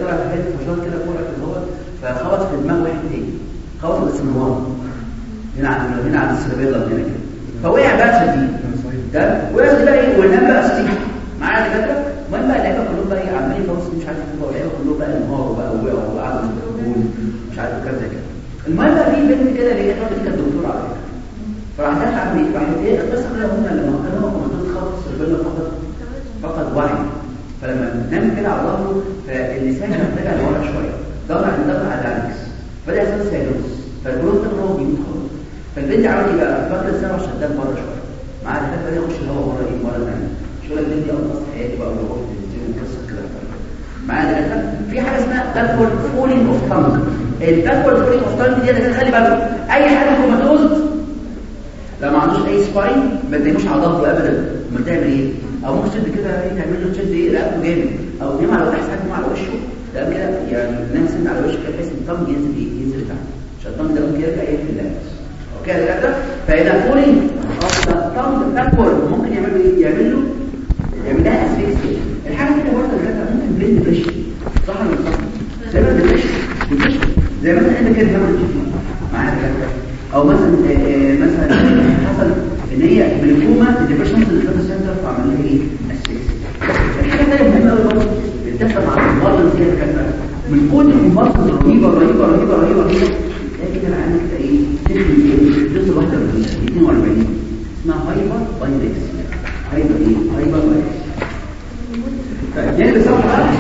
السيربيلا هنا كده فوقع بقى دي ده وقع بقى ايه ونام بقى ستيك معايا دكاتره المهم بقى اللعيبه كلهم بقى ايه عمالين خلاص مش عارف ايه واللعيبه كلهم بقى انهاروا بقى وقعوا وقعدوا يقولوا مش عارف كذا زي كده المهم بقى في بنت كده اللي هي دي كانت دكتوره على فكره فراح دخل على البيت راح ايه بس كده هم لما كانوا محطوط خط السيربيلا فقط فقد وعي فلما نام كده على ظهره فاللسان رجع لورا شويه ضغط على ضغط على الداينكس فده اساس سيروس فالجلوس ده هو بيموت خالص فالبنت عملت ايه بقى فاكر السنه شدان بره شويه مع الحاجه بدا يخش الهواء بره ايه مره ثانيه شو لك البنت دي انقذت حياتي بقى ويروح وقصه كده معايا ده في حاجه اسمها باكورد فولينج اوف تانج الباكورد فولينج اوف تانج دي ده خلي بالك اي حاجه كوماتوز لو ما عندوش اي سباين ما تدينوش على ظهره ابدا امال تعمل ايه او ممكن تشد كده ايه تعمل له تشد ايه رقبته جامد او نام على احسن نام على وشه ده كده يعني نام سند على وشه كده بحيث ان الطنج ينزل ايه ينزل تحت عشان الطنج ده ممكن يرجع ايه في اللمس اوكي يا دكاتره فاذا فولينج اوف ذا طنج باكورد ممكن يعمل ايه يعمل له يعمل لها اسفكسيا الحاجه كده برضه يا دكاتره ممكن بليند بريشر صح ولا صح زي ما البريشر البريشر زي مثلا انت كده هعمل معايا يا دكاتره او مثلا آه، مثلا حصل ان هي بالكوما الديبرشن اللي في السنتر فعمل لها ايه اسفكسيا الحاجه الثانيه مهمه قوي برضه بتدخل مع المرض زي الكلام من كل المرض الرهيبه الرهيبه الرهيبه الرهيبه الرهيبه تلاقي كده عندك كده ايه تكتب ايه جزء واحده من 42 اسمها هايبر بايركس هايبر ايه هايبر بايركس طيب جانب الصفحه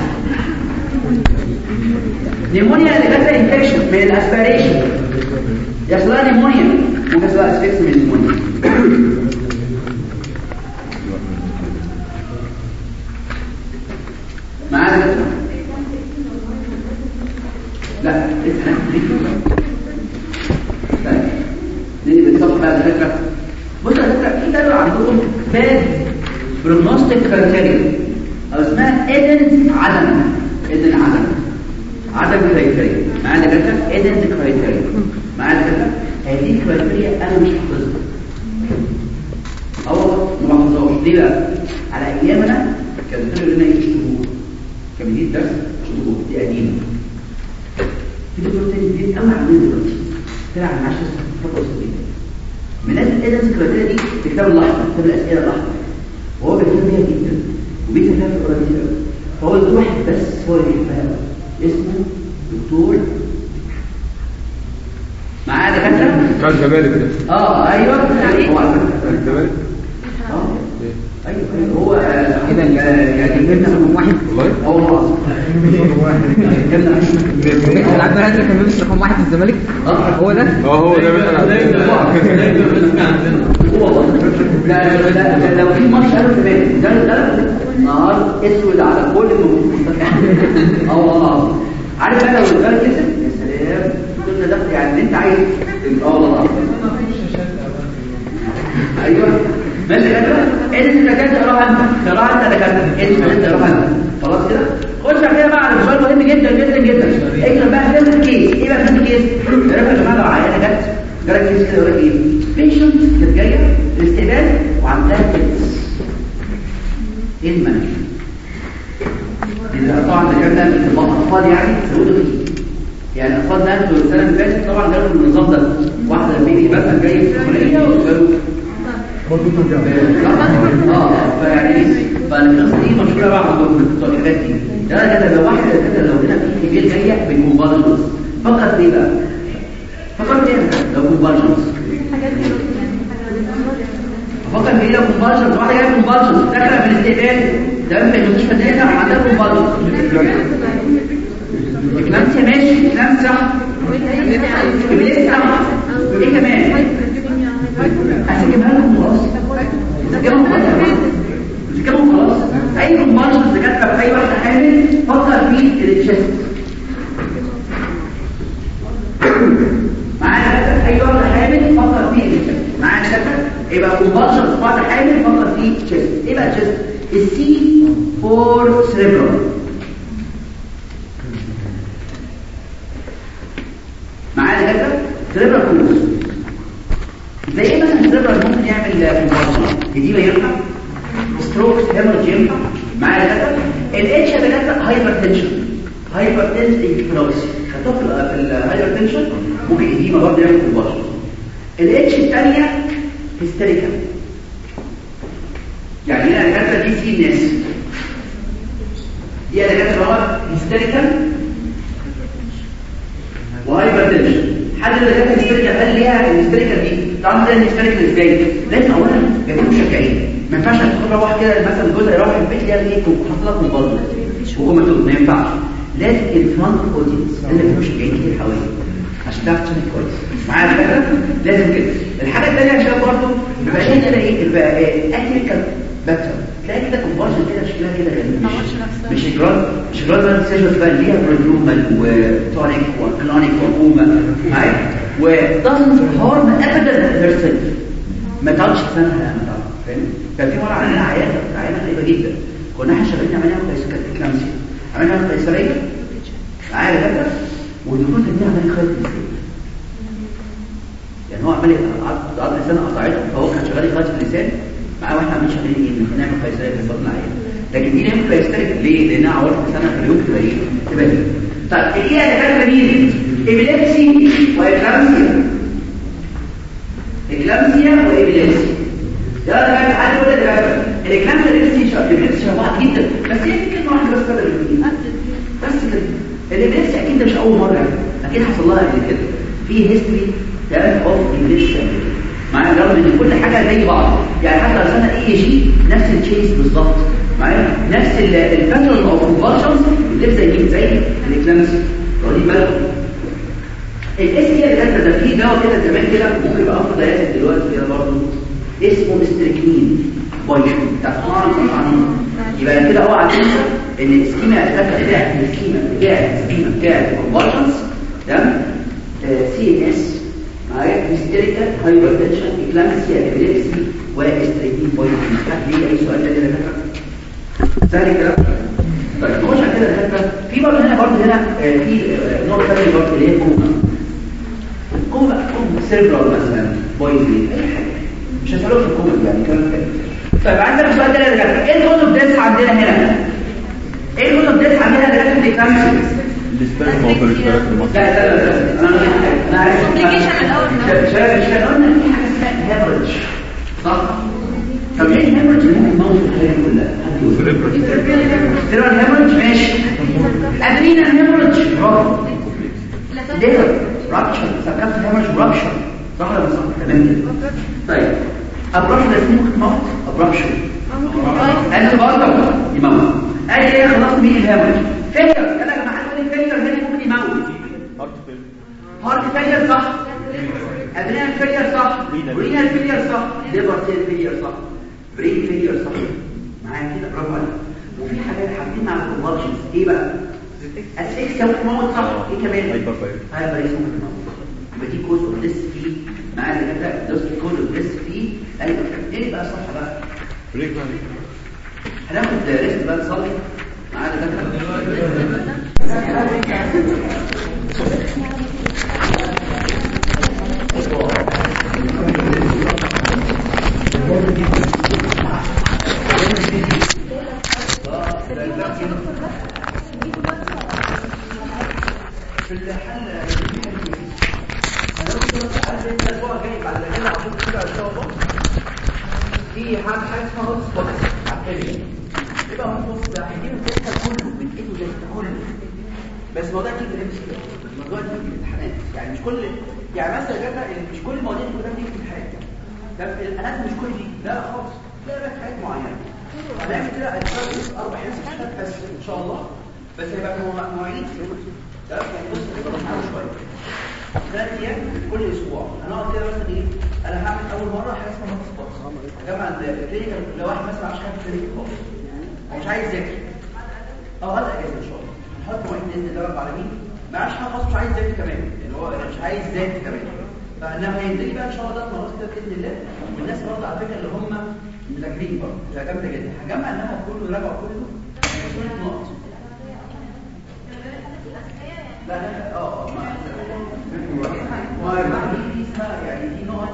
نيمونيا اللي جت انفكشن من الاسبيريشن يحصل لها نيمونيا ممكن يحصل لها اسفكس من النيمونيا معانا كده؟ لا لسه طيب نيجي بالصف بقى الفكره بص على فكره في دلو عندكم باد بروجنوستيك كرايتيريا او اسمها ايدن عدم ايدن عدم عدم كرايتيريا معانا كده ايدن كرايتيريا معانا كده هذه الكرايتيريا انا مش حافظها اول ما بحفظهاش ليه بقى على ايامنا كان بيقولوا لنا ايه شهور كان بيدي درس شهور دي قديمه في دكتور تاني جديد قوي عندنا دلوقتي طلع من 10 فتره سنين من ناس الايدنس كرايتيريا دي في كتاب الاحمر كتاب الاسئله الاحمر وهو بيهتم بيها جدا وبيكتب فيها في القران كتير قوي فهو دكتور واحد بس هو اللي بيحبها قوي اسمه دكتور معاه دكاتره بتاع الزمالك ده اه ايوه هو على فكرة- الزمالك اه ايوه ايوه هو آه، كده اللي- آه، يعني جبنا رقم واحد والله اه والله العظيم جبنا العبد الهادي كان بيلبس رقم واحد في الزمالك اه هو ده اه هو ده مثلا هو والله لا لا لا لو في ماتش قالوا تمام ده ده نهار اسود على كل الموجود اه والله العظيم عارف بقى لو الرجال كسب يا سلام كل ده يعني انت عايز اه والله العظيم ايوه ماشي كده ايه اللي انت كده روح انت روح انت ده كده ايه اللي انت روح انت خلاص كده خش على كده بقى على سؤال مهم جدا جدا جدا اكتب بقى فيلم الكيس ايه بقى فيلم الكيس عرفت يا جماعه لو عيانه جت جالك كيس كده يقول لك ايه بيشنت كانت جايه الاستقبال وعندها كيس ايه المنهج إذا طبعا الكلام ده في الأطفال يعني سعودوا فيه يعني الأطفال ده انتوا السنة اللي فاتت طبعا جالوا النظام ده واحدة بيبي مثلا جاي في الكلية وجالوا اه فيعني فالقصه دي مشهوره بقى عندهم في الحاجات دي ده كده لو واحد كده لو هنا في كبير جايه بالكونفرجنس فقط ليه بقى؟ فقط ليه لو كونفرجنس الحاجات دي يعني فقط ليه لو كونفرجنس واحده جايه كونفرجنس داخله في الاستقبال ده في المستشفى ده عندها كونفرجنس اكلامسيا ماشي اكلام صح ابليس صح ايه كمان؟ هسجبها لكم خلاص هسجبهم خلاص هسجبهم خلاص اي كومبارشن دكاتره في اي واحده حامل فكر في التشست معانا اي واحده حامل فكر في التشست معانا دكاتره يبقى كومبارشن في واحده حامل فكر في التشست ايه بقى التشست السي فور سيريبرال معانا دكاتره سيريبرال كورس زي ايه مثلا السيرفر ممكن يعمل كونفرجن دي ينفع ستروكس هيمورج ينفع معايا كده الاتش ده هايبر تنشن هايبر تنشن انفلوكس خدتوه في الهايبر تنشن ممكن يديما برضه يعمل كونفرجن الاتش الثانيه هيستيريكال يعني هنا الكاتره دي سي ناس دي الكاتره هو هيستيريكال وهايبر تنشن حد اللي كانت هيستيريكال قال ليها الهيستيريكال دي طبعا ده الهيستيريكال ازاي لازم اولا يكونوا مشجعين ما ينفعش تروح كده مثلا جوزها يروح البيت يلاقي ايه حاطط لك موبايل وكومنتات ما ينفعش لازم الفرونت اودينس اللي فيه مشجعين كتير حواليك عشان تعرف تشتغل كويس معايا الفكره لازم كده الحاجه الثانيه عشان برضه بيبقى شايف انا ايه بيبقى اكليكال باتر تلاقي كده كومبارشن كده شكلها كده غريب مش مش جراد مش جراد بقى سيجنز بقى ليها بروديومال وتونيك وكلونيك وبوما معايا ودازنت هارم ابدا هيرسيلف ما تقعدش سنه ما تعرف فاهم كان في مره عندنا عياده عياده غريبه جدا كنا احنا شغالين عملنا قيصريه كلامسيا عملنا قيصريه معايا كده والدكتور كان بيعمل خيط لسان يعني هو عمال قطع لسان قطعته فهو كان شغال خيط اللسان معاه واحنا عاملين شغالين ايه بنعمل قيصريه في البطن العيان لكن دي نعمل قيصريه ليه لانها عورت سنه في اليوم تبقى ايه تبقى ايه طيب ايه اللي كانت مين ابيليبسي واكلامسيا اكلامسيا وابيليبسي ده انا كان حد يقول لي ده الاكلامسيا والابيليبسي شبه شبه بعض جدا بس هي كلمه واحده بس فرق بين بس كده الابيليبسي اكيد ده مش اول مره اكيد حصل لها قبل كده في هيستوري ده اوف ابيليبسي معايا رغم ان كل حاجه زي بعض يعني حتى لو سنه اي جي نفس التشيس بالظبط معايا نفس الباترن اوف كونفرشنز اللي زي مين زي الاكلامسيا واخدين بالكم الاس كي اللي ده فيه دواء كده زمان كده ممكن يبقى افضل دلوقتي دلوقتي كده برضه اسمه مستركنين بايشون تسمعوا عنه يبقى كده اوعى تنسى ان السكيما بتاعت بتاعت السكيما بتاعت السكيما بتاعت الكونفرشنز تمام سي ان اس معايا هيستيريكال هايبرتنشن اكلامسيا ابيليبسي واستريتين بايشون ليه اي سؤال تاني يا دكتور سهل كده طيب نخش على كده الحته في برضه هنا برضه هنا آه، في آه، نقطه ثانيه برضه اللي هي الكوما كوما كوما سيربرال مثلا بويزي اي حاجه مش هسألوك في الكوما دي يعني كلام تاني طيب عندنا سؤال تاني يا دكاتره ايه الكونو ديس عندنا هنا ايه الكونو ديس عندنا يا دكاتره دي كام الاسبان موضوع الاشتراك المصري لا لا لا لا انا انا عارف Application الأول. مش مش قلنا في حاجه اسمها هيمرج صح طب ايه الهيمرج اللي ممكن يموت الحياه كلها حد يقول سيرال هيمرج ماشي ادرينال هيمرج برافو ليفر رابشر سكرت هيمرج رابشر صح ولا مش صح تمام كده طيب ابرشر ده ممكن موت ابرشر انت برضه يموت اي ايه خلاص مين الهيمرج فيلر قال لك ما حد يقول لي فيلر هنا ممكن يموت هارت فيلر صح ادرينال فيلر صح رينال فيلر صح ليفر سيل فيلر صح برين فيلر صح معايا كده برافو عليك وفي حاجات حاطين على الكونفرجنز ايه بقى اسكس ممكن موت صح ايه كمان هايبر باير. هايبر باير ممكن موت يبقى دي كوز اوف ديس في معايا كده دوس كوز اوف ديس في ايوه ايه بقى صح بقى بريك هناخد ريست بقى نصلي معانا دكاتره في الحل الاسبوع الجاي بعد كده عشان كده ان شاء الله في حاجه حاجه اسمها هوت سبوت عقليه يبقى هوت سبوت ده هيجيب الداتا كله من ايده زي كله بس الموضوع دي بيمشي كده الموضوع دي في الامتحانات يعني مش كل يعني مثلا جاتا مش كل المواضيع اللي قدام دي في الامتحان ده الانات مش كل دي لا خالص لا بقى حاجات معينه هنعمل كده هنشتغل اربع حصص بس ان شاء الله بس هيبقى مو- مواعيد ده يعني بص هيبقى متعب شويه ثلاث ايام كل اسبوع هنقعد كده مثلا ايه انا هعمل اول مره حاجه اسمها هوت سبوت جمع الكلينيكال لو واحد مثلا عشان كان كلينيكال خالص ومش عايز يذاكر او هذا اجازه ان شاء الله نحط مواعيد باذن الله رب العالمين ما عادش حاجه خالص مش عايز يذاكر كمان اللي هو مش عايز يذاكر كمان فانما هينزل بقى ان شاء الله ده مرات كده باذن الله والناس برضه على فكره اللي هم مذاكرين برضه ده جامده جدا هجمع انها كله راجع كله كل نقط لا لا لا اه اه ما ما دي اسمها يعني دي نقط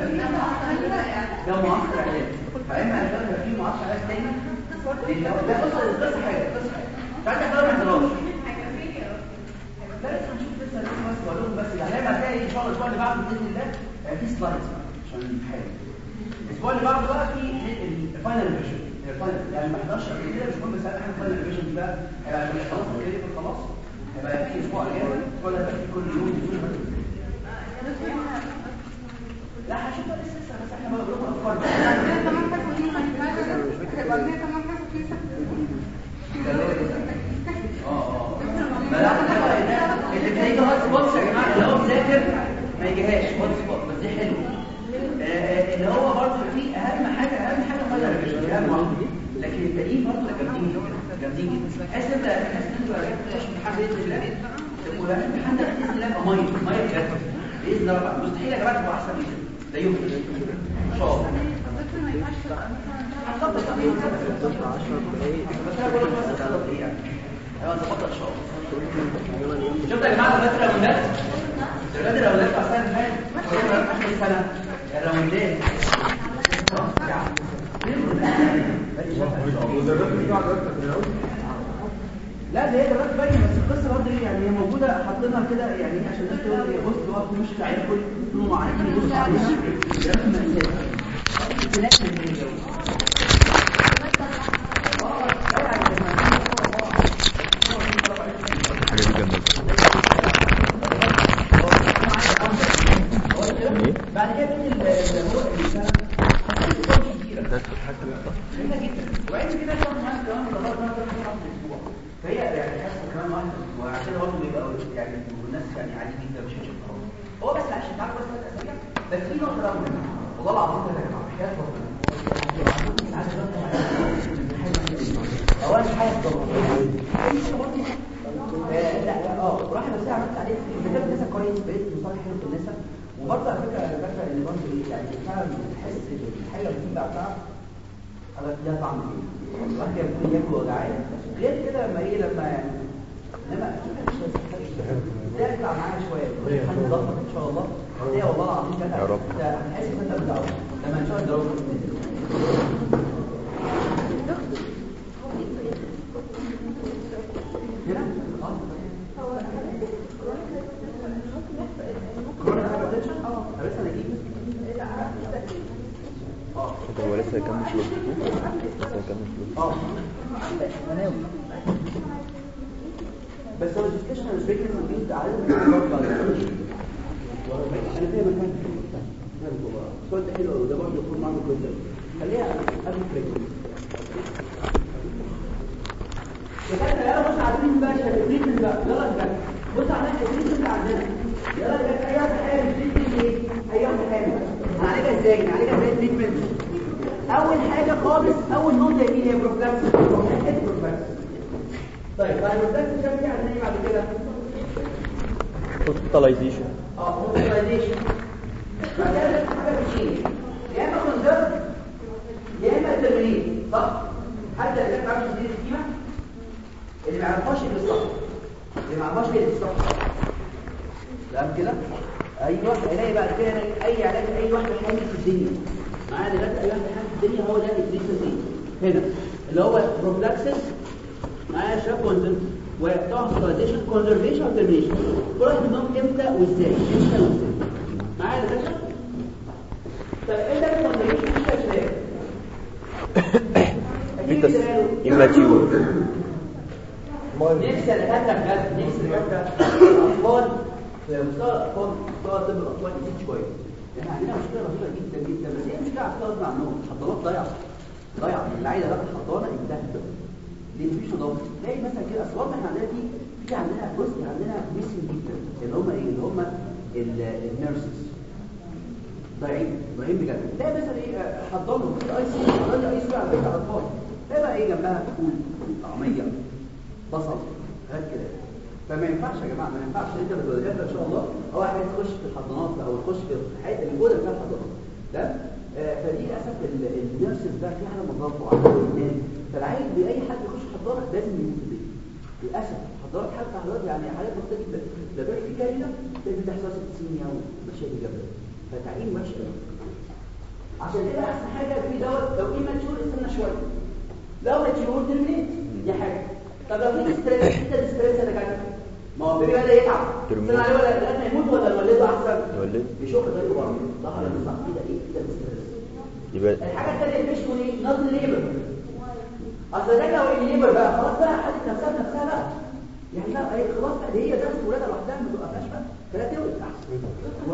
ده معسكر علاج فاما هتبقى في معسكر علاج تاني لأن لو- لا بص بس حاجه بس حاجه تعالى احنا ما حضرناش لا لسه هنشوف لسه لسه بس بقول لهم بس يعني لما هتلاقي ان شاء الله الاسبوع اللي بعده باذن الله آه، في سلايد اللي بتلاقيه هوت سبوتس يا جماعه اللي هو مذاكر ما يجيهاش هوت سبوت بس دي حلوه آه، آه، اللي هو برضه في اهم حاجه اهم حاجه فاينل ريفيجن اهم واحده لكن التانيين برضه جامدين جدا جامدين جدا تحس انت تحس ان انت راجع تخش امتحان باذن الله تبقوا لا الامتحان ده باذن الله يبقى ميه ميه بجد باذن الله طبعا مستحيل يا جماعه تبقى احسن من كده ده يوم ان شاء الله الدكتور ما ينفعش تبقى مثلا هنظبط تقريبا بس انا بقول لك بس هنظبط ايه يعني ايوه هنظبطها ان شاء الله شفت يا جماعه دلوقتي الراوندات دلوقتي الراوندات بتاع السنه اللي فاتت اخر السنه الراوندات لا ده هي درجات باينه بس القصه برضه ايه يعني هي موجوده حاطينها كده يعني إيه عشان الناس تقول ايه بص هو مش تعرف كل كل معين يبص عليها درجات المنزل اختلاف من الجو الحاجة دي جامدة بعد كده بين الهواء السنه كتيره هنا جدا وعين كده كمان معاك كمان لغايه ما تاخد خط اسبوع فهي يعني حاسه كمان واحد وعشان برضه بيبقى يعني الناس يعني عادي جدا مش هتشوف هو بس عشان تعرف بس ثلاث اسابيع بس في نقطه بقى مهمه والله العظيم ده يا جماعه حياه ربنا اولا حاجه ضروريه لا اه راح بس عملت عليه الكتاب الناس كويس بقيت مصالح حلو في الناس وبرضه على فكره انا فاكره ان برضه ايه يعني فعلا بتحس الحاجه اللي بتيجي بعدها خلاص ده طعم ايه الواحد كان يكون ياكل وجعان غير كده لما ايه لما يعني انما اكيد مش ده يطلع معايا شويه حاجه ضغط ان شاء الله ده والله العظيم كده يا رب. ده هتحس ان انت بتعرف لما ان شاء الله كده اه كورونا ما بدأتش؟ اه لسه انا جيت اه طب هو لسه هيكمل فلوس لسه هيكمل فلوس اه بس هو الديسكشن الفكره انه بيبدا على انا فيها مكان السؤال ده حلو وده برضه يكون معانا كويس خليها قبل البريك يبقى يلا بص على التريتمنت بقى شباب التريتمنت بقى يلا يا جماعه بص على التريتمنت عندنا يلا يا جماعه ايوه حامل التريتمنت ايه ايوه حامل هنعالجها ازاي هنعالجها ازاي التريتمنت اول حاجه خالص اول نقطه يمين هي بروفلاكس بروفلاكس طيب بعد البروفلاكس كام في عندنا ايه بعد كده هوسبيتاليزيشن اه هوسبيتاليزيشن بعد كده لازم حاجه بتشيل يا اما كونزرف يا اما تمرين صح حتى اذا كان عامل تدريب السكيمه اللي ما يعرفهاش يبقى صح اللي ما يعرفهاش يبقى صح تمام كده ايوه هلاقي بعد كده اي علاج اي واحد حامل في الدنيا معانا دلوقتي اي واحد حامل في الدنيا هو ده التريتمنت هنا اللي هو بروفلاكسس معايا شاب كونزرف وتوحيديشن كونزرفيشن وترميشن كل واحد منهم امتى وازاي امتى وازاي معايا يا باشا طيب ايه ده الكونزرفيشن مش شباب فيتس immature نفسي الهدف بجد نفسي الهدف الاطفال في مستوى الاطفال مستوى طب الاطفال يزيد شويه احنا عندنا مشكله رهيبه جدا جدا بس هي مشكله عارفه غصب عنهم الحضانات ضايعه ضايعه اللي عايزه تروح الحضانه انتهت ليه مفيش نظافه تلاقي مثلا كده اصوات احنا عندنا دي في عندنا جزء عندنا ميسنج جدا اللي هم ايه اللي هم النيرسز ضايعين ضايعين بجد تلاقي مثلا ايه آه، حضانه في اي سي حضانه اي سي على فكره اطفال تلاقي بقى ايه جنبها فول طعميه بصل حاجات كده فما ينفعش يا جماعه ما ينفعش انت بتوجهها ان شاء الله او واحد تخش في الحضانات او تخش في الحياه الاولى بتاع الحضانات ده آه، فدي للاسف ال- النيرسز ده في حاله نظافه وعدم ايمان فالعيل باي حد يخش حضانه لازم يموت في البيت للاسف الحضانات حتى حضانات يعني حالات بسيطه جدا لا بالك في كارثه لازم تحصل سيبسيميا ومشاكل جامده فتعيين وحش قوي عشان كده احسن حاجه في دوت لو ايه ماتشور استنى شويه لو ماتشور ترمينيت دي حاجه طب لو في ستريس انت الستريس اللي كان ما هو بيبي بدا يتعب ترمينيت. استنى عليه ولا لازم يموت ولا نولده احسن نولده. يشوف طريقه بره صح ولا مش صح كده ايه كده الستريس يبقى الحاجه الثانيه اللي بيشكو ايه نظم ليبر اصل ده لو الليبر بقى خلاص بقى حدت نفسها بنفسها بقى يعني لا هي خلاص بقى دي هي درس ولادها لوحدها ما تبقاش بقى فلا تولد احسن و...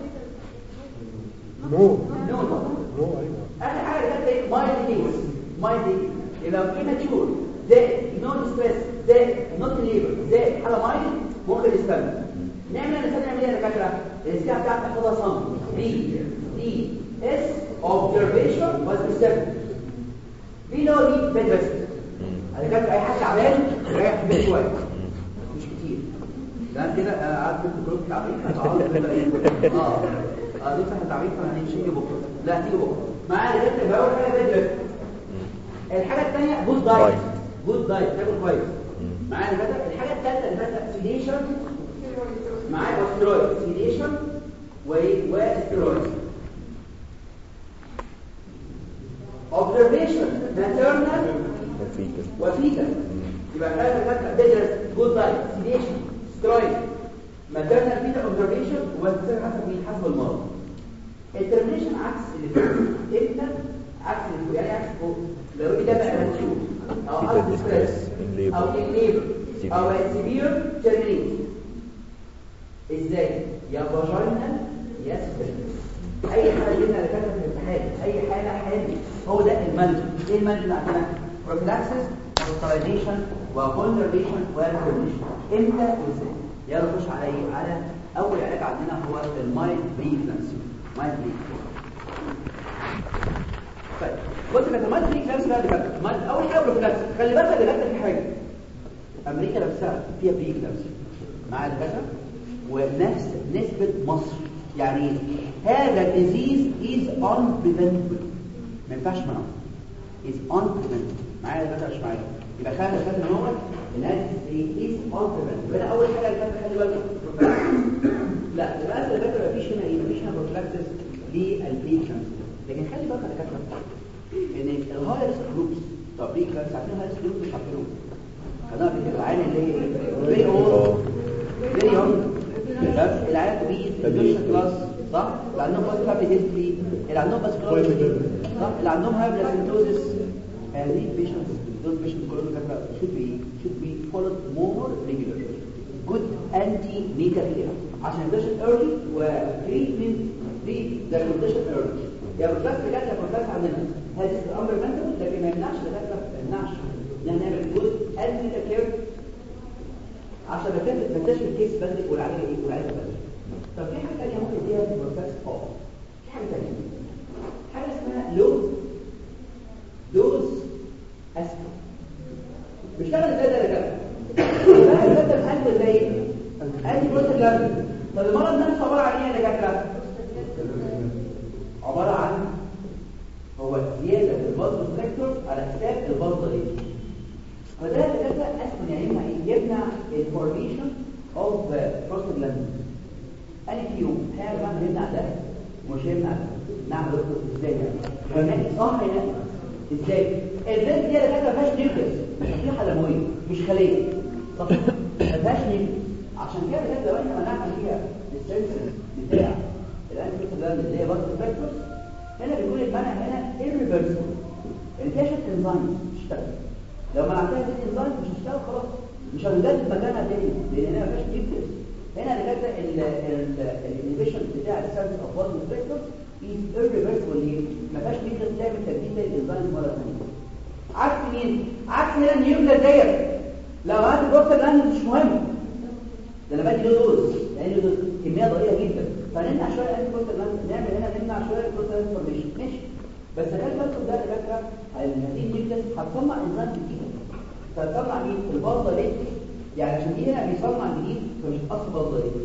نو نو نو ايوه اخر حاجه كانت ايه مايند كيس مايند كيس لو في ماتيور زائد نون ستريس زائد نوت ليبر زائد حاله مايل ممكن يستمر نعمل انا نعمل ايه يا دكاتره الاسكان بتاعتك تاخدها صم بي دي اس اوبزرفيشن وسبيسيفيك في لو دي بيد ريست انا كانت اي حد تعبان رايح في البيت شويه مش كتير ده كده انا قعدت في كلكم تعبين هتقعدوا كده ايه اه اه دول احنا تعبين فهنمشي بكره لا هتيجي بكره معايا دكاتره بقى اول حاجه بيد ريست الحاجه الثانيه جود دايت جود دايت تاكل كويس معايا كده الحاجه الثالثه اللي فاتت سيديشن معايا ستيرويد سيديشن وستيرويد observation maternal وفيتا يبقى ثلاثة ثلاثة بدرس جود دايت سيديشن سترويد maternal فيتا observation وبتصير حسب مين حسب المرض الترميشن عكس اللي فوق امتى عكس اللي فوق يعني عكس فوق لو ده بقى هتشوف او هارد ستريس او الليبر او سيفير ترمينيت ازاي يا فاجينال يا سبيرم اي حاله جبنا دكاتره في الامتحان اي حاله حامل هو ده المنهج ايه المنهج اللي عندنا بروفلاكسس هوستلايزيشن وكونزرفيشن وكورنيشن امتى وازاي يلا نخش على ايه على اول علاج عندنا هو المايند بريفلانس مايند بريفلانس طيب بص كده المايند بريفلانس بقى دكاتره مايند اول حاجه بروفلاكسس خلي بالك يا دكاتره في حاجه امريكا نفسها فيها بريفلانس مع الدكاتره ونفس نسبه مصر يعني هذا الديزيز از unpreventable ما ينفعش منعه is unpreventable معايا ده مش معايا يبقى خلينا نتكلم ان هو ان هذا is unpreventable يبقى اول حاجه اللي خلي بالك لا يبقى اصل الدكاتره مفيش هنا ايه مفيش هنا بروفلاكسس للبيشنت لكن خلي بالك يا دكاتره ان الهاي ريسك جروبس طب ليه كانوا عارفين الهاي ريسك جروبس مش عارفينهم خدناها في العين اللي هي فيري اولد فيري يونج العيال بي الدوشن كلاس صح اللي عندهم بس كابي هيستري اللي عندهم بس كلاس صح اللي عندهم هايبرسنتوزس هذه patients those patients كلهم كده should be should be followed more regularly good anti natal care عشان condition early و treatment treat the condition early يا بس بجد يا بس عندنا هذا الامر منتج لكن ما يمنعش الدكاتره ما يمنعش ان احنا نعمل good anti natal care عشان بكتشف الكيس بدري والعلاج ايه والعلاج بدري طب في حاجه ثانيه ممكن اديها في البروسيس اه في حاجه ثانيه حاجه اسمها لو دوز اسبرين بيشتغل ازاي ده يا جماعه بقى ده القلب ازاي ادي بروتين لابد طب المرض نفسه عباره عن ايه يا دكاتره عباره عن هو زياده في البلد سبيكتور على حساب البلد فده دكاتره اسمه يعني يمنع ايه يمنع الفورميشن اوف بروستاجلاندين أنا في يوم حاجة بقى نمنع ده مش يمنع ده نعمل دكتور ازاي يعني هناك صح هنا ازاي البنت دي اللي ما فيهاش نيوكليس مش صفيحه دمويه مش خليه صح ما فيهاش نيوكليس عشان كده كده لو احنا منعنا فيها السنسر بتاع الانتي اللي هي برضه سبيكتروس هنا بيقول المنع هنا irreversible الكاشف انزيم تشتغل لو منعتها دي الانزيم مش هتشتغل خلاص مش هنجدد مكانها تاني لان هنا ما فيهاش نيوكليس هنا اللي الانيبيشن بتاع السيرفيس اوف بودي سبيكتروس is irreversible ليه؟ ما فيهاش نيوكليس تعمل تجديد للانزيم مره ثانيه عكس مين؟ عكس هنا النيوكليس ديت لو هات البروستات لاند مش مهم ده انا بدي له دوز يعني له دوز كميه ضئيله جدا فنمنع شويه انتي بروستات لاند نعمل هنا نمنع شويه البروستات فورميشن ماشي بس خلي بالكم ده دكاتره هذه النيوكليس هتصنع انزيم جديد فتصنع مين؟ البلطه ليه؟ يعني عشان دي هنا بيصنع جديد فمش اصل بلطه ليه؟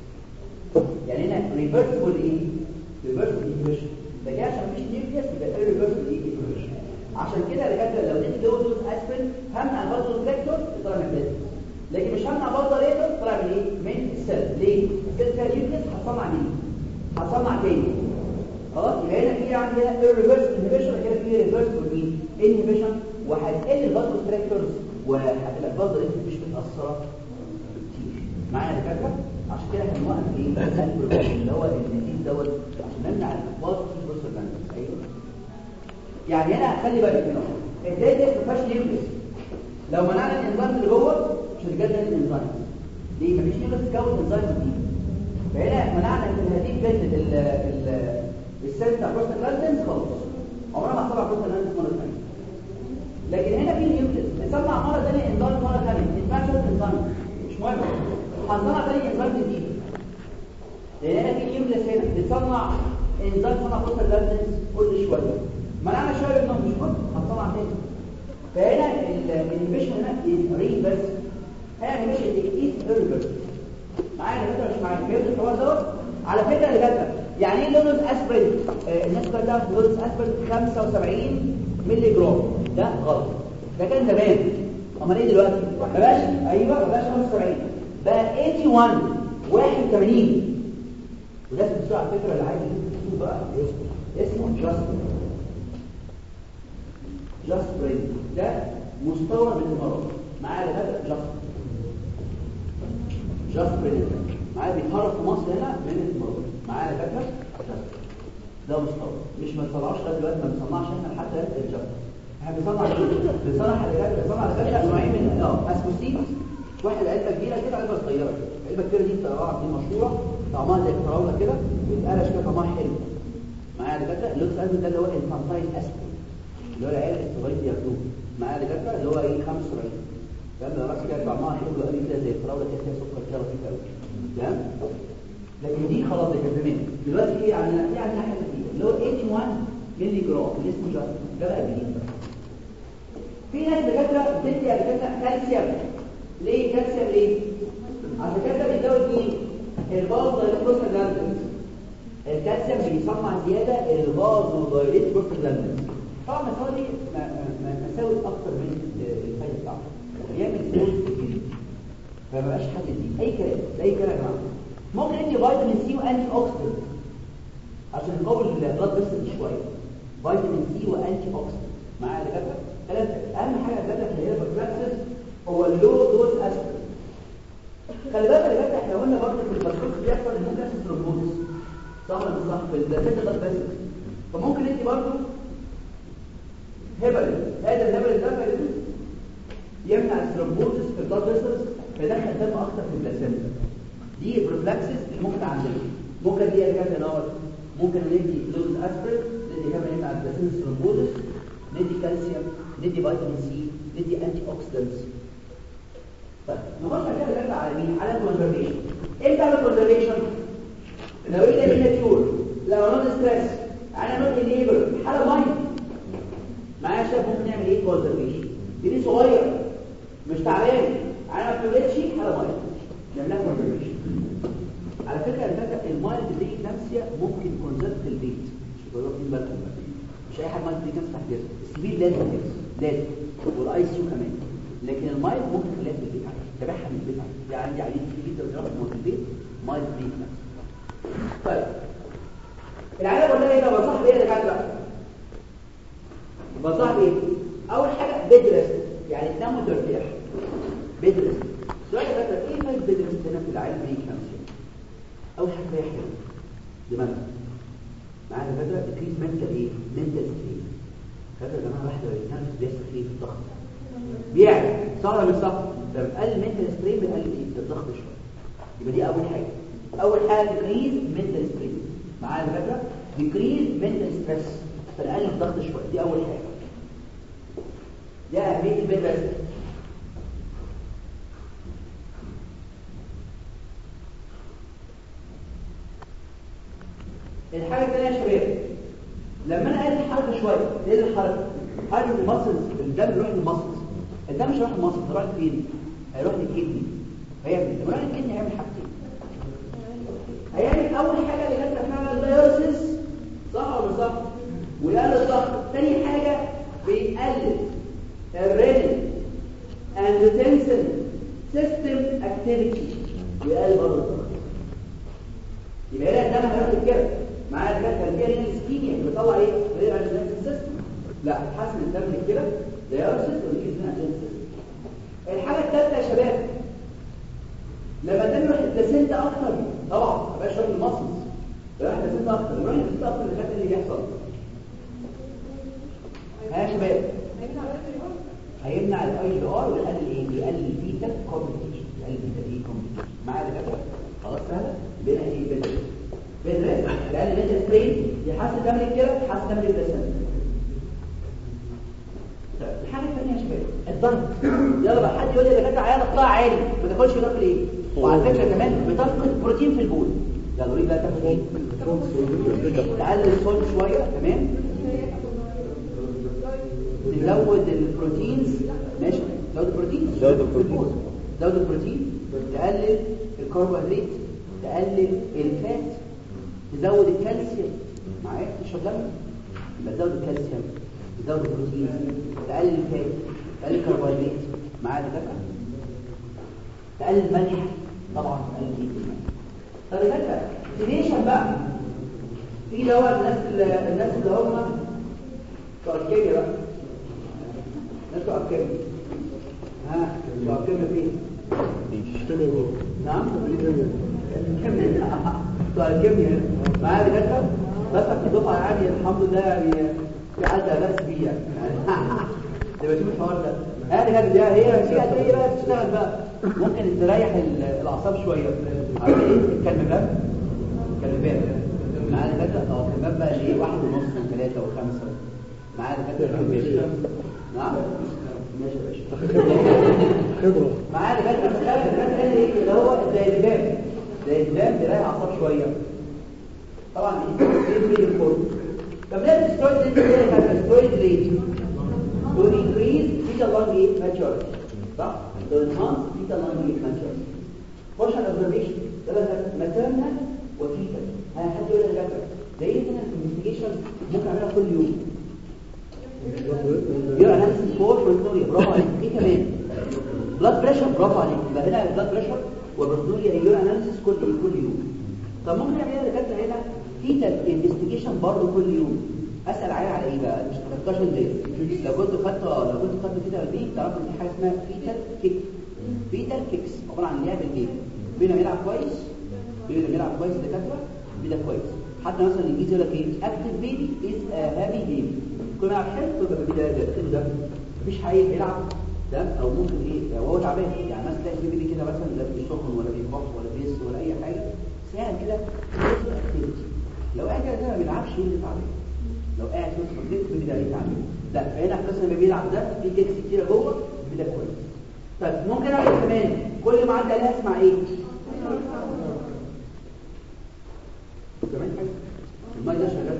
يعني هنا ريفرسبل ايه؟ ريفرسبل انهبيشن ده كده عشان مفيش نيوكليس يبقى في ريفرسبل ايه؟ انهبيشن عشان كده دكاتره لو اديت له دوز اسبرين همنع البلطه ريفلكتور يطلع من البلد لكن مش همنع بلطه ريفلكتور طلع من ايه؟ من السيل ليه؟ السيل فيها نيوكليس هتصنع مين؟ هتصنع تاني خلاص يبقى هنا في عندي هنا irreversible inhibition كده في reversible مين؟ inhibition وهتقل البلطه ريفلكتورز وهتبقى البلطه مش متاثره كتير معايا يا دكاتره عشان كده احنا بنوقف ايه اللي هو النتيج دوت عشان نمنع الاخبار في البروستاجلاند ايوه يعني هنا خلي بالك هنا ازاي ده ما فيهاش نيوكليس لو منعنا الانزيم اللي جوه مش هتجدد الانزيم ليه مفيش نيوكليس تكون انزيم جديد فهنا منعنا ان هذه البنت ال ال السيل بتاع بروستاجلاند خالص عمرها ما هتطلع بروستاجلاند مره ثانيه لكن هنا في نيوكليس بتصنع مره ثانيه انزيم مره ثانيه اسمها شرط انزيم مش مهم هنصنع ثاني انزيم جديد لان انا في يوم هنا بتصنع انزيم صنع فوسفور لازنس كل شويه منعنا شويه منهم مش مهم هنصنع تاني فهنا الانيبيشن هنا از ريفرس هنا الانيبيشن از ريفرس معايا يا دكتور مش معايا فهمت الحوار دوت على فكره اللي جت يعني ايه لونوس اسبرين آه الناس كلها تعرف لونوس اسبرين 75 مللي جرام ده غلط ده كان زمان امال ايه دلوقتي ما بقاش ايوه ما بقاش 75 بقى 81 81 وده اسمه على فكره اللي عايز يكتب بقى اسمه جاست جاست برين ده مستورد من الامارات معاه ده جاست جاست برين معاه بيتهرب في مصر هنا من الامارات معاه ده جاست ده مستورد مش ما تصنعش لغايه دلوقتي ما بنصنعش احنا لحد دلوقتي الجاست احنا بنصنع بنصنع حاجات بنصنع حاجات نوعين من اه اسموسيت واحد علبه كبيره كده علبه صغيره كده العلبه الكبيره دي طبعا دي مشهوره طعمها زي الفراوله كده بيتقرش كده طعمها حلو معايا دكاتره اللي هو ده اللي هو الفانتايل اسبرين اللي هو العيال الصغير بياخدوه معايا دكاتره اللي هو ايه 75 لما راس كده طعمها حلو قوي كده زي الفراوله كده فيها سكر كده لطيف قوي تمام لكن دي خلاص دي كانت زمان دلوقتي ايه يعني يعني حاجه جديده اللي هو 81 مللي جرام اللي اسمه جاست ده بقى جديد في ناس دكاتره بتدي دكاتره كالسيوم ليه كالسيوم ليه عشان كده بيزود مين الباز دايليت بروستاجلاندين الكالسيوم بيصنع زياده الباز دايليت بروستاجلاندين طبعا المساوي دي مساوي اكتر من الفايده بتاعته بيعمل سيروز كتير فما بقاش حد دي اي كلام اي كلام يا جماعه ممكن ندي فيتامين سي وانتي اوكسيدنت عشان نقوي البلاد فيسل شويه فيتامين سي وانتي اوكسيدنت معايا يا دكاتره ثلاثه اهم حاجه الداتا اللي هي البروفلاكسس هو اللو دوز اسبرين خلي بالك يا جماعه احنا قلنا برضه في الباسكوت بيحصل ان ممكن يحصل ترومبوزس صح ولا صح في الداتا ده بس فممكن ندي برضه هبل هذا الهبل ده يمنع الثرومبوزس في البلاد فيسلز فيدخل دم اكتر في البلاسينتا دي بروفلاكسس اللي ممكن عندنا ممكن دي كذا نوع ممكن ندي دوز اسبرين ندي كمان يمنع البلاسينتا ثرومبوزس ندي كالسيوم ندي فيتامين سي ندي انتي اوكسيدنتس طيب نخش كده كده على مين على الكونزرفيشن امتى اعمل كونزرفيشن لو ايه ده ميناتيور لو نون ستريس انا نوت انيبل حاله مايند معايا شايف ممكن نعمل ايه كونزرفيشن دي صغير مش تعبان انا ما اتولدتش حاله مايند نعملها كونزرفيشن على فكره الفكره المايند دي نفسها ممكن كونزرف في البيت مش بقول لكم بالكم مش اي حد مايند دي كان تحت السبيل لازم لازم والاي سي كمان لكن المايل ممكن تخليها في البيت عادي تبعها من البيت عادي يعني عندي عينين في لتر جرام في البيت مايل بريك نفسه طيب العلاج ولا ايه ده بنصح بايه يا دكاتره بنصح بايه اول حاجه بيد ريست يعني تنام وترتاح بيد ريست سؤال يا دكاتره ايه فايده بيد ريست هنا في العيال بريك نفسه اول حاجه هي حلو دماغ معايا يا دكاتره تكريس منتال ايه منتال ستريس هذا يا جماعه واحده بينام بيحصل ايه في الضغط بيعلى صح ولا مش صح طب قل منتال سترين بيقل ايه الضغط شويه يبقى دي اول حاجه اول حاجه ديكريز منتال سترين معايا الفكره ديكريز منتال ستريس فنقلل الضغط شويه دي اول حاجه ده اهميه البيت بس الحاجه الثانيه يا شباب لما انا اقلل الحركه شويه اقلل الحركه حركه المصل الدم يروح للمصل الدم مش هيروح للمصل هيروح لفين هيروح للكدني هيعمل لما يروح للكدني هيعمل حاجتين هيعمل اول حاجه اللي جت اسمها الدايورسيس صح ولا صح ويقلل الضغط تاني حاجه بيقلل الرينين اند تنسن سيستم اكتيفيتي ويقلل برضه الضغط يبقى هنا الدم هيروح للكبد معاه الكبد فيها رينين سكيميا اللي بيطلع ايه غير عن السيستم لا حسن الدم للكبد دايورسيس ودي اسمها تنسن الحاجه الثالثه يا شباب لما الدم يروح للبلاسينتا اكتر طبعا ما بقاش راجل المصص يروح للبلاسينتا اكتر يروح للبلاسينتا اكتر اللي اللي بيحصل ها يا شباب هيمنع الاي جي ار ويقلل ايه بيقلل البيتا كومبليكيشن يقلل البيتا ايه كومبليكيشن معايا يا دكاتره خلاص سهله بين ايه بين بين لان البيتا سترين يحسن دم الكلى يحسن دم البلاسينتا الحاجه الثانيه يا شباب الضغط اخطاء عالي ما تاكلش ده في الايه وعلى فكره كمان بتفقد بروتين في البول يلا قولي بقى تاخد ايه تقلل الصوت شويه تمام تزود البروتينز ماشي زود البروتين زود البروتين. زود البروتين تقلل الكربوهيدرات تقلل الفات تزود الكالسيوم معايا تشرب لبن يبقى تزود الكالسيوم تزود البروتين تقلل الفات تقلل الكربوهيدرات معايا دكاتره تقلل الملح طبعا تقلل الملح طب يا دكاتره ديفيشن بقى في اللي هو الناس اللي الناس اللي هم بتوع الكيمياء بقى الناس بتوع الكيمياء ها بتوع الكيمياء فين؟ نعم الكيمياء بتوع الكيمياء معايا دكاتره بس في الدفعه يعني الحمد لله يعني في عاده بس بيها ده بشوف الحوار ده يعني كانت دي هي في قد ايه بقى تشتغل بقى ممكن تريح ال- الاعصاب شويه عارف ايه الكلمات كلمات معايا دكاتره اه كلمات بقى اللي ايه واحد ونص وثلاثه وخمسه معايا دكاتره نعم ماشي يا باشا معايا دكاتره بس خلي بالك ايه اللي هو زي الدبان زي الدبان بيريح اعصاب شويه طبعا ايه في الكورس طب ليه السترويد دي كده كانت السترويد ليه to increase fetal lung maturity صح to enhance fetal lung maturity خش على observation ده maternal وفيتال انا حد يقول لك ده ده ايه كده الانفستيجيشن ممكن اعملها كل يوم يبقى اناليسيس فور بروتونيا برافو عليك ايه كمان بلاد بريشر برافو عليك يبقى هنا بلاد بريشر وبروتونيا هي اناليسيس كل كل يوم طب ممكن نعمل ايه يا دكاتره هنا فيتال انفستيجيشن برضه كل يوم اسال عليها على ايه بقى مش 13 دقيقه لو كنت خدت لو كنت خدت فيتال بي تعرف ان في حاجه اسمها فيتال كيك فيتال كيكس عباره عن لعب الجيم بينا بيلعب كويس بينا بيلعب كويس الدكاتره بينا كويس حتى مثلا الانجليزي يقول لك ايه اكتف بيبي از هابي بيبي كل ما يلعب حلو يبقى بيبي ده ده ده مفيش حقيقي بيلعب ده او ممكن ايه وهو تعبان يعني مثلا تلاقي البيبي كده مثلا لا بيسخن ولا بيكح ولا بيس ولا اي حاجه ساعد كده اكتيفيتي لو قاعد كده ما بيلعبش يقول تعبان لو قاعد في البيت بيبدا يتعلم لا فهنا قسم لما بيلعب ده في كيكس كتيره جوه بيبدا كويس طيب ممكن اعمل كمان كل ما عدى عليها اسمع ايه كمان حاجه الماء ده شغال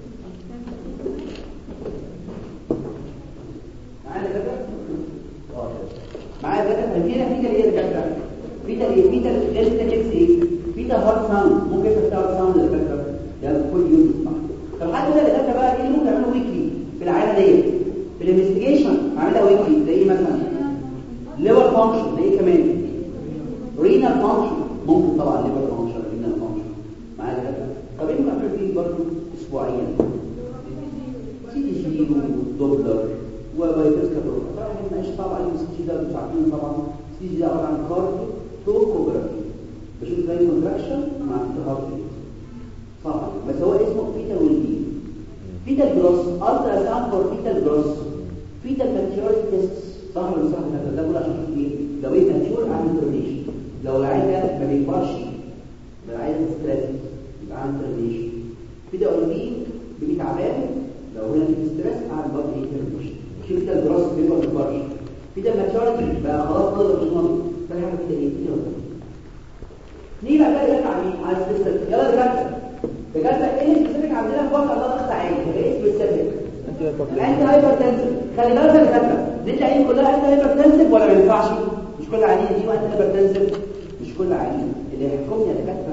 معانا كده اه معايا كده فينا في ده ايه يا جدع في ده ايه في ده غير ده كيكس ايه في ده هارت ساوند ممكن تختار ساوند اللي فاكره ده كل يوم تسمع طب حد كده الدكاتره بقى ايه اللي ممكن يعملوا ويكلي في العياده ديت في الانفستيجيشن عاملها ويكلي زي ايه مثلا ليفر فانكشن زي ايه كمان رينال فانكشن ممكن طبعا ليفر فانكشن رينال فانكشن معايا كده طب ايه ممكن نعمل فيه برضه اسبوعيا سي دي جي ودوبلر وفيروس كابرولا طبعا احنا مش طبعا عليهم سي جي ده مش عارفين طبعا سي جي ده عباره عن كارديو توكوجرافي بشوف زي كونتراكشن مع هارت ريت صح بس هو اسمه فيتال ويلبي فيتال جروس الترا ساوند فور فيتال جروس فيتال ماتيوريتي تيست صح ولا مش صح ده ده بقول عشان اشوف ايه لو ايه ماتيور عامل ترميشن لو العيل ده ما بيكبرش لو العيل ستريس يبقى عامل ترميشن فيتال ويلبي بيبي تعبان لو هنا في ستريس عامل برضه ايه ترميشن فيتال جروس بيبقى ما بيكبرش فيتال ماتيوريتي بقى خلاص قدر مش ناقص ده حاجه كده ايه فيتال ليه بقى كده يرجع مين على السبيسيفيك يلا دكاتره دكاتره ايه السبيسيفيك عندنا في وقت الله ضغط عالي ايه السبيسيفيك انت هايبر تنسف خلي بالك يا دكاتره دي العين كلها انت هايبر تنسف ولا ما ينفعش مش كل عينين دي وانت هايبر تنسف مش كل عينين اللي يحكمني يا دكاتره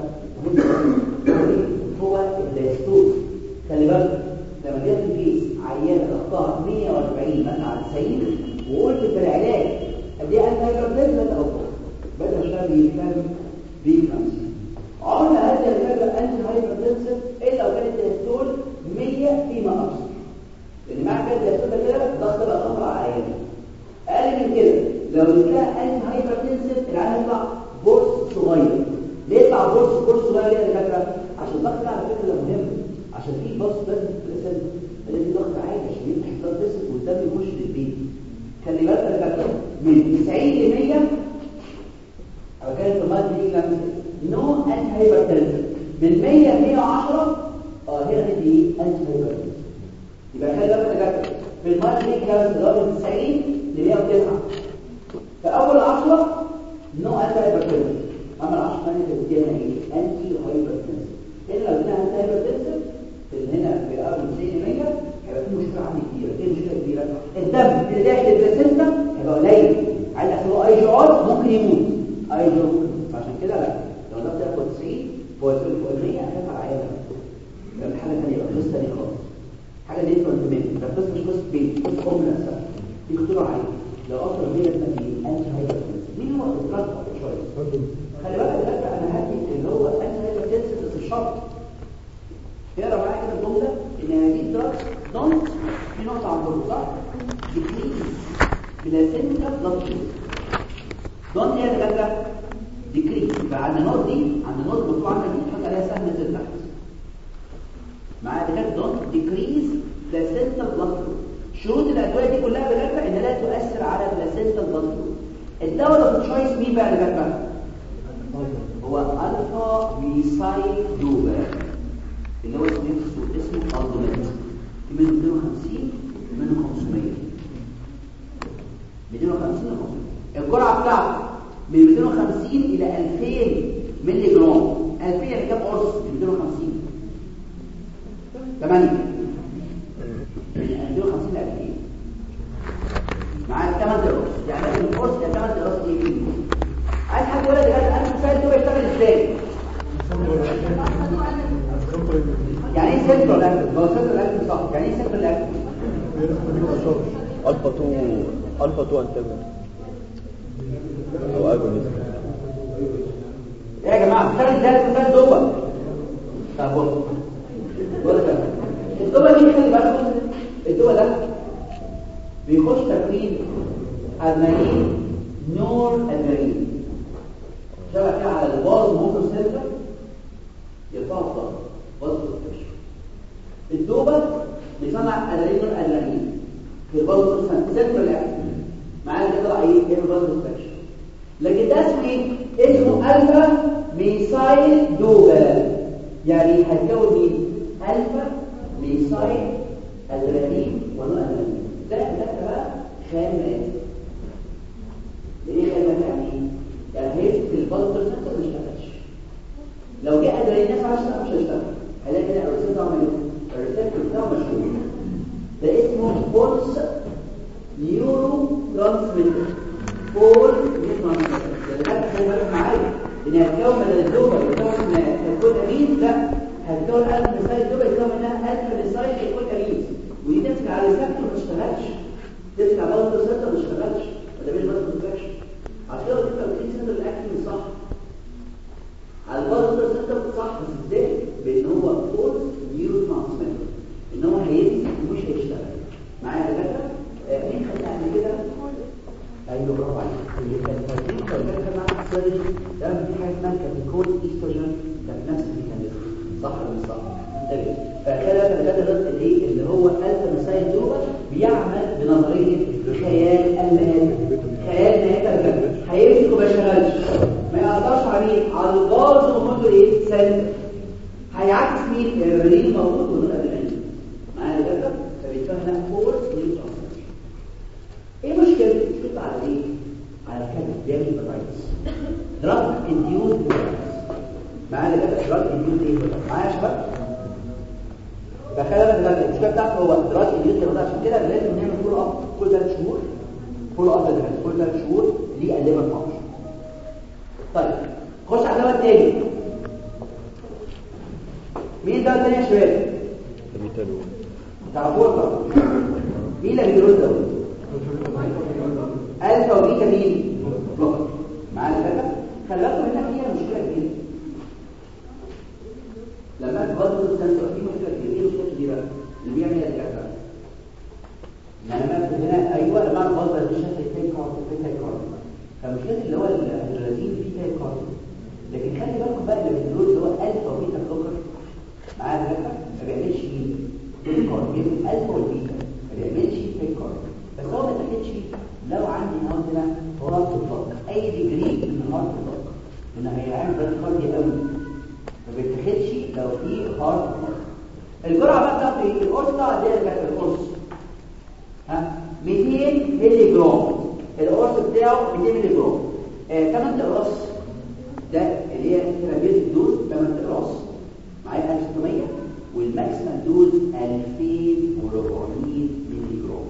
هو الدايستوز خلي بالك لما جت الفيس عيانه ضغطها 140 مثلا على 90 وقلت في العلاج قد ايه انت هايبر تنسف او بدل الشهر يفهم بيكمس عمر هذا الفكرة أنت هايبرتنسف إلا لو كانت الدكتور 100 فيما أكثر لأن مع كده الدكتور كده ضغط بقى خطر على عينه أقل من كده لو مسكها أنت هايبرتنسف العيان يطلع بورس صغير ليه يطلع بورس بورس صغير ليه يا دكاترة؟ عشان الضغط ده على فكرة مهم عشان في بورس لازم تترسل لازم ضغط عالي عشان يفتح الضغط تسل والدم يخش للبيت خلي بالك يا دكاترة من 90 ل 100 أو كانت المادة دي لما نو انت هايبرتنسف من 100 ل 110 اه هنا دي انت هايبرتنسف يبقى خلي بالك يا دكاتره في المادة دي كانت من 90 ل 109 في اول 10 نو انتي هايبرتنسيف اما العشر ثانيه تديها ايه انتي هايبرتنسيف هنا لو ادينا انتي هايبرتنسيف اللي هنا بيقرب من 90 100 هيبقى في مشكله عندي كبيره ايه المشكله الكبيره الدم اللي داخل البلاسينتا هيبقى قليل عايز احسبه اي جي ار ممكن يموت اي جي ار فعشان كده لا لو ده بتاخد 90 فوق فوق ال 100 هيبقى العيان يبقى حاجه ثانيه بقى قصه ثانيه خالص حاجه دي فرنت من ده قصه مش قصه بيت قصه ام نفسها دي خطوره عاليه لو اكتر من 100 دي انت هايبرتنسيف مين هو الدكتور شويه خلي بالك دلوقتي انا هدي اللي هو انت هايبرتنسيف بس الشرط اقرا معايا كده الجمله ان هذه الدراجز دونت في نقطه عن برضه صح ديكريز بلاسينتا بلاد دونت هي دكاتره ديكريز يبقى عند النقط دي عند النقط المكتوب عندك دي تحط عليها سهم نزل تحت معايا دكاتره دونت ديكريز بلاسينتا بلاد شروط الادويه دي كلها دكاتره ان لا تؤثر على بلاسينتا بلاد الدواء ده في تشويس مين بقى دكاتره هو الفا ميسايل دوبا اللي هو اسمه اسمه الدوميت من 250 من 500 250 ل 500 الجرعه بتاعته من 250 الى 2000 مللي جرام 2000 يعني كام قرص 250 8 من 250 ل 2000 معاك 8 قرص يعني القرص ده 8 قرص ايه عايز حد يقول لك انا مساعد ده بيشتغل ازاي يعني ايه سنترال اكتف هو سنترال اكتف صح يعني ايه سنترال اكتف الفا 2 الفا 2 انتاجون او اجونيست ايه يا جماعه بتشتغل ازاي الانسان دوبا طب بص بص الدوبا دي خلي بالكم الدوبا ده بيخش تكوين ادرينالين نور ادرينالين شبه كده على الباز موتور سنتر يرفعوا الضغط بلس بروتكشن الدوبة بيصنع ادرينال ادرينالين في البلس سنترال اكشن معانا كده طلع ايه ايه البلس بروتكشن لكن ده اسمه ايه اسمه الفا ميسايل دوبا يعني هتكون مين الفا ميسايل ادرينالين ونوع ادرينالين ده ده بقى خامات ايه خامات يعني يعني هيفت البلس سنتر مش هتشتغلش لو جه ادرينالين نفع عشان مش هيشتغل هلاقي كده الريسبتور عمل الريسبتور بتاعه مشهور ده اسمه بولس نيورو ترانسميتر بول نيورو ترانسميتر ده خلي بالك معايا ان هتكون بدل الدوبا يتكون تكون امين لا هتكون الف مثال الدوبا يتكون منها الف مثال يكون امين ودي تمسك على الريسبتور ما تشتغلش تمسك على البلد الريسبتور ما تشتغلش وده مش بلد بروتكشن عشان كده بتبقى بتيجي سنتر الاكشن صح على البلد الريسبتور صح بس ازاي بان هو فول نيورو ترانسميتر ان هو هيمسك ومش هيشتغل معايا يا دكاتره آه، مين خدنا قبل كده ايوه برافو عليك اللي كان فاكرين كان مع السيرجن ده في حاجه اسمها كابيكول ايستروجين ده نفس الميكانيزم صح ولا مش صح؟ طيب فكده ده ده الايه اللي هو الفا مسائل دوبا بيعمل بنظريه خيال المال خيال نهايه هيمسك وما يشتغلش ما يقدرش على مين على الغاز وموتور ايه سنتر هيعكس مين الريل موجود ودون ادرينالين معايا كده فبيتفهم هنا فورس نيو ايه مشكلة مشكلة على ايه على كده بيعمل برايتس دراج انديوز معايا كده دراج انديوز ايه معايا يا شباب فخلي بالك المشكلة بتاعته هو دراج انديوز عشان كده لازم نعمل فول اب كل ثلاث شهور فول اب ده كل ثلاث شهور للليفر فانكشن طيب خش على الدواء التاني مين ده الثاني يا شباب بيتالو تعرفوه طبعا مين اللي بيدرس ده الفا وبيتا مين بلوكر معانا كده خلي بالكم هنا فيها مشكله كبيره لما تبطل السنسور في مشكله كبيره ايه المشكله الكبيره اللي بيعمل ايه الدكاتره لما هنا ايوه لما تبطل الشكل التاي كارد التاي كارد فمشكله اللي هو الرزين فيه تاي كارد لكن خلي بالكم بقى اللي بيدرس اللي هو الفا وبيتا بلوكر معايا دكاتره ما بيعملش تاي كارد بيعمل الفا والبيتا ما بيعملش تاي كارد بس هو ما تاخدش لو عندي هنا هارت بلوك اي ديجري من هارت بلوك ان هيعمل بلاد كاردي قوي ما بيتاخدش لو في هارت بلوك الجرعه بقى بتاعته ايه القرص بتاع دي كانت القرص ها 200 مللي جرام القرص بتاعه 200 مللي جرام 8 اقراص ده اللي هي ثيرابيوتيك دوز 8 اقراص معايا 1600 والماكسيمم دوز 2400 مللي جرام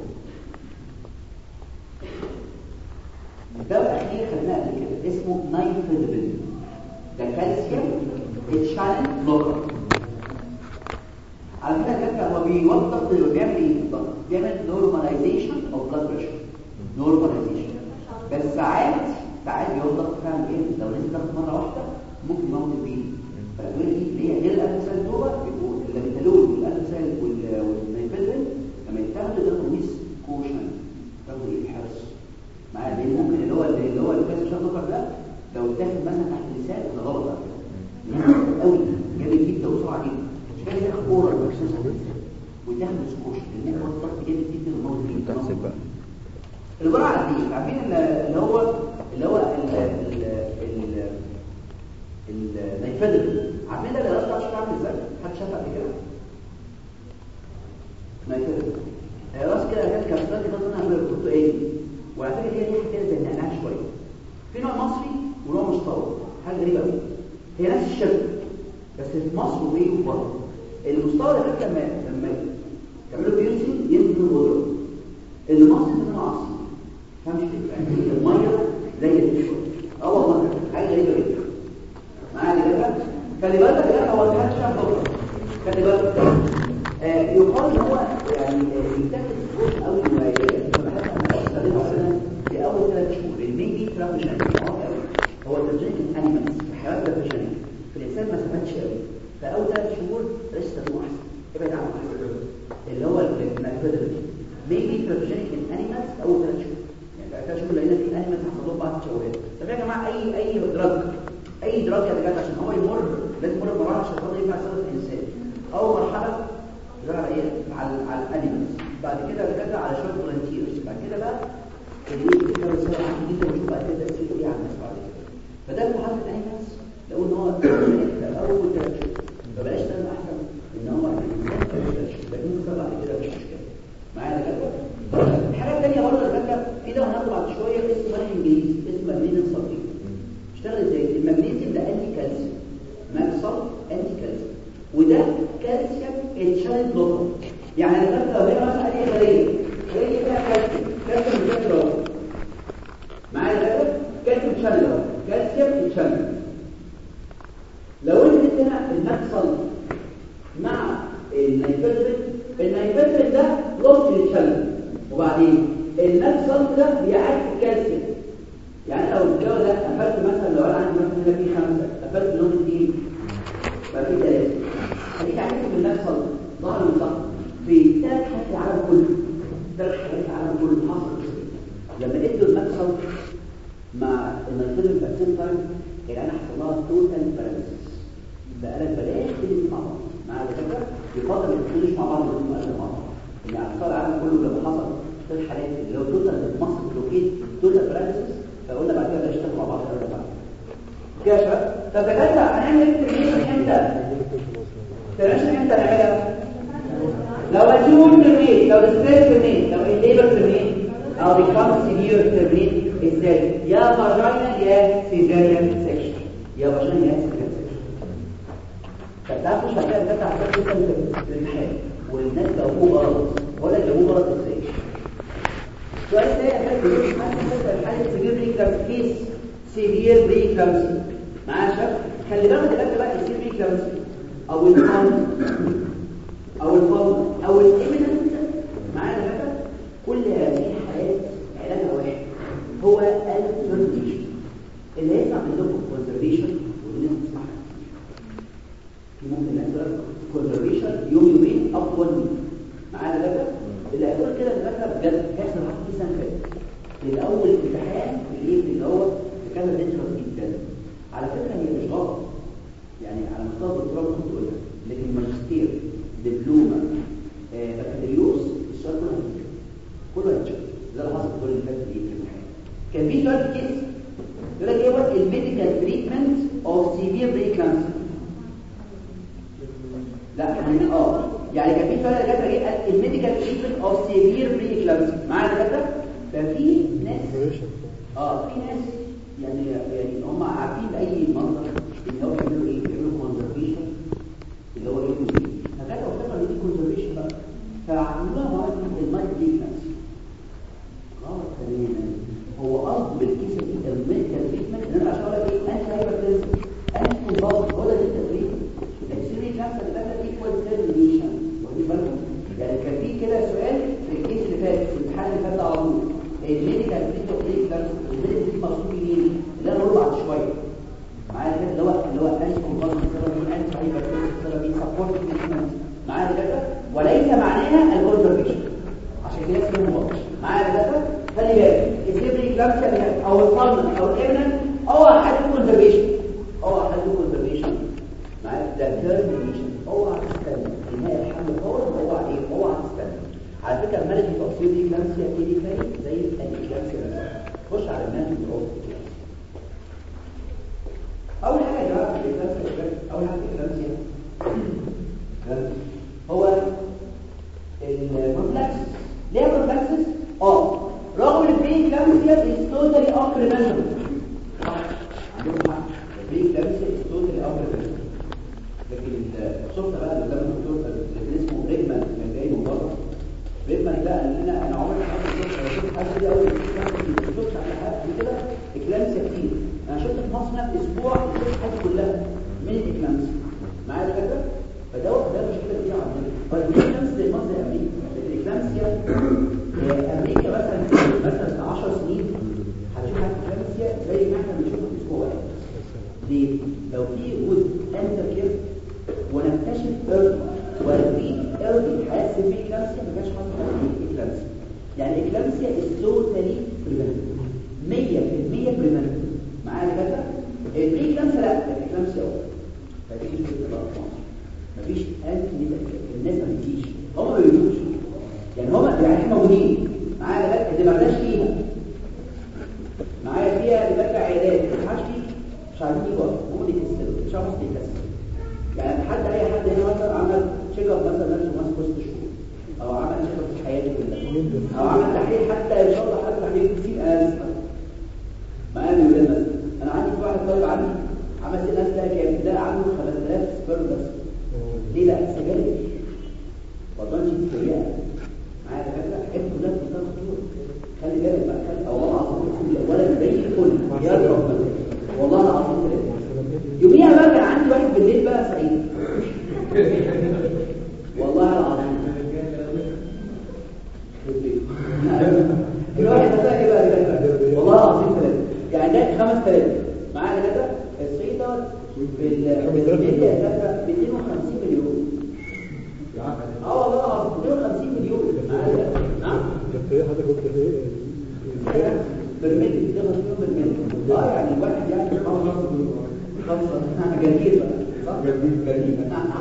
الدواء الاخير خدناه قبل كده اسمه نايتريدبل ده كالسيوم اتشانل بلوكر على فكره كده هو بيوضح بيعمل ايه بالظبط بيعمل نورماليزيشن اوف بلاد بريشر نورماليزيشن بس ساعات ساعات بيوضح فعلا ايه لو لازم تاخد مره واحده ممكن يموت البيبي فالادويه دي اللي هي غير الانسان دول بيبقوا اللابيتالول والانسان والنيفيدرين لما يتاخدوا ياخدوا ميس كوشن ياخدوا ايه الحرص معايا لان ممكن اللي هو اللي هو الكاس شاطر ده لو اتاخد مثلا تحت اللسان ده غلط على فكره قوي جامد جدا وسرعه جدا مش كده ياخد اورال مخصوص وتاخد سكوش لان هو الضغط جامد جدا وموت جدا تحسب بقى الجرعه دي عارفين اللي هو اللي هو ال ال ال النيفيدرين عارفين ده اللي راسه عامل ازاي حد شاف قبل كده نيفيدرين راس كده كانت كبسات كده انا عامل كنت ايه وعلى فكره هي ريحه كده زي النعناع شويه في نوع مصري ونوع مستورد حاجه غريبه قوي هي نفس الشكل بس في مصر وايه وبره المستورد ده لما لما تعملوا بيوتي ينزل غدره المصري ده نوع عصير فهمش كده يعني الميه زي الشرب اه والله حاجه غريبه جدا معايا كده خلي بالك ده هو الحاجه شاف بره خلي بالك آه يقال ان هو يعني يتاخد جزء قوي من العلاج فبحس انا بستخدمه مثلا في اول ثلاث شهور الميدي ترافيشن هو ترجمه الانيمالز الحيوانات ترافيشن في الانسان ما ثبتش قوي فاول ثلاث شهور بلاش تستخدمه احسن ابعد عنه احسن اللي هو الماكفيدرين ميبي ترافيشن الانيمالز اول ثلاث شهور يعني ثلاث شهور لقينا في انيمالز حصل لهم بعض التشوهات طب يا جماعه اي اي دراج اي دراج يا رجاله عشان هو يمر لازم يمر بمراحل عشان خاطر ينفع يصرف الانسان اول مرحله ده على ايه على على الانيمالز بعد كده رجعنا على شويه فولنتيرز بعد كده بقى اللي كده رساله عندي جدا ونشوف بعد كده تاثير ايه على الناس بعد كده فده في مرحله الانيمالز لو ان هو اول ثلاث شهور فبلاش ده احسن ان هو لكن ممكن بعد كده مش مشكله معايا كده الحاجه الثانيه برضه يا فندم في ده هناخده بعد شويه اسمه ملح انجليزي اسمه ماجنيزيوم صلفيت اشتغل ازاي المغنيسيوم ده انتي كالسيوم ماكسل انتي كالسيوم وده كالسيوم اتشانل بلوكر يعني انا لو هي مثلا اي خليه خليه فيها كالسيوم كالسيوم بشكل اهو معايا كده كالسيوم اتشانل اهو كالسيوم اتشانل لو انت هنا الماكسل مع النيتروجين النيتروجين ده لوست للشانل وبعدين الماكسل ده بيعدي الكالسيوم يعني لو الجو ده قفلت مثلا لو انا عندي مثلا هنا في خمسه قفلت لون اثنين بقى في ثلاثه هديك عرفت بالمحصل ظهر من ظهر في ثلاث حاجات في العالم كله ثلاث حاجات في العالم كله حصل لما ادوا المحصل مع النيتروجين فاكسين تايم العيال حصل لها توتال باراليسيس بقى لك بلاش تدي مع بعض مع الفكره يفضل ما تدخلوش مع بعض وتدخلوا مع بعض يعني على مستوى العالم كله لما حصل في الحالات اللي هو توتال مصر بلوكيت توتال باراليسيس فقلنا بعد كده نشتغل مع بعض ولا بعد كده يا شباب طب دكاتره هنعمل ايه امتى ترشح امتى نعملها لو اشوف ترميت لو ستريس ترميت لو الليبر ترميت او بيكام سيفير ترميت ازاي يا فاجينا يا سيزاريان سيكشن يا فاجينا يا سيزاريان سيكشن طب تعرفوا شغال ده بتاع الامتحان والناس جاوبوه غلط ولا جاوبوه غلط ازاي سؤال ثاني حاله سيفير بريكلامس كيس سيفير بريكلامس معايا يا شباب خلي بالك دلوقتي بقى السيفير بريكلامس او الفن او الفن او الايمننت معايا يا شباب كل هذه الحالات علاجها واحد هو الكونزرفيشن اللي هيسمع منكم كونزرفيشن والناس تسمعها في ممكن ناس كونزرفيشن يوم يومين افضل معايا يا شباب اللي هيقول كده الفكره بجد هيحصل حاجه في سنه فاتت الاول امتحان اللي اللي هو كان دينجرس جدا على فكره هي مش غلط يعني على مستوى الدكتوراه كنت قلتها لكن ماجستير دبلومه بكالوريوس السؤال كله هيتشوف كله هيتشوف ده اللي حصل الدور اللي فات في الامتحان كان في سؤال كيس يقول لك ايه هو الميديكال تريتمنت اوف سيفير بريكلانسر لا يعني اه يعني كان في سؤال جت ايه الميديكال تريتمنت اوف سيفير بريكلامسي معايا دكاتره ففي ناس اه في ناس يعني يعني هم عارفين اي منظر ان هو بيعملوا ايه بيعملوا كونزرفيشن اللي هو ايه فجاه وصلنا لدي كونزرفيشن بقى فعملوها مواد المايك ديفنس غلط تماما هو قصد بالكيسه دي الميديكال تريتمنت ان انا عشان اقول لك ايه انت هايبرتنس انت كونفالس هو ده اللي انت تريتمنت الاكسري نفسها اللي فاتت ايكوال تيرمينيشن واخدين بالكم يعني كان في كده سؤال في الكيس اللي فات في الامتحان اللي فات ده على طول الميديكال تريتمنت الميديكال دي مقصود مين اللي انا هقوله بعد شويه معايا كده اللي هو اللي هو انت كونفالس ثيرابي انت هايبرتنس ثيرابي سبورت تريتمنت معايا كده وليس معناها الاوبزرفيشن عشان كده اسمه مباشر معايا كده خلي بالك الزبري كلامسيا او الصلمن او الابنن او حد كونزرفيشن او حد كونزرفيشن معايا ده تيرمينيشن اوعى تستنى انهاء الحمل فورا اوعى ايه اوعى تستنى على فكره الملك التقصير دي كلامسيا دي كلام زي الاكلامسيا نفسها خش على الملك التقصير اول حاجه يا جماعه في الكلامسيا اول حاجه في الكلامسيا هو البروفلاكسس ليه بروفلاكسس اه رغم البري كلامسيا is totally unpreventable صح عندكم حق البري كلامسيا is totally unpreventable لكن شفت بقى اللي قدام الدكتور اللي اسمه ريجمان كان جاي من بره ريجمان ده قال لنا انا عمري ما شفت شفت حاجه دي اول ما شفتش على حاجه قبل كده اكلامسيا كتير انا شفت في مصر هنا اسبوع شفت حاجه كلها من الاكلامسيا معايا كده فده ده مشكله كبيره عندنا فالاكلامسيا زي مصر امريكا الاكلامسيا امريكا مثلا مثلا في 10 سنين هتشوف اكلامسيا زي ما احنا بنشوفها في اسبوع واحد ليه؟ لو في جزء انتر كير ونكتشف ايرلي ونريد ايرلي حاسس في اكلامسيا ما كانش حاصل عليه اكلامسيا يعني اكلامسيا از توتالي بريفنتبل 100% بريفنتبل معايا كده البري اكلامسيا لا الاكلامسيا اه فدي مشكله بقى في مصر مفيش انتي الناس ما بتجيش هم ما بيجوش يعني هم يعني موجودين معايا لغايه اللي ما بلاش فيها معايا فيها اللي برجع عيادات ما حدش فيه مش عارفين يجوا هم اللي يكسروا مش عارف يكسر يعني حد اي حد هنا مثلا عمل تشيك اب مثلا نفسه ماسك وسط شهور او عمل تشيك اب في حياته كلها او عمل تحليل حتى ان شاء الله حتى تحليل كتير اقل معايا من ولاد مثلا انا عندي في واحد طالب عندي عمل سي ناس ده كام ده عنده 5000 سبرم بس ليه لا سجاير والله دي سيئه معايا دكاتره حب كلها في منتهى الخطوره خلي بالك بقى خلي والله العظيم كل ولا زي الفل يا رب والله العظيم ثلاثه يوميها بقى كان عندي واحد بالليل بقى سعيد والله العظيم الواحد ده ايه بقى دكاتره والله العظيم ثلاثه يعني ده 5000 معايا دكاتره السعيد دوت بالميديا دكاتره 250 مليون اه والله العظيم 250 مليون معايا نعم حضرتك قلت ايه برميل ده مسؤول برميل اه يعني الواحد يعني خمسة خمسة جديد بقى صح؟ جديد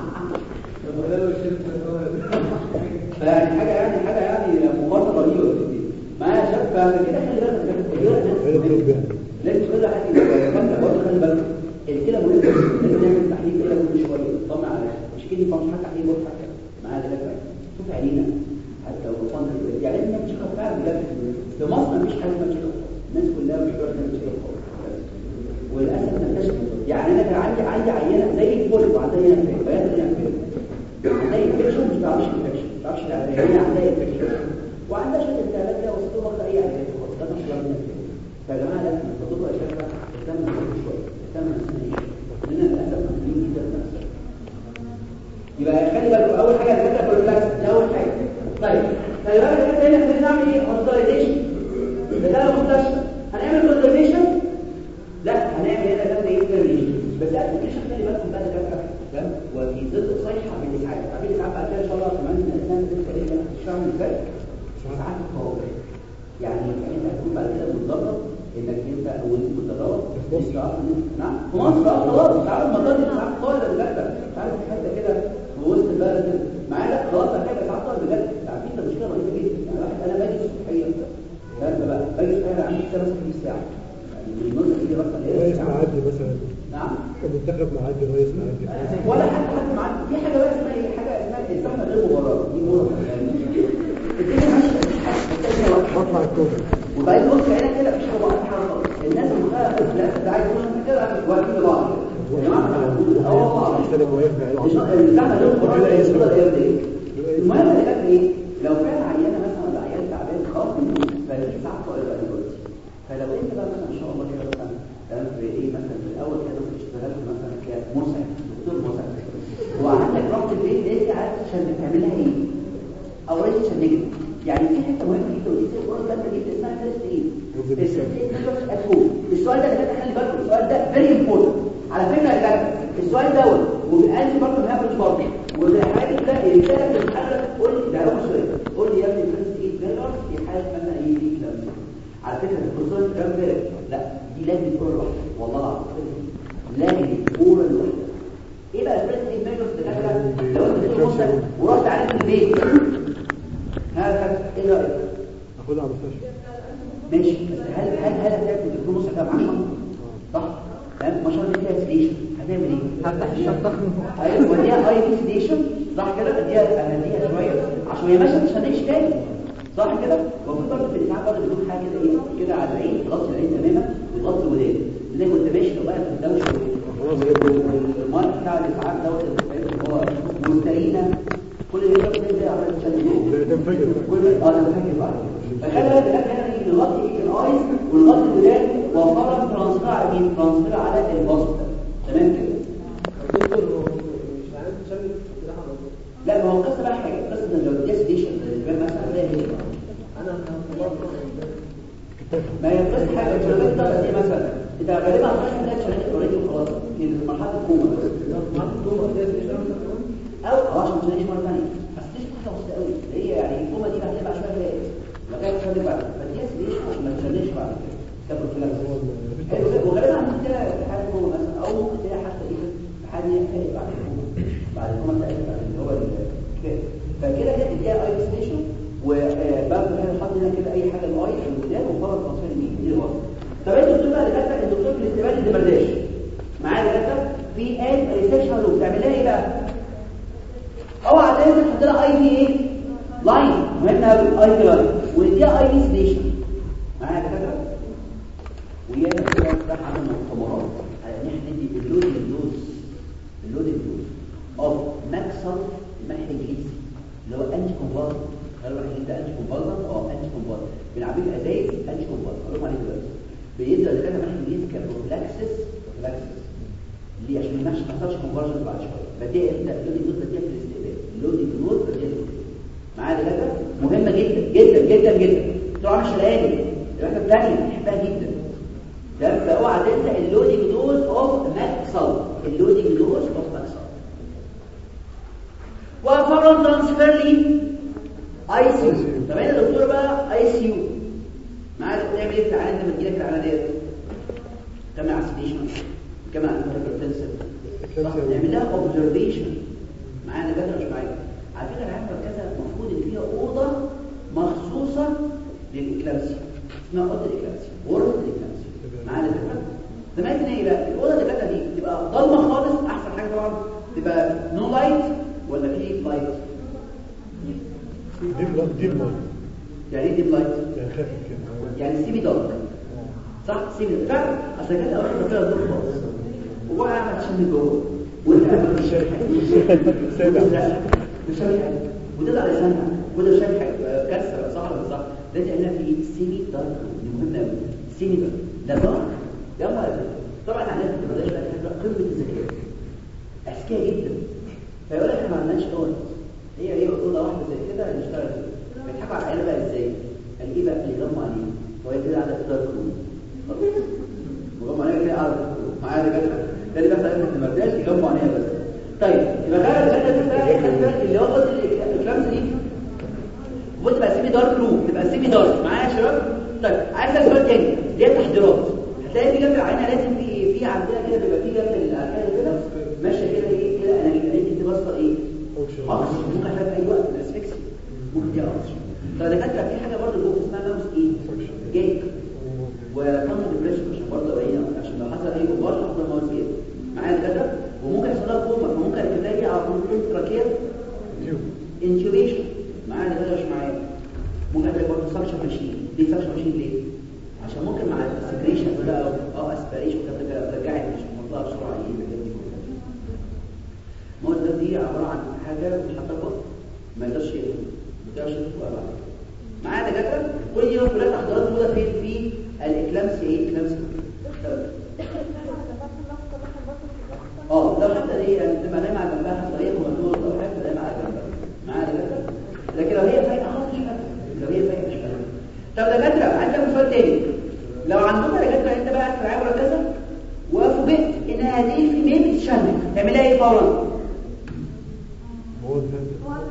فيعني حاجة يعني حاجة يعني مقارنة رهيبة معايا شاب فكده خلي بالك لازم كل حد يبقى برضه خلي بالك الكلى مهم لازم نعمل تحليل كده كل شوية طمع على مش كده فمش حتى تحليل برضه حتى معايا ده شوف عينينا حتى لو وصلنا يعني لازم نعمل شيخة فعلا بجد في مصر مفيش حاجة اسمها شيخة الناس كلها مش بتعرف تعمل شيخة خالص وللاسف نكتشف يعني انا كان عندي عندي عينه زي الفل وعندها هنا فين بيان هنا فين عندها انفكشن مش بتعرفش انفكشن ما بتعرفش هي عندها انفكشن وعندها شويه التهابات كده وسط واخده اي علاج خالص ده مش لازم فيا جماعه لازم تطبقوا يا شباب اهتم شويه اهتم نفسنا لان للاسف مهمين جدا نفسنا يبقى خلي بالك اول حاجه الفكره بروفلاكس دي اول حاجه طيب خلي بالك احنا هنا بنعمل ايه هوسبيتاليزيشن ده المستشفى هنعمل كونسرفيشن لا هنعمل هنا ده ايه ترميشن بس الابلكيشن خلي بالكم بقى دكاتره تمام وفي ظل صيحه من الاسعاف عارفين الاسعاف بعد كده ان شاء الله كمان نعمل تقريبا شهر من ازاي ساعات الطوارئ يعني انت هتكون بعد كده متدرب انك انت او انت متدرب نعم في مصر اه خلاص مش عارف المطار دي اسعاف طوارئ دكاتره مش عارف حته كده في وسط البلد معايا لا خلاص هتبقى اسعاف طوارئ بجد عارفين ده مشكله رهيبه جدا يعني واحد انا باجي الصبحيه ده بقى باجي الصبحيه عندي سنه في الساعه رئيس معدي مثلا نعم المنتخب معدي رئيس معدي ولا حتى حتى معدي في حاجه بقى اسمها ايه حاجه اسمها الزحمه غير مبرره دي مرض يعني الدنيا ماشيه مفيش حاجه بطلع الكوبري وبعدين بص عينك كده مفيش حاجه واحده حاجه خالص الناس المخها لا ده عايز يخش كده واقفين لبعض يا جماعه احنا هنقول اه والله مستلم واقف بعيد الزحمه دول قرار يقدر يرضي ايه المهم اللي كانت ايه لو كان عيانه مثلا ولا عيان تعبان خلاص فالساعه طائره دلوقتي فلو انت بقى مثلا ان شاء الله كده مثلا تمام في ايه مثلا في الاول كده مثلا اشتغلت مثلا كمسعف دكتور مسعف وعندك رحت البيت لقيت عارف عشان تعملها ايه او رئيس تشنجت يعني في حته مهمه جدا ودي في القرآن ده جدا اسمها فيرست ايد فيرست ايد ميثودز ات هوم السؤال ده اللي خلي بالكم السؤال ده فيري امبورتنت على فكره يا جماعه السؤال دوت وبالانتي برضه هابط برضه والحاجات ده الرساله في الحاله تقول لي ده اول سؤال قول لي يا ابني فيرست ايد فيرور في حاله مثلا ايه دي كده على فكره الكورسات الكلام ده لا دي لازم تكون لوحدها والله العظيم لازم تكون لوحدها ايه بقى الفيرست ايد فيرور ده لو انت دكتور مسلم ورحت عليك البيت هذا ايه رايك اخدها على المستشفى ماشي بس هل هل هل هتعمل دكتور مسلم كام 10 صح تمام ما شاء الله فيها سليشن هتعمل ايه هفتح الشنطة ايوه وديها اي بي سليشن صح كده اديها اهديها شويه عشان هي ماشيه مش هتعيش تاني صح كده المفروض برضه في الاسعاف برضه بيكون حاجه كده ايه كده على العين تغطي العين تماما وتغطي الودان زي كنت ماشي لو بقى في الدوشه والمايك بتاع الاسعاف دوت اللي هو مسترينا كل اللي يقدر ينزل على الشلال ده تنفجر كل اه ده فاكر بقى فخلي بالك ده كان نغطي ايه الايز ونغطي الودان وفرض ترانسفير على مين ترانسفير على البسط تمام كده لا ما هو قصه بقى حاجه قصه ان لو دي ستيشن مثلا زي هي ما هي قصه حاجه انت لو انت دي مثلا انت غالبا هتخش من شركه اوريدي وخلاص في مرحله الكوما او او عشان تناقش مره ثانيه بس دي حاجه بسيطه قوي هي يعني الكوما دي هتبقى شويه هي لغايه شويه بعد فدي ستيشن عشان ما تشنش بعد كده كبر كده حلو وغالبا عندك كده في حاله كوما مثلا او ممكن تلاقي حتى ايه في حاله هي بعد الكوما بعد الكوما بتاعتها اللي هو كده فكده كده اديها اي ستيشن وبرضه هنا نحط هنا كده اي حاجه الاي الودان وفرض ترانسفير مين دي الوصف طب انت الدكتور بقى دكاتره الدكتور في الاستقبال اللي برداش معايا دكاتره في ان ريسكشن لو بتعمل لها ايه بقى اوعى تنسى تحط لها اي بي ايه لاين مهم قوي اي بي لاين ونديها اي بي ستيشن معايا دكاتره ويا كده ده عمل مؤتمرات على ان احنا ندي اللودنج دوز اللودنج دوز اوف ماكسل الملح الانجليزي اللي هو انتي كومبارت قالوا لك انت انتي كومبارت اه انتي كومبارت بنعمل ازايز انتي كومبارت اقول لكم عليه دلوقتي بيبدا الدكاتره ملح الانجليزي كبروفلاكسس بروفلاكسس ليه عشان ما يحصلش كونفرجن بعد شويه بديها امتى اللودنج دوز بديها في الاستقبال اللودنج دوز بديها في الاستقبال معايا دكاتره مهمه جدا جدا جدا جدا طبعا مش لاقي الواحده الثانيه بنحبها جدا ده فاوعى تنسى اللودنج دوز اوف ماكسل اللودنج دوز اوف ماكسل وفرن ترانسفير لي اي سي يو طب هنا الدكتور بقى اي سي يو معاك تعمل ايه في العيان لما تجيلك العيان ديت كما على السيديشن كما على الهايبرتنسيف نعمل لها اوبزرفيشن معانا دكاتره مش معايا على فكره العيان مركزه المفروض ان فيها اوضه مخصوصه للاكلامسيا اسمها اوضه الاكلامسيا غرفه الاكلامسيا معانا دكاتره زمان ايه بقى الاوضه الدكاتره دي تبقى ضلمه خالص احسن حاجه طبعا تبقى نو لايت ولا في لايت ديب لايت ديب لايت يعني ايه ديب لايت يعني خافت كده يعني سيمي دارك صح سيمي دارك فعلا اصل كده اول ما كده دور خالص وهو قاعد تشم جوه وانت قاعد مش شايف حاجه مش شايف حاجه وده على لسانها وده شايف حاجه كسر صح ولا صح لازم هنا في سيمي دارك دي مهمه قوي سيمي دارك ده دارك يلا طبعا عندنا في المدارس بقى قمه الذكاء اذكياء جدا فيقول لك احنا ما عندناش اوض هي هي اوضه واحده زي كده نشتغل فيها بيضحكوا على العيال بقى ازاي قال ايه بقى اللي يغمى عليه وهي كده قاعده في دار كروم وغمى عليها كده قاعده معايا رجاله ده اللي بيحصل في المدارس يغموا عليها بس طيب يبقى غير الجنه دي بقى ايه خلي بالك اللي هو قصد الكلام دي بص تبقى سيمي دارك روم تبقى سيمي دارك معايا يا شباب طيب عايز اسال سؤال تاني اللي هي التحضيرات هتلاقي في جنب العينه لازم في في عندنا كده بيبقى في جنب الاركان كده ماشيه كده ايه كده انا جيت انت بصه ايه اقصر ممكن احتاج اي وقت الاسفكسي ممكن دي اقصر فدكاتره في حاجه برضه جوه اسمها ماوس ايه جيك وكونتر ديبريشن عشان برضه ابين عشان لو حصل اي كبار تحصل ماوس ايه معايا دكاتره وممكن يحصل لها كوما فممكن تلاقي على طول تراكير انتيوبيشن معايا دكاتره مش معايا ممكن تلاقي برضه سكشن ماشين دي سكشن ماشين ليه عشان ممكن مع السكريشن ولا اه اسبريشن كده ترجعي مش مطلع بسرعه ايه الحاجات دي كلها المواد دي عباره عن حاجه محطه ما يقدرش يفهم ما يقدرش يفهم معايا دكاتره كل دي كلها تحضيرات موجوده فين في الاكلامس ايه اكلامس اه لو حتى دي يعني تبقى نايمه على جنبها حتى هي ممدوده او حاجه نايمه على جنبها معايا دكاتره لكن لو هي فايقه خلاص مش فايقه لو هي فايقه مش فايقه طب دكاتره عندك سؤال تاني لو عندكم يا دكاتره انت بقى في العياده ولا كذا وفوجئت ان هذه في ميل بتشنج تعملها ايه فورا هو ده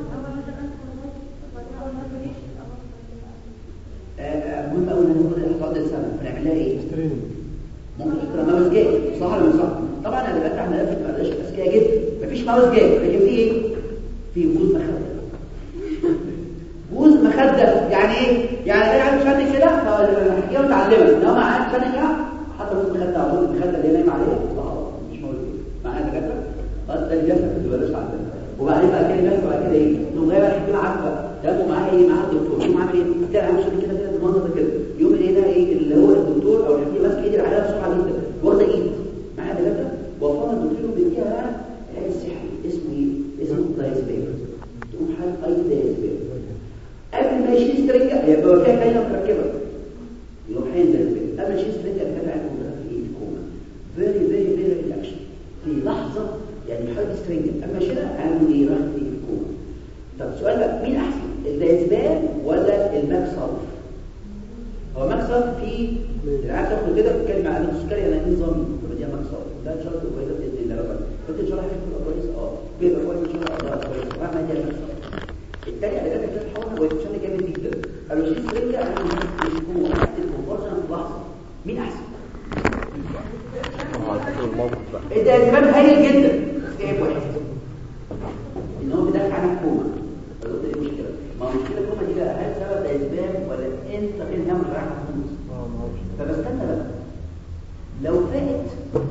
آه، آه، مهم قوي ان ناخد الاحتياط السنه فنعمل لها ايه تريننج ممكن تكون ماوس جاي صح ولا مش صح طبعا انا دلوقتي احنا لازم ما نبقاش اذكياء جدا مفيش ماوس جاي لكن في ايه في بوز مخده بوز مخده يعني ايه يعني انا عايز اشنك كده فاحكيها وتعلمها لو ما عايز اشنك كده حتى بوز مخده او بوز مخده اللي نايم عليها خلاص مش موجود معايا دكاتره بس ده اللي بيحصل في البلاش عندنا وبعدين بقى كده بيحصل بعد كده ايه انه غير الحكومه عارفه ده معاه ايه معاه الدكتور يقوم عامل ايه تلاقي عامل شكل كده كده المنظر ده كده يوم اللي ده ايه اللي هو الدكتور او الحكيم ماسك ايدي عليها بسرعه جدا واخده ايد معايا دكاتره وفضل الدكتور بيديها بقى علاج سحري اسمه ايه اسمه دايزبير تقوم حاطط اي دايزبير قبل ما يشيل سترينجا يبقى فيها كاينه متركبه يقوم حين دايزبير قبل ما يشيل سترينجا كان عنده في ايه كوما فيري فيري فيري ريلاكشن في لحظه يعني حاجه سترينجا اما شيلها عنده ايه راح في الكوما طب السؤال بقى مين احسن الدايزبان ولا المكسر هو مكسر في العاده تاخد كده بتتكلم عن السكري يعني ايه نظام بدي مكسر ده ان شاء الله كويسه باذن الله ربنا كنت ان شاء الله هيكون كويس اه بيبقى كويس ان شاء الله كويس مهما دي مكسر الثاني على كده كده حاول هو يتشال جامد جدا قالوا شيء سرنجه انا مش هو الكونفرجن في لحظه مين احسن الدايزبان هايل جدا بس جايب واحد ان هو بيدافع عن الكوما فقلت ايه المشكله ما هو المشكله الكوما دي بقى هل سبب الاسباب ولا انت غير نعمل غير محفوظ اه ما اعرفش فبستنى بقى لو فات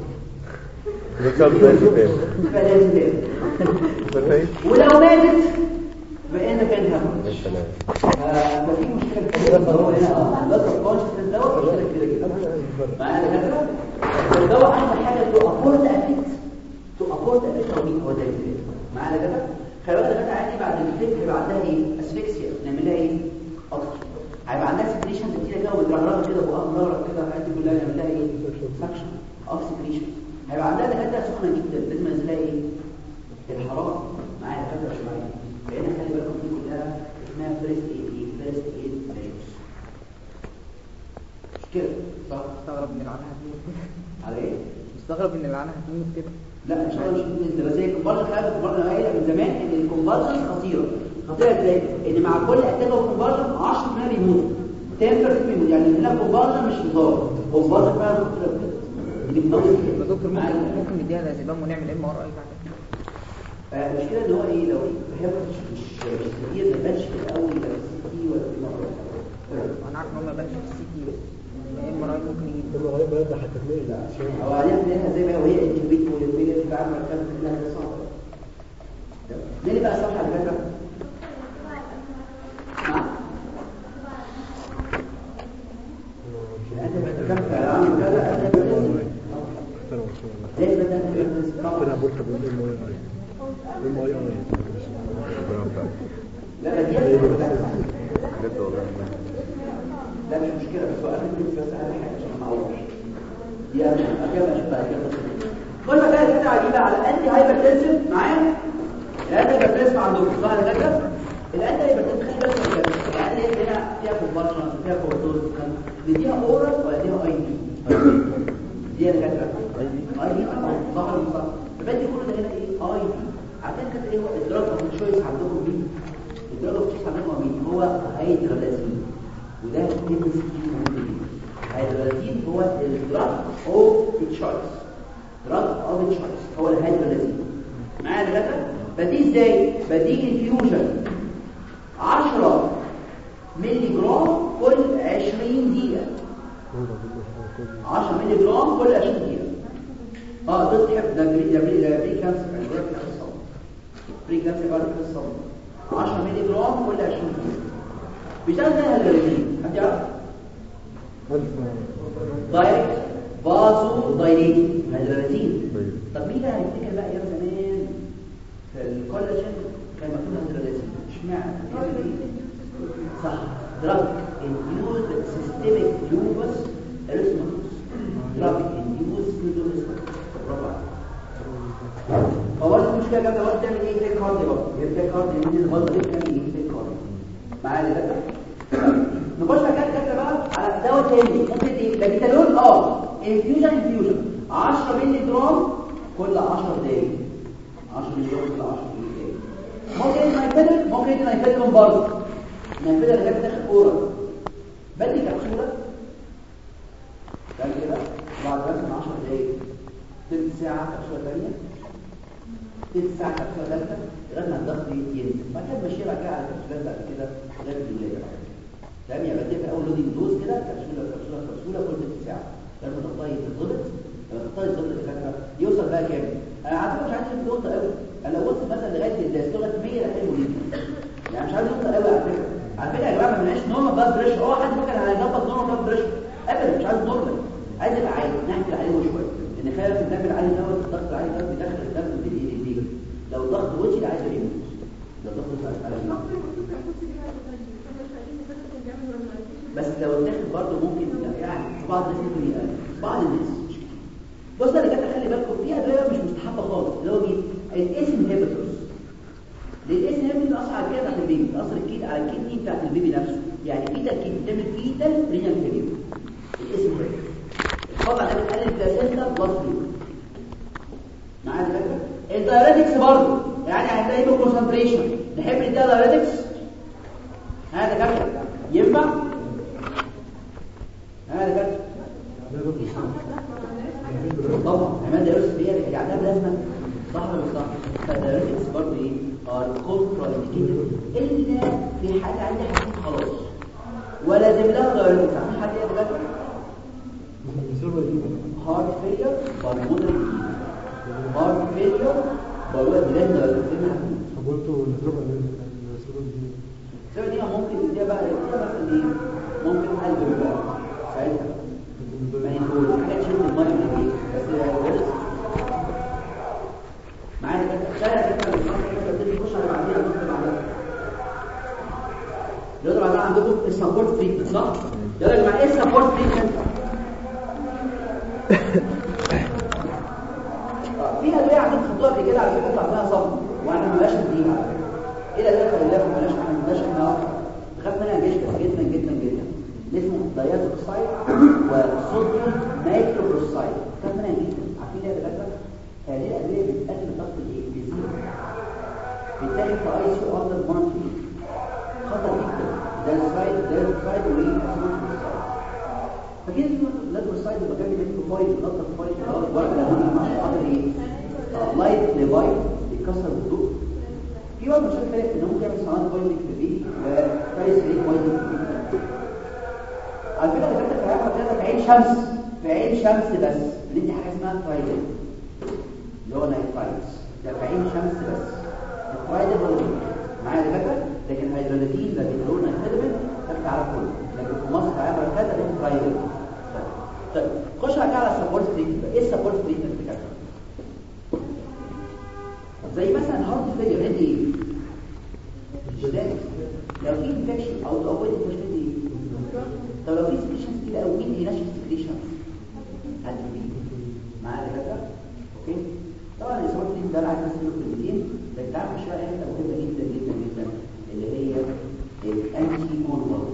فلا اسباب ولو ماتت فانت كان هم ففي مشكله كبيره هو هنا بس الكونشس دوت مشكله كبيره جدا معايا دكاتره الدواء احسن حاجه تو افورد افكت تو افورد افكت او مين هو ده الفكر معايا دكاتره خلي بالك دكاتره عادي بعد الفكر هيبقى عندها ايه اسفكسيا نعمل لها ايه اكتر هيبقى عندها سكريشن كتير كده وبترهرها كده وقام مغرق كده الحاجات دي كلها نعمل لها ايه سكشن اوف سكريشن هيبقى عندها دكاتره سخنه جدا لازم انزل لها ايه الحراره معايا دكاتره شويه لان خلي بالكم دي كلها اسمها فيرست ايد ايه فيرست ايد ميجرز مش كده صح مستغرب ان العنها هتموت كده على ايه مستغرب ان العنها هتموت كده لا ان شاء الله مش ممكن انت زي الكومبارس خلاص الكومبارس انا قايل من زمان ان الكومبارس خطيره خطيره ازاي ان مع كل اتاك الكومبارس 10% بيموتوا 10% بيموت يعني هنا الكومبارس مش هزار الكومبارس فعلا خطيره بجد بتموت يا دكتور ممكن ممكن نديها لازبان ونعمل ام ار اي بعد كده آه، المشكله ان هو ايه لو هي مش مش مش كتير ما بانش في الاول لا في السي تي ولا في المره انا عارف ان هم بانش في السي تي بس ام ار اي ممكن يجيب لما غير بلد حتى تلاقي لا عشان او هنعملها زي ما هي وهي انكبيت وهي في بعد ما كانت كلها ده صعب ليه بقى صفحه اللي فاتت نعم انت بتتكلم عن كذا انت بتتكلم انا رسول الله ليه بدأت انا بقول لك ام اي اي ام اي اي لا دي لا مش مشكلة بس هو أنا كنت بس أهم حاجة عشان ما أعوضش دي أهم أكمل أشوف بعد كده كل ما كانت كده عجيبة على الأنتي هايبرتنسيف معايا الأنتي هايبرتنسيف عندكم ظهر كده الأنتي هايبرتنسيف خلي بالك من كده يعني اللي هنا فيها كومبارشن فيها كورتوز نديها أورال ولا نديها أي دي دي أنا كاتبة أي دي أي دي ظهر من ظهر فبدي كل ده هنا إيه أي دي عشان كده إيه هو الدراج أوف تشويس عندكم مين الدراج أوف تشويس عندكم مين هو هيدرالازين وده تنس الهيدرالازين هو الدراج اوف تشويس دراج اوف تشويس هو الهيدرالازين معايا دلوقتي بديه ازاي بديه انفيوجن 10 مللي جرام كل 20 دقيقه 10 مللي جرام كل 20 دقيقه اه ده تحب ده بري ده بري ده بري كانسر يعني ده في الصوم بري كانسر بعد في الصوم 10 مللي جرام كل 20 دقيقه بيشتغل زي الهيدرالازين حد يعرف دايركت فازو دايليت هيدرالاتين طب مين اللي هيفتكر بقى ايام زمان في الكولاجين كان مكتوب هيدرالاتين اشمعنى صح دراج انديوز سيستميك لوبس اريثماتوس دراج انديوز لوبس برافو عليك هو انت مشكله جامده بقى تعمل ايه في الكارد بقى هي في الكارد دي الغلطه دي بتعمل ايه في الكارد معايا ده نخش بقى كده بقى على دواء تاني ممكن ايه لاجيتالون اه انفيوجن انفيوجن 10 مللي جرام كل 10 دقايق 10 مللي جرام كل 10 دقايق ممكن نايفيدل ممكن نايفيدل برضه نايفيدل اللي جت داخل كوره بدي كبسوله تعمل كده بعد مثلا 10 دقايق تلت ساعه كبسوله ثانيه تلت ساعه كبسوله ثالثه لغايه ما الضغط ينزل بعد كده ماشيه بقى كده على كبسولات بعد كده لغايه بالليل تمام يعني بدي في اول لودنج دوز كده كبسوله كبسوله كبسوله كل تلت ساعه لما ضغطها يتظبط لما ضغطها يتظبط الفكره يوصل بقى كام انا عارف مش عايز في نقطه قوي انا لو وصلت مثلا لغايه الدستوره 100 ده حلو جدا يعني مش عايز نقطه قوي على فكره على فكره يا جماعه ما بنعيش نورمال بلاد بريشر هو حد فاكر هيظبط نورمال بلاد بريشر ابدا مش عايز نورمال عايز يبقى عالي نحكي عليه شويه ان خلاف الدم العالي دوت الضغط العالي دوت بيدخل الدم في الايدين لو الضغط وجهي عايز يموت لو الضغط وجهي عايز يموت بس لو اتاخد برضه ممكن يعني في بعض الناس ممكن يقل بعض الناس مش كتير بص انا جت خلي بالكم في ادويه مش مستحبه خالص اللي هو مين الاسم هيبتوس للاسم هيبتوس اثر على كده بتاعت البيبي اثر الكيد على الكدني بتاعت البيبي نفسه يعني في تركيب بتعمل فيتال رينال فيلير الاسم هيبتوس الطبع ده بتقلل البلاسينتا بلس فلويد معايا الفكره الدايريتكس برضه يعني هتلاقي له كونسنتريشن نحب نديها دايريتكس هذا كده ينفع هذا كده طبعا عماد درس فيها يعني ده لازم صح ولا مش صح فالدايركتس برضه ايه ار كونترا انديكيتور الا في حاجه عندي حسيت خلاص ولازم لها دايركتس عندي حد ايه بجد هارت فيلير بالمونري هارت فيلير بالمونري لازم طب وانتوا نضرب النسبة دي السبب دي ممكن تديها بقى تديها مثلا ايه ممكن قلب بقى ساعتها ما يقول حاجه تشيل الميه من ايديك بس بص معايا كده شايف كده الصفحه تخش على بعديها تخش على بعديها يلا بعدها عندكم السبورت تريتمنت صح يلا يا جماعه ايه السبورت تريتمنت في ادويه عندكم خدوها قبل كده على فكره طلع لها صم واحنا ما بقاش نديها ايه الادويه اللي ما بلاش ما بلاش احنا بخاف منها جدا جدا جدا جدا اسمه داياتوكسايد وصوديوم نايتروكسايد بخاف منها جدا عارفين ايه يا دكاتره هذه الادويه بتقلل ضغط الايه بيزيد بتاخد في اي سي اندر مونتري خطر جدا ده السايد ده السايد وايه فكده اللايتروكسايد يبقى جنب الفويد نقطه الفويد ورقه لما مش قادر ايه لايت ليفايت يكسر الضوء في واحد مش فارق ان ممكن يعمل صناعه بايندنج في البيت وفارس ريت بايندنج في البيت على فكره ده كده كلام كده في عين شمس في عين شمس بس بندي حاجه اسمها فرايدل اللي هو نايت فايتس ده في عين شمس بس الفرايدل هو اللي معايا ده فاكر لكن هيدروليتين ده بيقولوا لنا الهيدرين تبقى على كله لكن في مصر هيعمل كده ده فرايدل طيب خش بقى على السبورت تريتمنت ايه السبورت تريتمنت بتاعك زي مثلا هارت فيلير ندي ايه جداد لو في انفكشن او لو في انفكشن ايه طب لو في سكريشنز كده او مين ينشف سكريشنز هتبي معايا كده اوكي طبعا الاسبوع دي ده انا عايز اسمه كلمتين لكن تعرف شويه حته مهمه جدا جدا جدا اللي هي الانتي مونوبال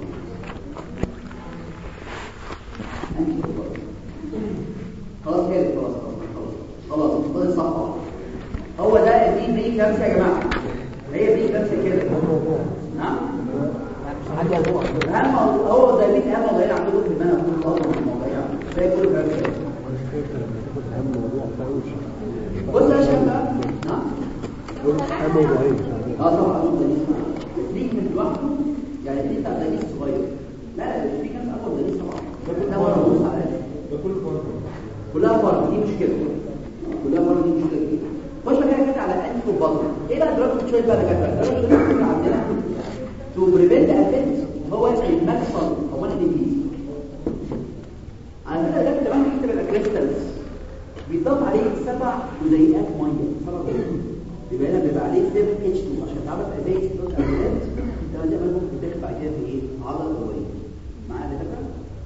انتي مونوبال خلاص كده خلاص خلاص خلاص خلاص فاضل صفحه هو ده دي بري كامسه يا جماعه هي بري كامسه كده نعم عندي موضوع اهم موضوع- هو ده بيت اهم موضوعين عندكم في المنهج كل طالب من المواضيع زي كل كامسه أهم موضوع فاوش بص يا شباب بقى. نعم أهم موضوعين اه طبعا النقطه دي ليك من لوحده يعني انت دليل صغير لا لا مش في كام اول دليل طبعا ده مره ونص على الاقل ده كله فرق كلها فرق دي مشكله كلها فرق دي مشكله كبيره خش بقى كده على انتي بطل ايه بقى دلوقتي تشويه بقى كده دلوقتي اللي عندنا تو بريفنت افكت هو الماكسون هو الانجليزي جزيئات ميه سبب يبقى هنا بيبقى عليه ستيب اتش 2 عشان تعرف ازاي تدوس امبولات ده زي ما ممكن تدخل بعد كده في ايه عضله القلبيه معايا يا دكاتره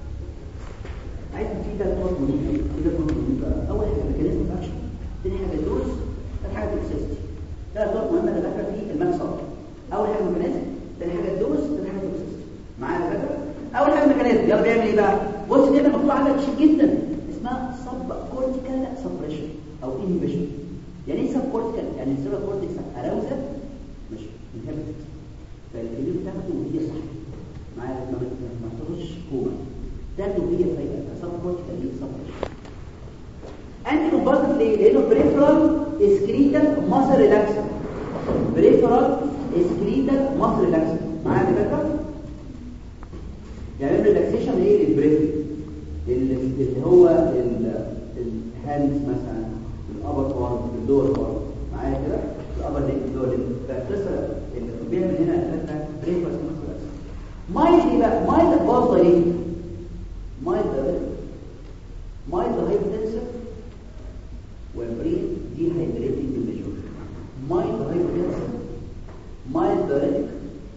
عايز في ده نقط مهمه في ده نقط مهمه اول حاجه ميكانيزم اكشن ثاني حاجه الدوز ثالث حاجه الاكسستي ثلاث نقط مهمه اللي داخله في المنصب اول حاجه الميكانيزم ثاني حاجه الدوز ثالث حاجه الاكسستي معايا يا دكاتره اول حاجه الميكانيزم يلا بيعمل ايه بقى بص دي مكتوب عندك شيك جدا اسمها سب كورتيكال سبريشن او انهبيشن يعني ايه سب كورتيكال يعني السيرو كورتكس اراوزل مش انهبيتد فالكلمه بتاخده وهي صح معايا ما ما تخش كوما تاخده وهي فايقه سب كورتيكال ليه سبريشن انتي كومباتيف ليه لانه بريفرال اسكريتال ماسل ريلاكسر بريفرال اسكريتال ماسل ريلاكسر معايا يا دكاتره يعني ريلاكسيشن ايه للبريفرال اللي هو الهاندز مثلا الابر بارت اللور بارت معايا كده الابر ليج اللور ليج فالقصه اللي بيعمل هنا ثلاثه بريفرس مثلا مايل دي بقى مايل باظه ايه مايل ده مايل هايبوتنسر والبرين دي هايدريتنج ميجور مايل هايبوتنسر مايل دايركت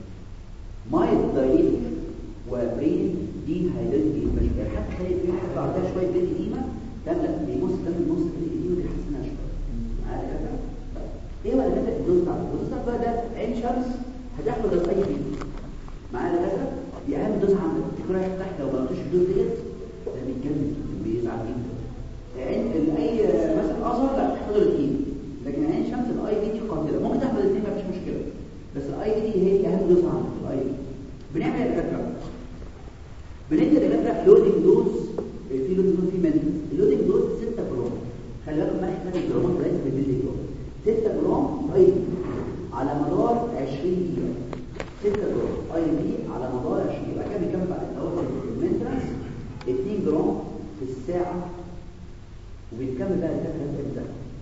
مايل دايركت وبرين دي هايدريتنج ميجور يعني حتى تلاقي في واحد بعدها شويه بين قديمه كان لا بيبص كان النص كده ايده بيحسنها شويه معايا كده ايه بقى كده الدوز بتاع الدوز بقى ده عين شمس هتاخد الاي بي معايا كده دي اهم دوز عندك تكون تحت لو ما قلتش الدوز ديت ده بيتجنن بيزعل جدا عين اي مثلا اصغر لا تاخد الاثنين لكن عين شمس الاي بي دي قاتله ممكن تاخد الاثنين مفيش مشكله بس الاي بي دي هي اهم دوز عندك الاي بي بنعمل ايه يا بندي دكاتره لودنج دوز في لودنج دوز في منتس اللودنج دوز 6 جرام خلي بالك ما احنا الجرامات بتاعتها في الملي جرام 6 جرام اي بي على مدار 20 دقيقه 6 جرام اي بي على مدار 20 دقيقه بعد كده بنكمل بعد الاول المينتنس 2 جرام في الساعه وبنكمل بقى الدكاتره امتى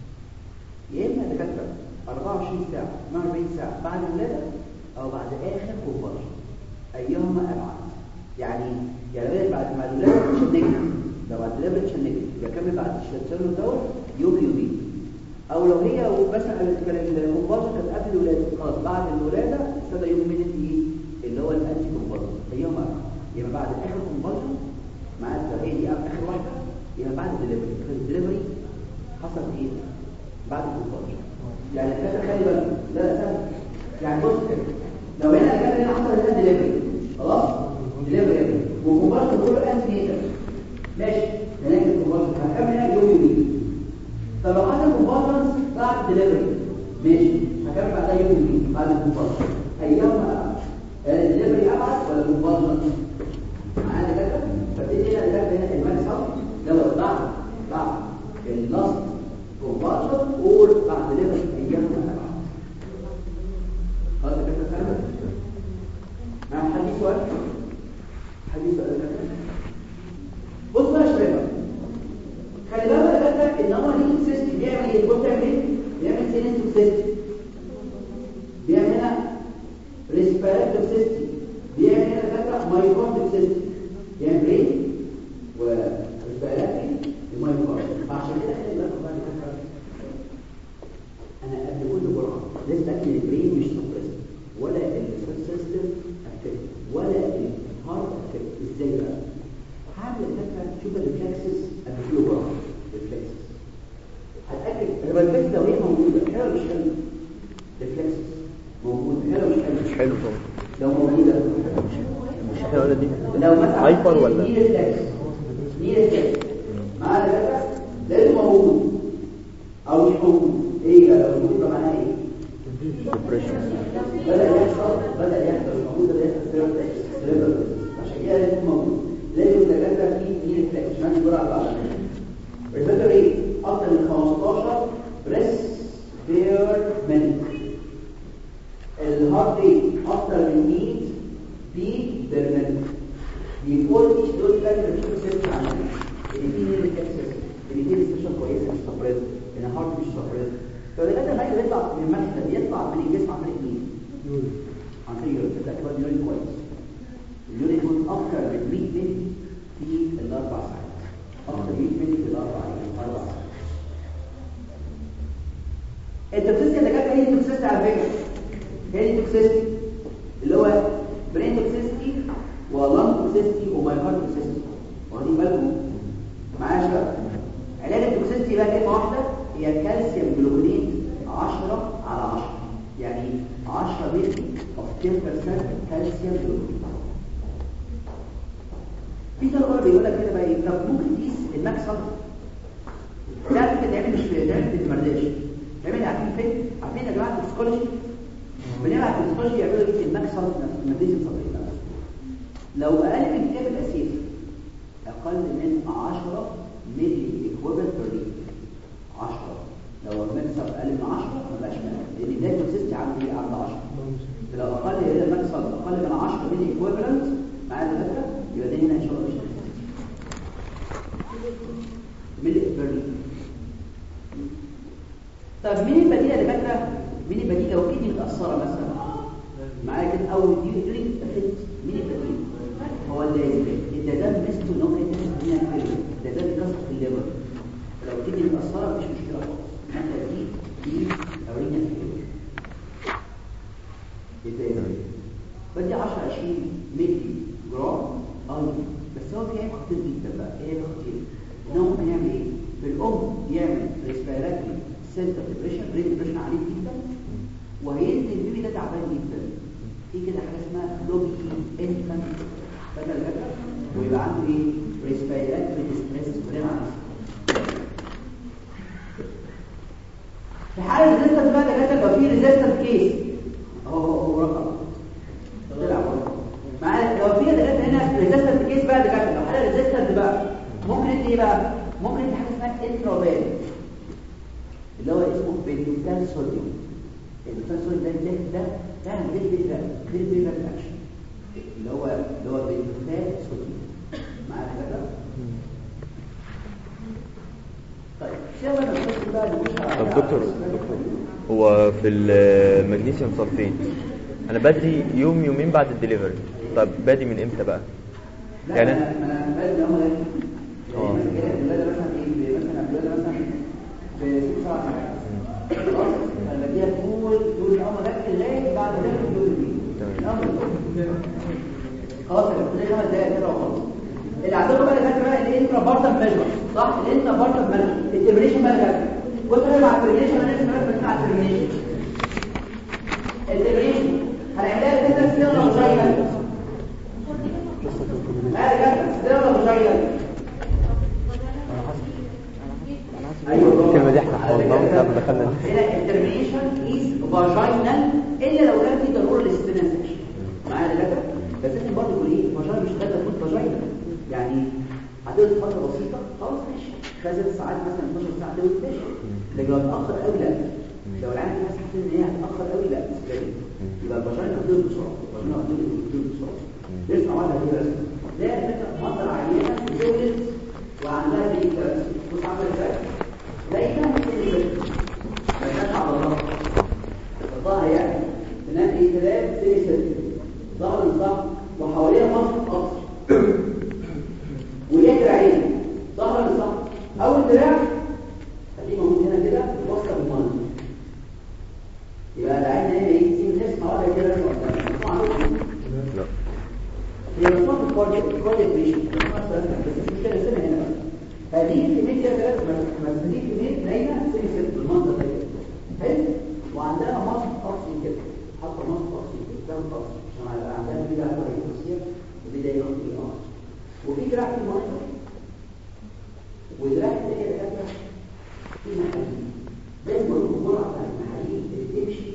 يا اما دكاتره 24 ساعه 48 ساعه بعد الولاده او بعد اخر كونفرجن ايهما ابعد يعني يعني بعد ما الولاده مش نجم لو بعد الولاده مش نجم يكمل بعد الشتان الدور يوم يومين او لو هي مثلا كان الكونفرجن كانت قبل الولاده خلاص بعد الولاده ابتدى يوم من ايه اللي هو الانتي كونفرجن ايهما ابعد يبقى بعد اخر كونفرجن مع هي دي اخر واحده يبقى بعد الدليفري الدليفري حصل ايه بعد الكونفرجن يعني كده خلي بالك لا لا سهل يعني بص كده لو هنا كان هنا حصل هنا دليفري خلاص دليفري وكونفرجن كله انتي نيتر ماشي هناك الكونفرجن هكمل هنا يوم يومين طب لو حصل كونفرجن بعد دليفري ماشي هكمل بعدها يوم يومين بعد الكونفرجن ايام الدليفري ابعد ولا الكونفرجن معانا كده فبتدي هنا ده هنا المال صح دوت بعد بعد اللاست كونفرجن اور بعد دليفري ايام ابعد خلاص كده فاهم مع حديث سؤال حديث سؤال بص بقى يا شباب خلي بالك يا جدع ان هو ليه سيستم بيعمل ايه بص بيعمل ايه بيعمل سينستيك سيستم بيعمل هنا ريسبيراتوري سيستم بيعمل هنا جدع مايكروتيك سيستم بيعمل ايه وريسبيراتوري ومايكروتيك فعشان كده خلي بالك بقى يا جدع انا قبل كل جرعه لسه اكل البرين مش سبريس ولا السيستم سيستم اكتف ولا الهارت اكتف ازاي بقى هعمل فكره شوف الريفلكسز قبل كل جرعه ريفلكسز هتاكد الريفلكس لو هي موجوده حلو مش حلو ريفلكسز موجود حلو مش حلو مش حلو طبعا لو موجوده مش حلو ولا دي لو مثلا هايبر ولا دي ريفلكس دي ريفلكس معانا كده لازم موجود او مش موجود ايه بقى لو موجود يبقى معناها ايه ديبريشن بدأ يحصل بدأ يحصل موجود بدأ يحصل سيرفر عشان كده لازم موجود لازم تجدد فيه مين الفلاش ما نقول على بعض الفكرة ايه اكتر من 15 بريس بير من الهارت ريت اكتر من 100 بي بير من بيقول ايش دول فاكر بشوف سيرش عن اللي فيه نير كانسر اللي فيه استشفاء كويسه مش سبريز ان الهارت مش سبريز فلغايه ما يطلع من المنحنى يطلع من الجسم عن طريق مين؟ عن طريق اليورين تتاكد ان اليورين كويس اليورين يكون اكثر من 100 مللي في الاربع ساعات اكثر من 100 مللي في الاربع ايام اربع ساعات التوكسيستي اللي جت هي التوكسيستي على فكره هي التوكسيستي اللي هو برين توكسيستي ولان توكسيستي ومايكارد توكسيستي واخدين بالكم معايا يا شباب علاج التوكسيستي بقى كلمه واحده هي كالسيوم جلوكونيت 10 على 10 يعني 10 مللي اوف 10% كالسيوم جلوكونيت في طلبه بيقول لك كده بقى ايه طب ممكن تقيس الماكسيمم لا ممكن تعمل مش في تعمل في المرداش تعمل عارفين فين عارفين يا جماعه السكولوجي بنبعت السكولوجي يعملوا ايه الماكسيمم الماديزم صفري لو اقل من كتاب الاسيف اقل من 10 ملي ايكويفالنت بير ليتر 10 لو الماكسيمم اقل من 10 ما بقاش لان ده التوكسيستي عندي عند 10 لو اقل هنا الماكسيمم اقل من 10 ملي ايكويفالنت معايا الفكره يبقى ده هنا ان شاء الله مش ملي بير ليتر طب مين البديل اللي فاكره مين البديل لو كدني متاثره مثلا معايا كده او دي رينج افكت مين البديل هو اللازم ده ده ميزته ان هو يتنفس هنا كده ده ده بيكسر في الليفر لو كدني متاثره مش مشكله خالص مثلا دي دي او رينج افكت ازاي بدي 10 20 مللي جرام اي بس هو في عيب خطير جدا بقى ايه عيب خطير ان هو ممكن يعمل ايه في الام يعمل ريسبيراتوري سنتر ديبريشن برين ديبريشن عالي جدا وهينزل البيبي ده تعبان جدا في كده حاجه اسمها لوبي انفانت فاكر الفكره ويبقى عنده ايه ريسبيراتوري ستريس برين عالي في حاله الريزيستنس بقى ده كده لو في ريزيستنس كيس اهو هو رقم طلع معايا لو في هنا ريزيستنس كيس بقى ده كده لو حاله ريزيستنس بقى ممكن انت ايه بقى ممكن انت حاجه اسمها انترافيل اللي هو اسمه بنتوتال صوديوم البنتوتال صوديوم ده ده ده فعلا فيري فيري فيري فيري اكشن اللي هو اللي هو بنتوتال صوديوم معايا كده طيب شو انا بس بقى نخش طب دكتور دكتور هو في المغنيسيوم صلفيت انا بدي يوم يومين بعد الدليفري طب بادي من امتى بقى لا يعني انا انا بدي اهو ده اه. يعني مثلا كده الولاده مثلا ايه مثلا الولاده مثلا في ست ساعات خلاص انا بديها طول طول الامر ده لغايه بعد ده الدور دي تمام. خلاص كده زي خمس دقايق كده وخلاص اللي عندكم بقى فاكر بقى الانترا بارتم ميجر صح الانترا بارتم ميجر التمريشن بقى فاكر كنت انا مع التمريشن انا لسه بس مع التمريشن التمريشن هنعملها كده كده ولا مش لا يا جدع كده ولا مش ايوه الكلمة دي احنا حفظناها لما دخلنا هنا الترمينيشن از فاجينال الا لو كان في ضروره للاستنان سكشن معايا يا جدع بس انت برضه تقول ايه فاجينال مش قادره تكون فاجينال يعني هتقعد فتره بسيطه خلاص ماشي خمس ساعات مثلا 12 ساعه تقعد ماشي لكن لو اتاخر قوي لا لو العيال دي حاسه ان هي هتاخر قوي لا استنى يبقى الفاجينال هتقعد بسرعه الفاجينال هتقعد بسرعه لسه عملها دي بس لا الفكره مصدر عينه وتولد وعندها دي بس بص عامله ازاي لقيتها مش ملهاش على الله الظاهر يعني تنقي ثلاث سيسل ظهر الظهر وحواليها مصر قصر وليها دراعين ظهر الظهر اول دراع هتلاقيه موجود هنا كده وسط المنظر يبقى العين هنا ايه سين تسمع ولا كده بس قدام لا هي مصنوعة الكارديو الكارديو بريشن بس مش كده سنة هنا بس هذه الكمية كده ثلاث مسؤولية كمية نايمة سنة بالمنظر ده كده حلو وعندها مصر قصي كده حاطة مصر قصي كده ده قصي عشان يبقى عندها بداية هاي قصية وبداية قصي اه وفي دراع في المنظر ودراع الثانية دكاترة في محاليل لازم اقول لكم جرعة بتاعت المحاليل اللي تمشي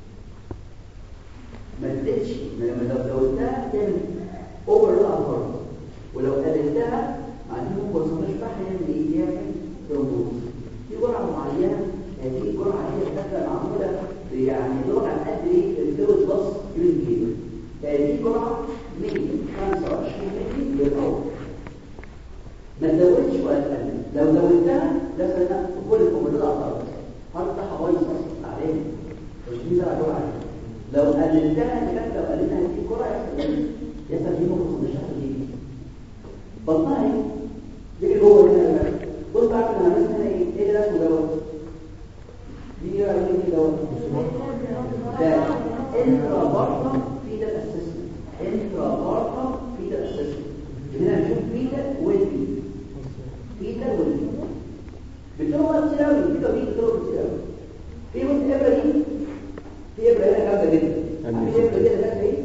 ما تزيدش لما لو زودتها تعمل اوفر الارض ولو قللتها عندهم كونسنتريشن بتاعها يعمل ايه يعمل ثرومبوز في جرعه معينه هذه الجرعه هي بتبقى معموله يعني دور على قد ايه الفلويد بس يورين هذه جرعه من 25 مللي للاول ما تزودش ولا تقلل لو زودتها ده سنه كل الكومبليت الاعصاب هتفتح بايظ اصلا عليها مش دي بقى جرعه عليها. لو قللتها كده لو قللنا هذه الجرعه يحصل ايه؟ يحصل دي ممكن مش هتحصل دي بطنها ايه؟ بيجي جوه هنا بقى. بص بقى انا هنسى هنا ايه؟ ايه ده اسمه دوت؟ دي بقى ايه دوت ده انترا بارتا فيتال اسسمنت انترا بارتا فيتال اسسمنت هنا نشوف فيتال والبي فيتال والبي بتوع كتير قوي كده دي بتوع كتير قوي في بص الابره دي في ابره هنا جامده جدا عارف الابره دي ده ايه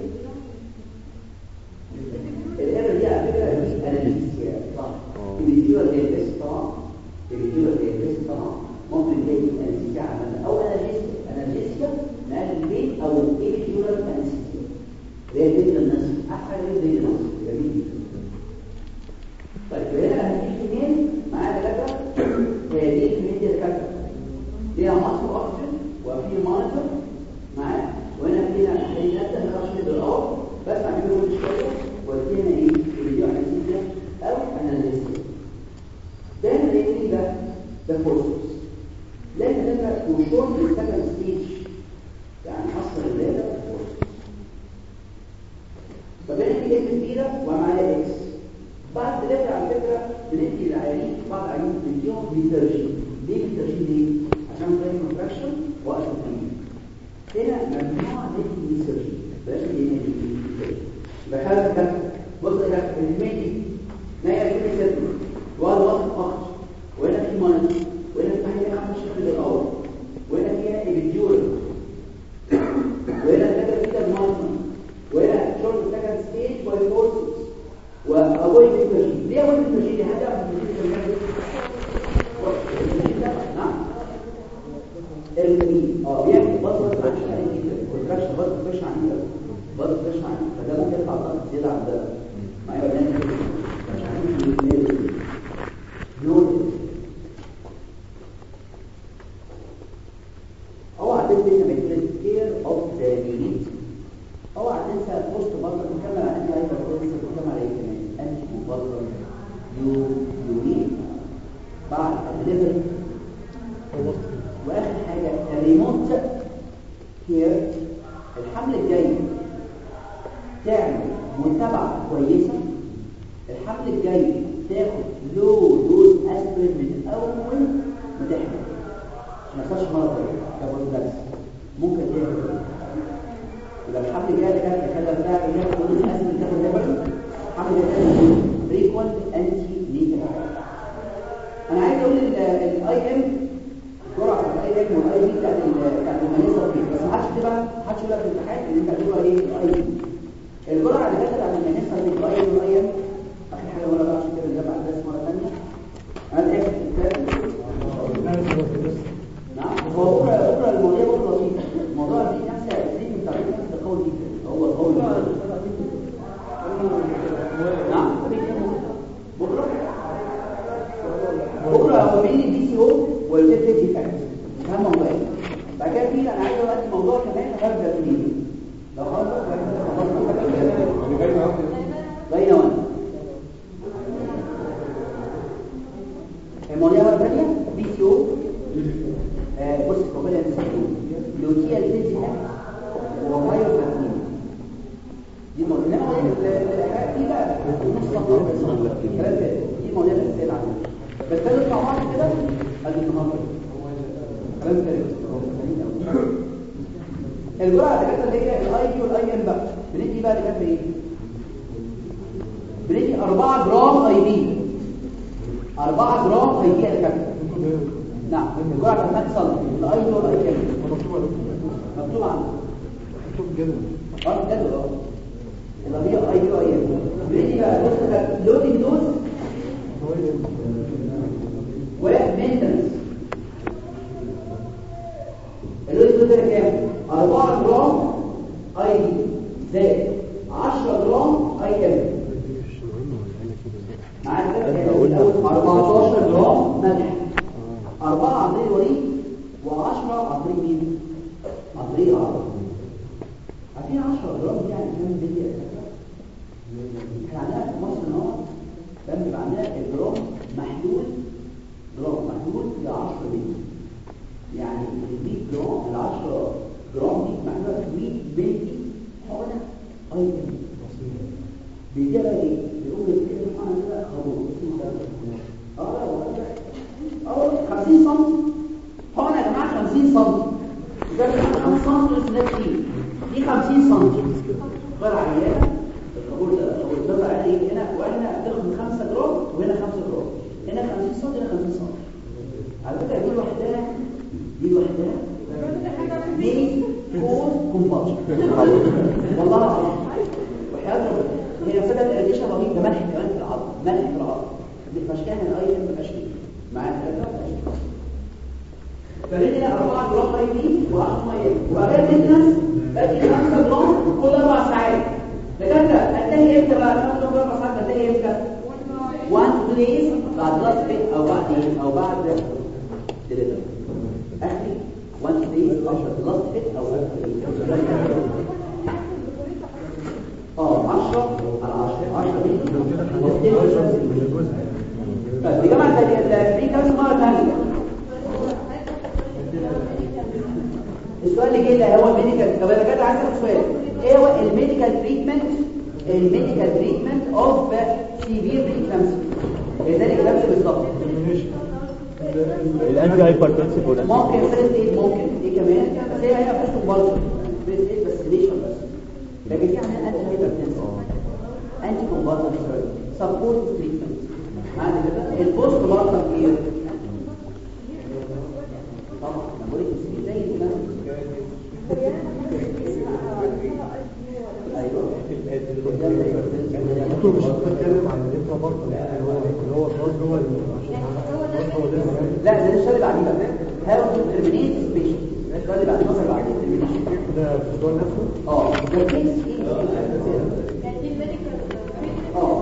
الابره دي على فكره دي اناليسيا صح الفيديو اللي بس طبعا الفيديو اللي بس طبعا ممكن تلاقي اناليسيا عملنا او اناليسيا اناليسيا نقل البيت او الفيديو اناليسيا اللي هي بين الناس احسن من بين الناس جميل جدا طيب هنا هنجيب منين معانا دكاتره هي دي كميه دكاتره ليها مصر اكسجين وفي مونيتور معاه وهنا فينا حينات نخش بالارض بس اعمله كل شويه ودينا ايه فيديو اناليسيا او اناليسيا ده اللي ده ده فورسز لكن ده وشورت للسكند ستيج يعني اصل الليله فورسز طب هنا في اكس كبيره ومعايا اكس بعد ثلاثة على فكرة بندي العيانين بعض العيانين بنديهم ديترجن ليه ديترجن ليه؟ عشان زي كونتراكشن وقت التمرين هنا ممنوع ندي ديترجن بلاش ندي ديترجن دخلت كده بص ده الميدي نايا كده سيركل وقال وقت فقط وهنا في مانج وهنا في حاجة خمس شكل الأول وهنا في هنا الجول وهنا كده كده المانجمنت وهنا شورت سكند ستيج باي فورسز وأويد المجيد ليه أويد المجيد هذا نعم المجيد اه بيعمل بطل عشان جدا كونتراكشن بطل كونتراكشن عنيف بطل كونتراكشن عنيف فده ممكن يرفع الضغط زيادة عن ده معايا ولا مش عارف نوت اوعى تنسى ان كير اوف ذا نيد اوعى تنسى بوست بطل نكمل على انهي ايضا لسه بنتكلم على ايه كمان انتي مبطل يو يورين بعد الليفر واخر حاجه الريموت كير الحمل الجاي تعمل متابعه كويسه الحمل الجاي تاخد لو دوز اسبرين من اول ما تحمل ما تنساش مره كابوزاكس ممكن تعمل يبقى الحمل الجاي اللي كانت تتكلم فيها بياخد دوز اسبرين تاخد ليفر الحمل الجاي فريكوينت انتي نيتال انا عايز اقول الاي ام جرعه الاي ام والاي بي بتاعت بتاعت المانيسا فيه بس ما حدش كده ما حدش يقول لك في الامتحان ان انت هتقول ايه الاي بي الجرعه اللي كانت بتاعت المانيسا في الاي ام والاي ام اخر حاجه ولا بقى عشان كده نجمع الدرس مره ثانيه انا ايه نعم هو بكره بكره المواضيع بكره لطيفه الموضوع دي نفسها التريتمنت بتاع الناس قوي جدا هو قوي جدا نعم بكره بكره هو مين البي سي او والجيت ديفكت اهم موضوعين بعد كده في انا عايز اودي موضوع كمان هبدا فيه لو خلص باينه وانا المواضيع الثانيه بي سي او بص كوبيلا لوكيا الجيت ديفكت وهايو بلاتين دي مواضيع انما دي بقى نص صفحه بس الكلام ده دي مواضيع الاسئله العامه بس ده يطلع واحد كده قد النهارده كلام كده الجرعه اللي كانت اللي هي الاي بي والاي ام بقى بندي بقى اللي كانت ايه بندي 4 جرام اي بي 4 جرام اي بي اللي كانت نعم الجرعه كانت تصل الاي بي والاي ام مكتوب عنده مكتوب جدا اه جدول اه اللي هي اي بي واي ام بندي بقى بص لودنج دوز ومينتنس اللود ده كام 4 جرام اي دي زائد 10 جرام اي ام معاك كده 14 جرام ملح 4 عن طريق الوريد و10 عن طريق مين عن طريق العضله عارفين 10 جرام دي يعني كام ملي احنا عندنا في مصر النهارده كان بيبقى عندنا الجرام محلول جرام محلول ل 10 ملي يعني ال 100 جرام ال 10 جرام دي محلوله في 100 ملي حقنه اي ام بيديها بقى ايه؟ بيقول لك كده سبحان الله خروج اه اه 50 سم حقنه يا جماعه 50 سم سم ده 5 سم لسه كتير دي 50 سم غير عيانه القبول ده او الضغط عليه هنا واحنا بتاخد من 5 جرام وهنا 5 جرام هنا 50 سم هنا 50 سم على فكره دي لوحدها دي لوحدها دي فور كومباشن والله العظيم وحياة ربنا هي سبب الاديشن رهيب ده ملح كمان في العظم ملح في العظم مش كان الاي ام فشل معايا فلقينا 4 جرام اي بي و10 ميه وبعدين مينتنس باقي 5 جرام كل اربع ساعات دكاتره انتهي امتى بقى 5 جرام اربع ساعات انتهي امتى 1 بليز بعد لاست بيت او بعد ايه او بعد ديليفري اخري 1 بليز after لاست بيت او اه 10 على 10 10 طيب يا جماعه الفري كام مره ثانيه السؤال اللي جاي ده هو الميديكال طب انا كده عايز اسال سؤال ايه هو الميديكال تريتمنت الميديكال تريتمنت اوف سيفير بريكلامسي ايه ده الاكلامسي بالظبط الانتي هايبرتنسيف ممكن فيرست ايد ممكن ايه كمان بس هي هي فيرست برضه فيرست ايد بس ليش بس لكن في عندنا انتي هايبرتنسيف انتي كومباتنت سبورت تريتمنت معانا كده البوست بارتم كير طبعا انا بقول لك زي كده دكتور مش بتتكلم عن الانترا برضه اللي هو اللي هو خلاص جوه عشان هو ده لا ده السؤال اللي بعديه بقى هاو تو ترمينيت سبيشال السؤال اللي بعديه النظر اللي بعديه termination. ده الفضول نفسه اه ده كيس اه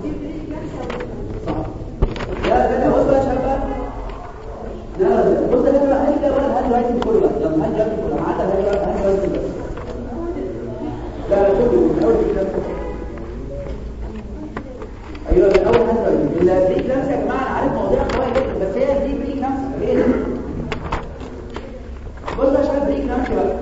صح لا لا لا بص بقى يا شباب بقى. لا لا لا بص ده بقى هل ده ولا هل دلوقتي كله بقى يلا هل دلوقتي كله معاك هل دلوقتي هل دلوقتي بس لا لا شوفوا من اول كده ايوه من اول هل دلوقتي البريك لامس يا جماعه انا عارف مواضيع قويه جدا بس هي دي بريك لامس هي دي بص بقى يا شباب بريك لامس بقى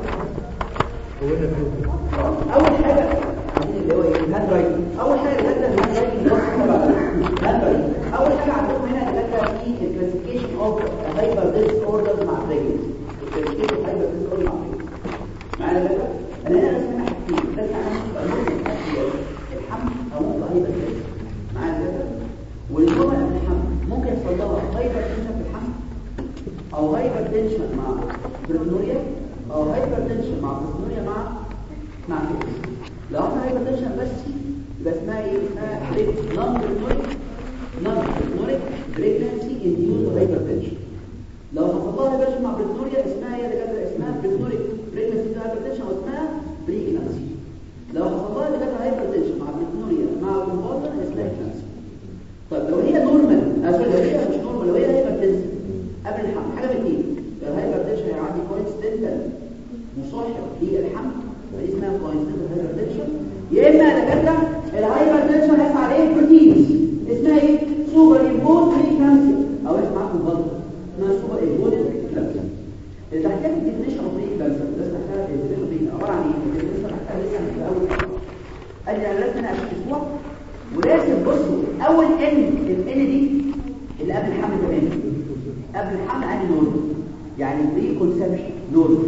اول حاجه اللي هو ايه الهاند رايتنج اول حاجه اللي الهاند رايتنج الهاند رايتنج اول حاجه عندكم هنا اللي في الكلاسيفيكيشن اوف هايبر ديس اوردر مع بريجنسي الكلاسيفيكيشن هايبر ديس اوردر مع بريجنسي معايا يا باشا انا هنا رسمنا حاجتين بس انا ممكن الحمل او ممكن هايبر ديس معايا يا باشا والجمل قبل الحمل ممكن يحصل لها هايبر تنشن في الحمل او هايبر تنشن مع بريتنوريا او هايبر تنشن مع بريتنوريا مع مع فيكس لو احنا هايبر تنشن بس يبقى اسمها ايه اسمها بريك نون بريتنوريك نون بريتنوريك بريجنسي انديوز هايبر تنشن لو حصل لها هايبر مع بريتنوريا اسمها ايه دكاتره اسمها بريتنوريك بريجنسي هايبر تنشن واسمها بريجنسي لو حصل لها دكاتره هايبر تنشن مع بريتنوريا مع كومبوزر اسمها كلانسي طيب لو هي نورمال اسف لو هي مش نورمال لو هي هايبرتنسيف قبل الحمل حاجه من اثنين لو الهايبرتنشن هيعدي كوينسيدنتال مصاحب للحمل فدي اسمها كوينسيدنتال هايبرتنشن يا اما دكاتره الهايبرتنشن هيحصل عليه بروتينز اسمها ايه سوبر امبوز بريكلامسيا او اسمها معاكم برضه اسمها سوبر امبوز بريكلامسيا اللي تحتاج الديفينيشن اوف بريكلامسيا ده تحتاج الديفينيشن عباره عن ايه الديفينيشن تحتاج لسه في الاول قال لي انا لازم انا اشوف اسبوع ولازم بصوا اول ان الان دي اللي قبل الحمل كمان قبل الحمل عندي نورمال يعني بري كونسبشن نورمال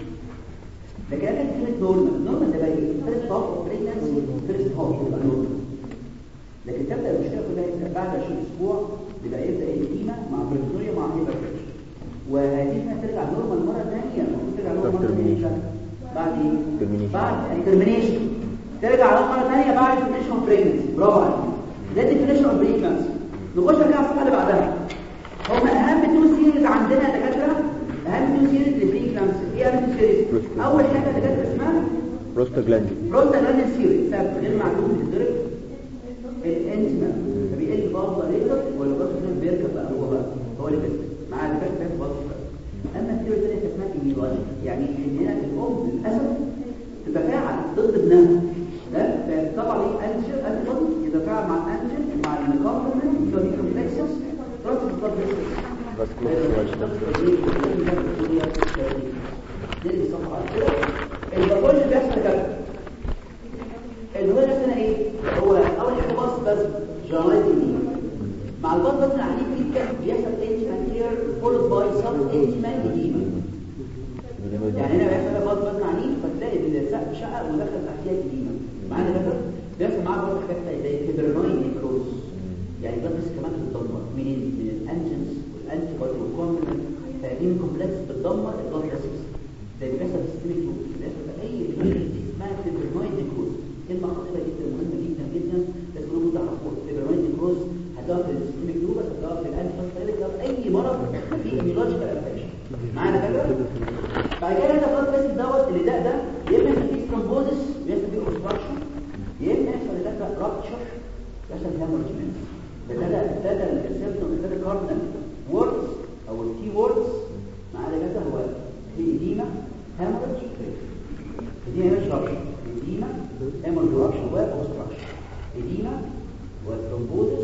لكن انا كلمه نورمال نورمال ده بقى ايه فيرست هاف اوف بريجنسي فيرست هاف يبقى نورمال لكن تبدا المشكله كلها إمتى؟ بعد 20 اسبوع بيبقى يبدا القيمه مع بريتوريا مع هايبرتنشن وهذه ما ترجع نورمال مره ثانيه المفروض ترجع نورمال مره ثانيه بعد ايه Termination. بعد الترمينيشن ترجع على مره ثانيه بعد الترمينيشن اوف بريجنسي برافو عليك ده الديفينيشن اوف بريجنسي نخش كده على الصفحه اللي بعدها هم اهم تو سيريز عندنا يا دكاتره اهم تو سيريز للبريجنسي ايه اهم تو سيريز اول حاجه دكاتره اسمها بروستاجلاندين بروستاجلاندين سيريز سبب غير معلوم بيتضرب الانتما فبيقل برضه ريتر ولا برضه بيركب بقى هو بقى هو اللي بيركب مع الباك باك برضه اما الثيوري الثانيه اسمها ايميولوجي يعني ان هنا الام للاسف تتفاعل ضد ابنها ده طبعا ايه انجل انتي يتفاعل مع الانجل مع الكومبلمنت يبقى كومبلكسس تروح تضرب بس الباثولوجي اللي بيحصل كده اللي هو نفسنا ايه هو اول حاجه باص بس جرايدي مع الباص بس العنيف جدا بيحصل انتي مانكير فولد باي سب انتي مانكير فيها اديمه معانا ده بيحصل معاه برضه حاجات زي فيبرينويد نيكروز يعني ده بس كمان بتدمر منين من الانجنز والانتي بودي والكومبلمنت فاهمين كومبلكس بتدمر البلاد فيسلز زي اللي بيحصل في السيستميك لوب بيحصل في اي دي اسمها فيبرينويد نيكروز كلمه خطيره جدا مهمه جدا جدا بس كلهم تعرفوها فيبرينويد نيكروز هتلاقيها في السيستميك لوب هتلاقيها في الانتي بودي هتلاقيها في اي مرض فيه ايميولوجيكال افكشن معانا كده بعد كده انت خلاص بس دوت اللي ده ده يا اما يبقى فيه ثرومبوزس بيحصل فيه اوبستراكشن يا اما يحصل ده رابتشر يحصل هيمورجمنت ابتدى ابتدى السيمبتوم ابتدى كاردينال ووردز او الكي ووردز معانا كده هو ايديما هيمورج ايديما مش رابشر ايديما هيمورج رابشر واوبستراكشن ايديما وثرومبوزس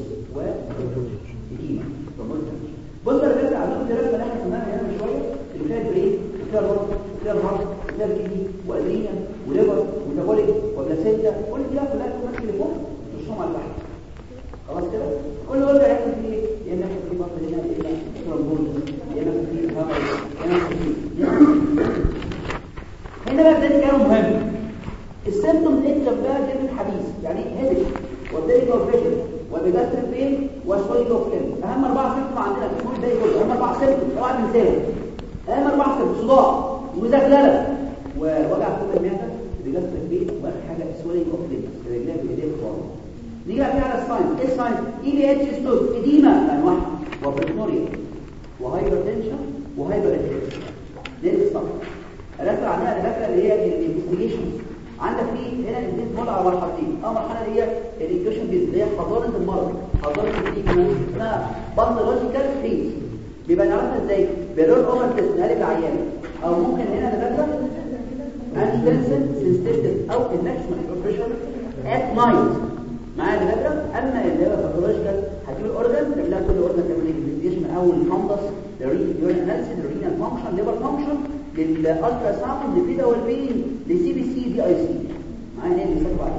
وايديما ثرومبوزس بص انا بس عندكم ثلاثه اللي احنا سمعناها هنا من شويه اللي فيها البرين وفيها الرد وفيها الهارت وفيها الكدني وادرينيا وليفر وميتابوليك وبلاسينتا كل دي كلها تكون ماسكه فوق تشرحهم على الواحد خلاص كده كل دول هيحصل فيه ايه يا اما يحصل فيه بطل هنا يا اما ترومبوز يا اما يحصل فيه هامر يا اما يحصل فيه هنا بقى ده كلام مهم السيمبتومز اكتب بقى كلمه حديث يعني هيدك والديري كورفيشن والبيجاستريك بين والسويد اوف كين اهم اربعه سيمبتوم عندنا في السمول ده كله اهم اربعه سيمبتوم اوعى تنساهم اهم اربعه سيمبتوم صداع وزغلله ووجع فوق المعده بيجاستريك بين واخر حاجه سويد اوف كين رجليها بايديها خالص نيجي بقى على الساين ايه الساين اي بي اتش ستوك اديما انواع وبريتوريا وهايبرتنشن وهايبرتنشن دي الصح ركز عليها الفكره اللي هي الانفستيجيشن عندك في هنا الاثنين مرة على مرحلتين اول مرحله اللي هي الانكشن بيز اللي هي حضانه المرض حضانه التريتمنت اسمها باثولوجيكال فيز بيبقى نعرفها ازاي بلون اوفر تيست نقلب العيان او ممكن هنا نبدا انتنسن سنسيتيف او الماكسيمم بروفيشن ات نايت معايا دكاتره اما اللي هو باثولوجيكال هتجيب الاورجن تعمل لها كل اورجن تعمل انفستيجيشن من اول الفندس للرينال اناليسيس للرينال فانكشن ليفر فانكشن للالترا ساوند للبيتا والبين لسي بي سي دي اي سي معايا ايه بيسالوا بعد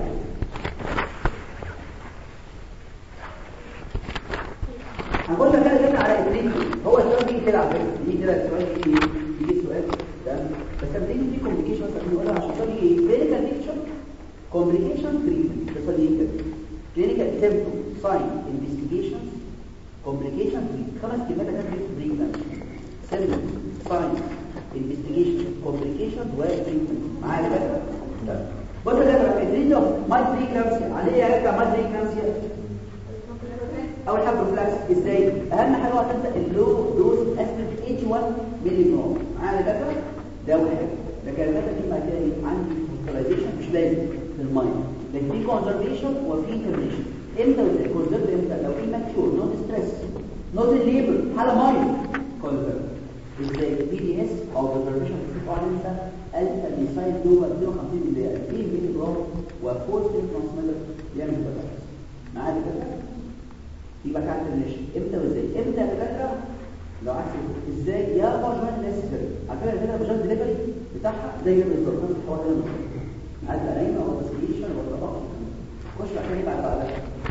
هنقول لك كده كده على اثنين هو السؤال بيجي كده على فكره بيجي كده السؤال يجي يجي سؤال تمام بس لما تيجي في كومبليكيشن بس بنقولها عشان ده بيجي كلينيكال بيكتشر كومبليكيشن تريتمنت بس اللي كده كلينيكال سيمبتوم ساين انفستيجيشن كومبليكيشن خمس كلمات كده في بريكلاند سيمبتوم ساين انفستيجيشن كومبليكيشن وتريتمنت معايا كده بص ده الرينج اوف ماي بريكلامسيا عليه يرجع ماي بريكلامسيا اول حاجه بروفلاكس ازاي اهم حاجه هو تبدا اللو دوز اسبرين 81 مللي جرام معايا كده ده اول حاجه لكن الداتا دي بعد كده ايه عندي فوكاليزيشن مش لازم في المايند لكن في كونزرفيشن وفي ترميشن امتى الكونزرف امتى لو في ماتشور نوت ستريس نوت الليبل حاله مايند كونزرف ازاي بي دي اس او كونزرفيشن بتبقى انت الفا ميثايل دوبا 250 ملي 2 ملي جرام و4 ترانسميتر يعمل كده معايا كده يبقى بتاع الترميشن امتى وازاي امتى يا دكاتره لو عايز ازاي يا فاجوان نيسيسري على فكره كده الفاجوان ديليفري بتاعها زي بالظبط نفس الحوار ده عايز العين او التسليشن ولا طبق خش عشان يبقى بعد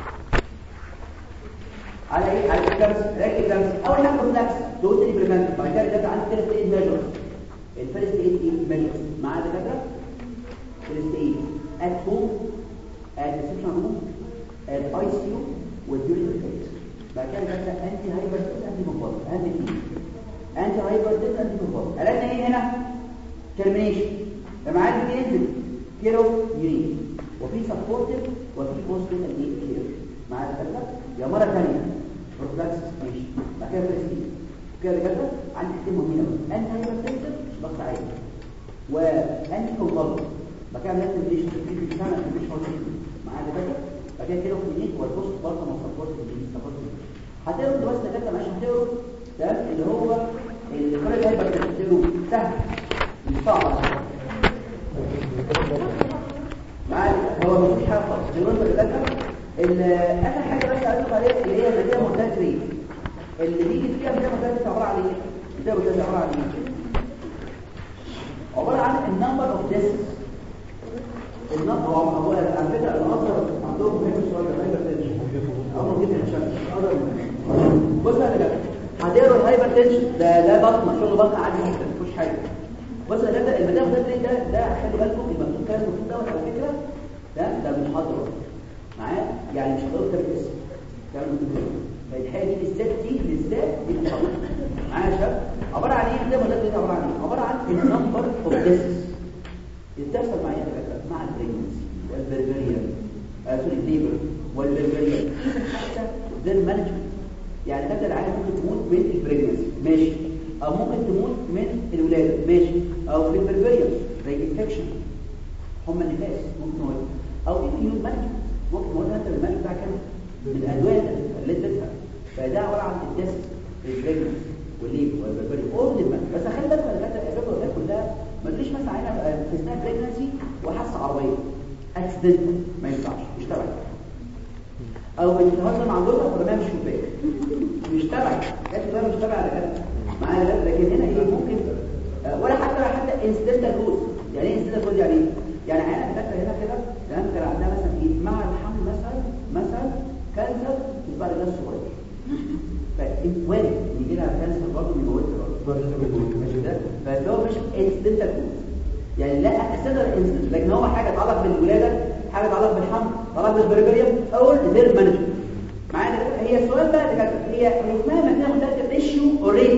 على ايه على الكلامس راكب كلامس اول حاجه كومبلكس توتالي بريفنت بعد كده جت عندي فيرست ايد ميجر الفيرست ايد ميجر مع دكاتره فيرست ايد ات هوم ات ريسبشن روم ات اي سي يو والديوريتال فيت بعد كده جت انتي هايبرتنس انتي مفاضل اهم اثنين انتي هايبرتنس انتي مفاضل قالنا ايه هنا ترمينيشن لما عايز ينزل كيلو يورين وفي سبورتيف وفي هوسبيتال ايه كير مع الكلام يا مره ثانيه بروفلاكس ماشي بعد كده بريسكريب كده كده عندي حاجتين مهمين قوي انتي هايبرتنس مش ضغط عالي وانتي مفاضل بعد كده لازم ليش تدريب بتاعنا مش موجود مع الكلام بعد كده كيلو كلينيك والبوست برضه ما سبورت سبورت هتقروا بس كده ماشي هتقروا تمام اللي هو الكل هيبقى تقروا سهل مش صعب معايا هو مفيش حاجه خالص دلوقتي اللي اخر حاجه بس عايز عليها اللي هي النتيجه مورتاليتي اللي بيجي فيها النتيجه مورتاليتي عباره عن ايه النتيجه مورتاليتي عباره عن ايه عباره عن النمبر اوف ديسز النمبر هو هو على فكره الاصغر عندهم مهم شويه الهايبرتنشن امر جدا بص يا جماعه هديروا الهايبرتنشن ده ده بطنه شغل بطن عادي جدا مفيش حاجه بص يا جدع المدام ده ده ده خلي بالكم المكتوب كان المكتوب دوت على فكره ده ده محاضره معايا يعني مش هتقول كده اسم كلام مكتوب فالحاجه دي بالذات دي بالذات دي محاضره معايا يا شباب عباره عن ايه زي ما قلت لك عباره عن ايه عباره عن النمبر اوف ديسز بتحصل معايا يا دكاتره مع البريجنسي والبربريان سوري الليبر والبربريان حتى غير مانجمنت يعني تبدا العيال ممكن تموت من البريجنسي ماشي او ممكن تموت من الولاده ماشي او في البربريان زي انفكشن هم النفاس ممكن تموت او في نيو مانجمنت ممكن تموت انت المانجمنت بتاعك كام من الادويه اللي انت بتدفع فده عباره عن الدس البريجنسي والليبر والبربريان اول ديماند بس خلي بالك من الدكاتره الادويه كلها ما تجيش مثلا عينها في اثناء بريجنسي وحاسه عربيه اكسيدنت ما ينفعش مش تبعك او بتتهزم مع جوزها ورماها مش شباك مش تبعك كانت بقى مش تبع على كده معايا لا لكن هنا ايه ممكن آه، ولا حتى حتى انسيدنتال كوز يعني ايه انسيدنتال كوز يعني ايه يعني عينها فاكره هنا كده تمام كان عندها مثلا ايه مع الحمل مثلا مثلا كانسر في بعد الناس صغير فوارد يجي لها كانسر برضه من موت ماشي ده فده هو مش انسيدنتال كوز يعني لا اكسدر انسيدنت لكن هو حاجه تتعلق بالولاده حاجه تتعلق بالحمل تتعلق بالبربريوم اول غير مانجمنت معانا كده؟ هي السؤال بقى اللي كانت هي هي اسمها مدينه مختلفه ريشيو او ريت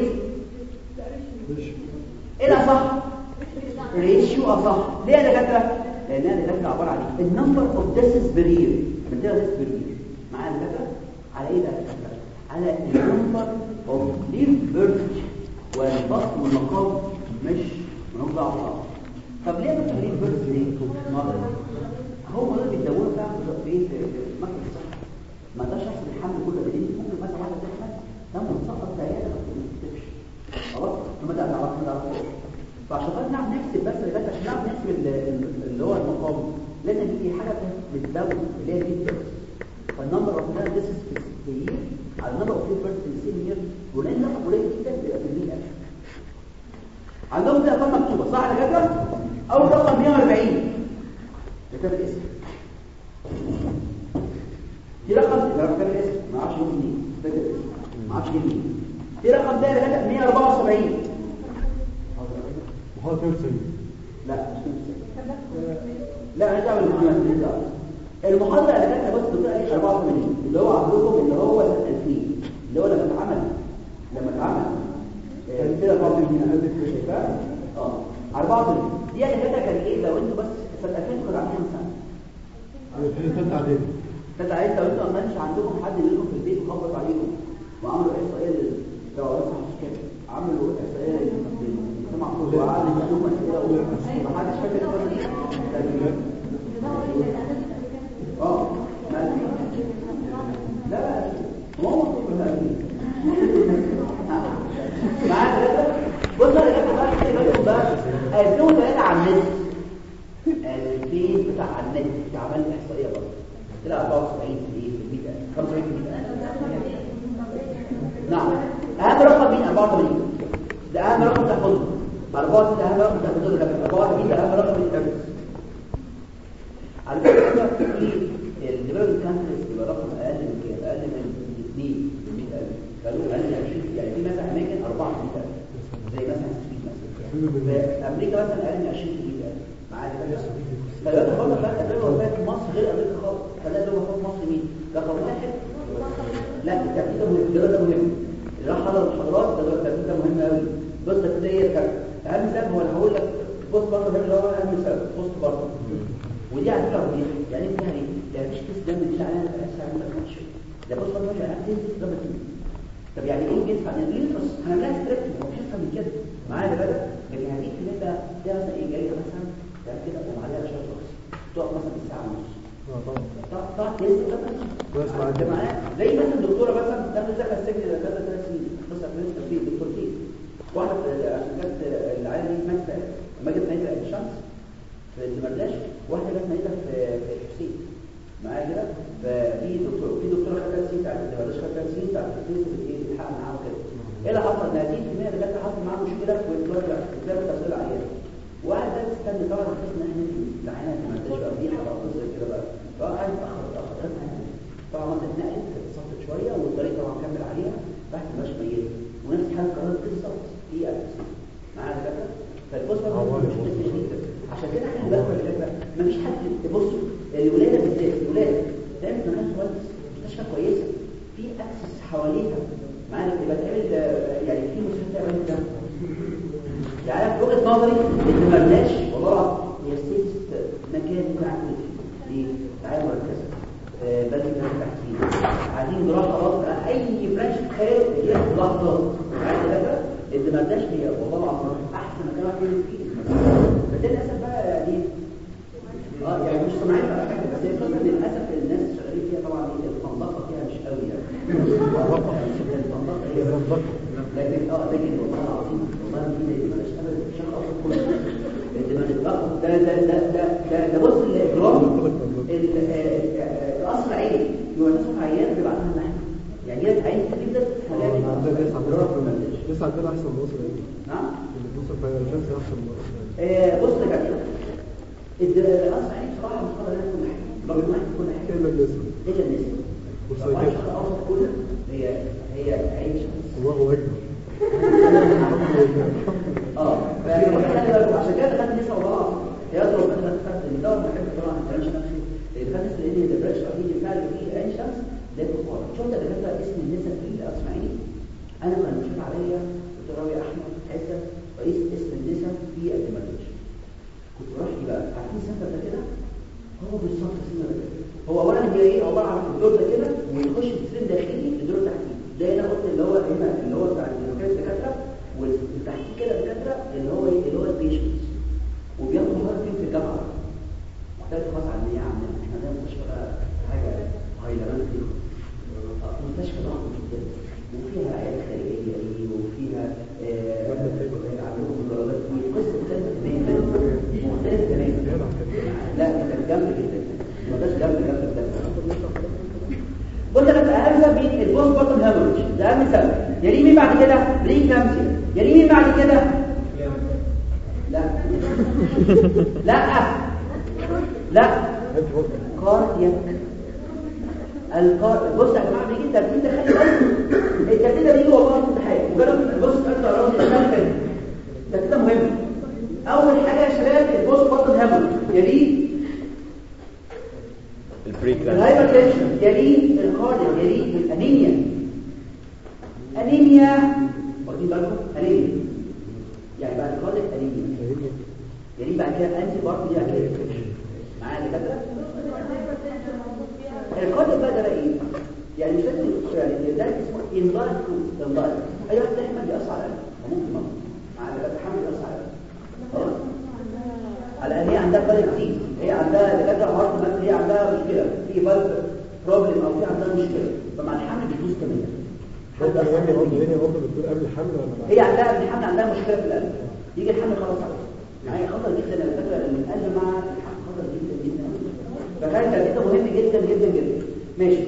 ايه الاصح ريشيو اصح ليه يا دكاتره لانها دكاتره عباره عن ايه النمبر اوف ديسز برير مدينه ديسز برير معانا دكاتره على ايه ده يا دكاتره على النمبر اوف ليف بيرث والبطن والمقام مش ونقطع بعض طب ليه دكتور ليف بيرث ليه هم دول بيدوروا بقى في في في مكتب الصحه ما ده شخص الحمل كله بدين ممكن مثلا واحده تحمل دم مسقط في عياده ما بتكتبش خلاص ثم ده تعرف ما تعرفوش فعشان خاطر نعرف نحسب بس اللي عشان نعرف نحسب ال- ال- اللي هو المقام لازم يجي حاجه بتزود اللي هي دي فالنمبر اوف ده ذيس از في year على النمبر اوف بيرث في السيم يير ولان رقم قليل جدا بيبقى في 100000 عندهم دي ارقام مكتوبه صح يا جدع اول رقم 140 كتاب الاسم دي رقم لا كتاب الاسم ما اعرفش يوم منين كتاب الاسم ما اعرفش يوم منين دي رقم ده اللي 174 وهو ترسل لا مش نفس لا مش دعوه بالمحاضره مش دعوه المحاضره اللي كانت بس بتقول ايه 84 اللي هو عندكم اللي هو سنه 2000 اللي هو لما اتعمل لما اتعمل آه، كده برضه من قلب الشفاء اه 84 دي اللي كانت كان ايه لو انتوا بس سنه 2000 كنتوا عاملين كام سنه على في ثالثه اعدادي كانت عايز لو انتوا ما كانش عندكم حد منكم في البيت وخبط عليكم وعملوا احصائيه لل لو بس مش كده عملوا احصائيه للمجتمع كله وقعدوا يسالوهم اسئله ومحدش فاكر الفتره دي اه ما لا لا ما هو مكتوب معاك كده بص انا جبت بقى خلي بالكم بقى 2003 على النت 2000 بتاع على النت عملت احصائيه برضه طلع 74 في ايه في 100000 75 في 100000 نعم اهم رقم مين 84 ده اهم رقم تاخده 64 ده اهم رقم تاخده لكن 84 ده اهم رقم تاخده على فكره في الديفلوبمنت كانتريز بيبقى رقم اقل من كده اقل من 2 من 100000 قالوا اقل من 20 يعني في مثلا اماكن 4 في 100000 زي مثلا السويد مثلا في امريكا مثلا اقل من 20 في 100000 معايا كده فدلوقتي برضه بقى الادويه الوفاه في مصر غير امريكا خالص فده الادويه الوفاه في مصر مين؟ رقم واحد لا الترتيب ده مهم ده ده مهم اللي راح حضر المحاضرات ده الترتيب ده مهم قوي بص ده هي الكلام اهم سبب هو انا هقول لك بص برضه ده اللي هو اهم سبب بص برضه ودي على فكره ودي يعني انت يعني يعني مش تست دم دي عليها بس عامله ماتش ده بص برضه يعني تنزل ضربه تنزل طب يعني ايه جنس يعني ايه بس هنعملها ستريك هو مش اكتر من كده معايا ده بقى لكن هديك ان انت ده مثلا ايه جاي مثلا ده كده ومعلقه شويه رقص تقف مثلا بالساعه ونص اه طبعا تقف تقف تنزل ده كويس معاك. انت معايا زي مثلا الدكتوره مثلا تاخد دخل السجن ده ثلاث ثلاث سنين بص على فلوس تفسير دكتورتين واحده في- عشان كانت العيله دي ماتت لما جت نايته عين الشمس في الدمرداش واحده جت نايته في في الحسين معايا كده ففي دكتور في دكتوره خدت ثلاث سنين بتاعت الدمرداش خدت ثلاث سنين بتاعت الحسين ايه بتحقق معاهم كده ايه اللي حصل؟ نتيجه ان هي جت حصل معاها مشكله والدكتور بتلاقي تفصيل عيان وقعد بقى تستنى طبعا حسيت ان احنا العينه ما عندهاش بقى فضيحه بقى قصه كده بقى فقعد اتاخر اتاخر لغايه ما نامت. طبعا ما اتنقلت كانت صفت شويه والطريق طبعا كمل عليها تحت مش ميت ونفس الحاله قررت بالظبط هي ألف معايا كده فالبص عشان كده احنا بقى الفكره مفيش حد بصوا الولاده بالذات الولاده تعمل مكان كويس مستشفى كويسه في اكسس حواليها معانا يبقى تعمل آه، يعني في مستشفى تعمل ده يعني أنا في وجهه نظري ان ما بلاش والله هي سيست مكان ممكن اعمل فيه ليه؟ تعالى مركزه آه، بدل ما تحكي عايزين جراحه خلاص اي برانش تخيل هي لحظه عايز كده ان ما بلاش هي والله العظيم احسن مكان اعمل فيه المكان. بس للاسف بقى يعني اه يعني مش سامعين بقى حاجه بس هي القصه للاسف الناس شغالين فيها طبعا هي التنظيفه فيها مش قوي يعني التنظيفه هي لكن اه لكن والله العظيم والله دي اللي ما اشتغل بشكل اصلا كله اللي ما نتلقى ده ده ده ده ده, ده بص الاجرام الاصل عين يونسوا عيان بيبعتها لنا احنا يعني جت عين جدا حاجات لسه عندنا احسن من مصر يعني نعم اللي بص الفاينانشال احسن من مصر آه، بص يا جماعه الاصل عين بصراحه مش قادر كل حاجه رقم واحد كل حاجه الا النسبه الا النسبه والسيكاتري. الرقم الاوسط كله هي هي عين شمس الله اكبر اه فخلي بالك عشان كده خدت نسبه وضعف يا رب انا خدت ان ده ما كانش طبعا ما كانش نفسي اللي خدت لان البريش تقليدي فعلا في عين شمس ده كفار شفت اللي كتب اسم النسب في اسماعيلي انا كان مشرف عليا دكتور راوي احمد عزت رئيس اسم النسب في الدمرداش كنت بروح ايه بقى عارفين السنتر ده كده هو بالظبط السنتر ده كده هو اولا هي ايه عباره عن الدور ده كده ويخش بسلم داخلي الدور تحتيه ده هنا قلت اللي هو هنا اللي هو بتاع المكان الدكاتره وتحتيه كده الدكاتره اللي هو ايه اللي هو البيشنتس وبياخدوا محاضره فين في الجامعه محتاج خاص عندنا عندنا احنا عندنا مستشفى بقى حاجه هاي ليفل دي آه، مستشفى ضخم جدا وفيها عيادات خارجيه ايه وفيها آه، عندهم مجردات قصه مختلفه تماما مختلفه تماما لا كانت جامده جدا ما ده جامده جامده جدا بص انا اهم سبب مين البوست بوتن هيموريج ده اهم سبب يليه مين بعد كده بري كامسيا يليه مين بعد كده لا لا لا كاردياك الكار بص يا جماعه بيجي الترتيب ده خلي بالك الترتيب ده بيجي والله في الامتحان مجرد بص انت راسي الشمال كده الترتيب ده مهم اول حاجه يا شباب البوست بوتن هيموريج يليه البريك الهايبر تنشن يليه الكارديو يليه الانيميا انيميا واخدين بالكم انيميا يعني بعد الكارديو انيميا يليه بعد كده انتي بارك دي بعد كده معايا يا دكاتره الكارديو بقى ده بقى ايه يعني مش لازم يعني ده اسمه انضاء انضاء اي واحد دايما بيأثر على القلب وممكن ما معايا يا دكاتره حمل بيأثر على القلب خلاص على ان هي عندها بالك كتير هي عندها دكاتره هارت مثلا هي عندها مشكله في بالك بروبلم او في عندها مشكله فمع الحمل بتدوس تماما برضه يعني برضه يعني برضه بتقول قبل الحمل ولا بعد هي عندها قبل الحمل عندها مشكله في القلب يجي الحمل خلاص عليها معايا خطر جدا على فكره ان القلب مع الحمل خطر جدا جدا فكان الترتيب ده مهم جدا جدا جدا ماشي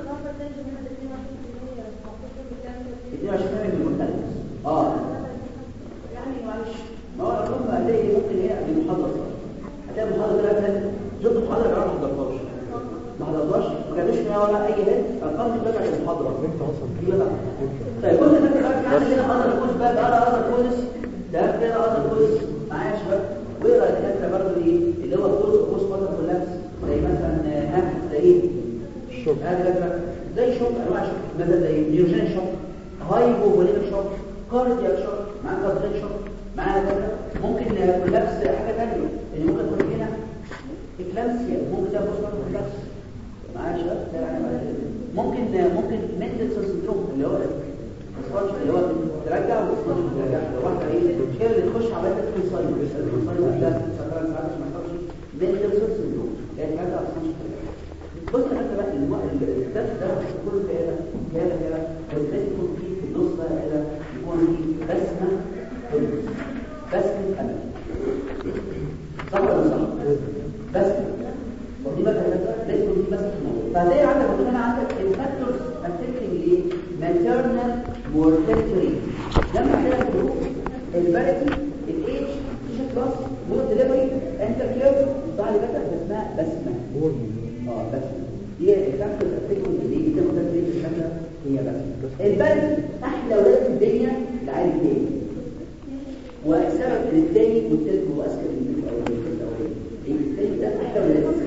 22 من المختلف اه يعني معلش ما هو الارقام هتلاقي ممكن هي بمحاضره هتلاقي محاضره كده مثلا شفت محاضره ما حضرتهاش ما حضرتهاش ما جابش فيها ولا اي هيد ارقام دي بقى المحاضره انت اصلا دي بقى طيب كل ده كده عندنا هنا اذر كوز بقى انا اذر كوز ده كده اذر كوز معايا يا شباب واقرا الدكاتره برضه ايه اللي هو كوز كوز بطل كولابس زي مثلا ها زي ايه الشوك هذا زي شوك انواع شوك مثلا زي نيوجين شوك هايبوفوليميك شوك كاردياك شوك مع كاردياك شوك مع كده ممكن كولابس حاجه ثانيه اللي ممكن تكون هنا اكلامسيا ممكن ده بوست كولابس معايا يا شباب ده يعني ممكن ممكن ميندلسون سندروم اللي هو الاسفنج اللي هو ترجع والاسفنج ما ترجعش لو واحده ايه هي اللي تخش على الكونسايد الكونسايد ده سكران ساعات ما تخش ميندلسون سندروم يعني ترجع الاسفنج بص انت بقى الكتاب ده كله كده كده كده ولازم يكون فيه في النص بقى كده يكون فيه بسمه حلوه بسمه امل صح ولا مش صح؟ بسمه ودي بقى لازم يكون فيه بسمه الموضوع فهتلاقي عندك مكتوب هنا عندك الفاكتورز افكتنج ايه؟ ماتيرنال مورتاليتي ريت لما كده الجروب البارتي الايج تيشن كلاس مور ديليفري انت كير بعد كده اسمها بسمه هو اه بس دي الفاكتورز افكتنج اللي انت ممكن تلاقي الشكل هي بس البلد احلى ولاد في الدنيا العالم تاني والسبب ان الثاني والثالث هو اذكى من الاولاني الاولاني الثاني ده احلى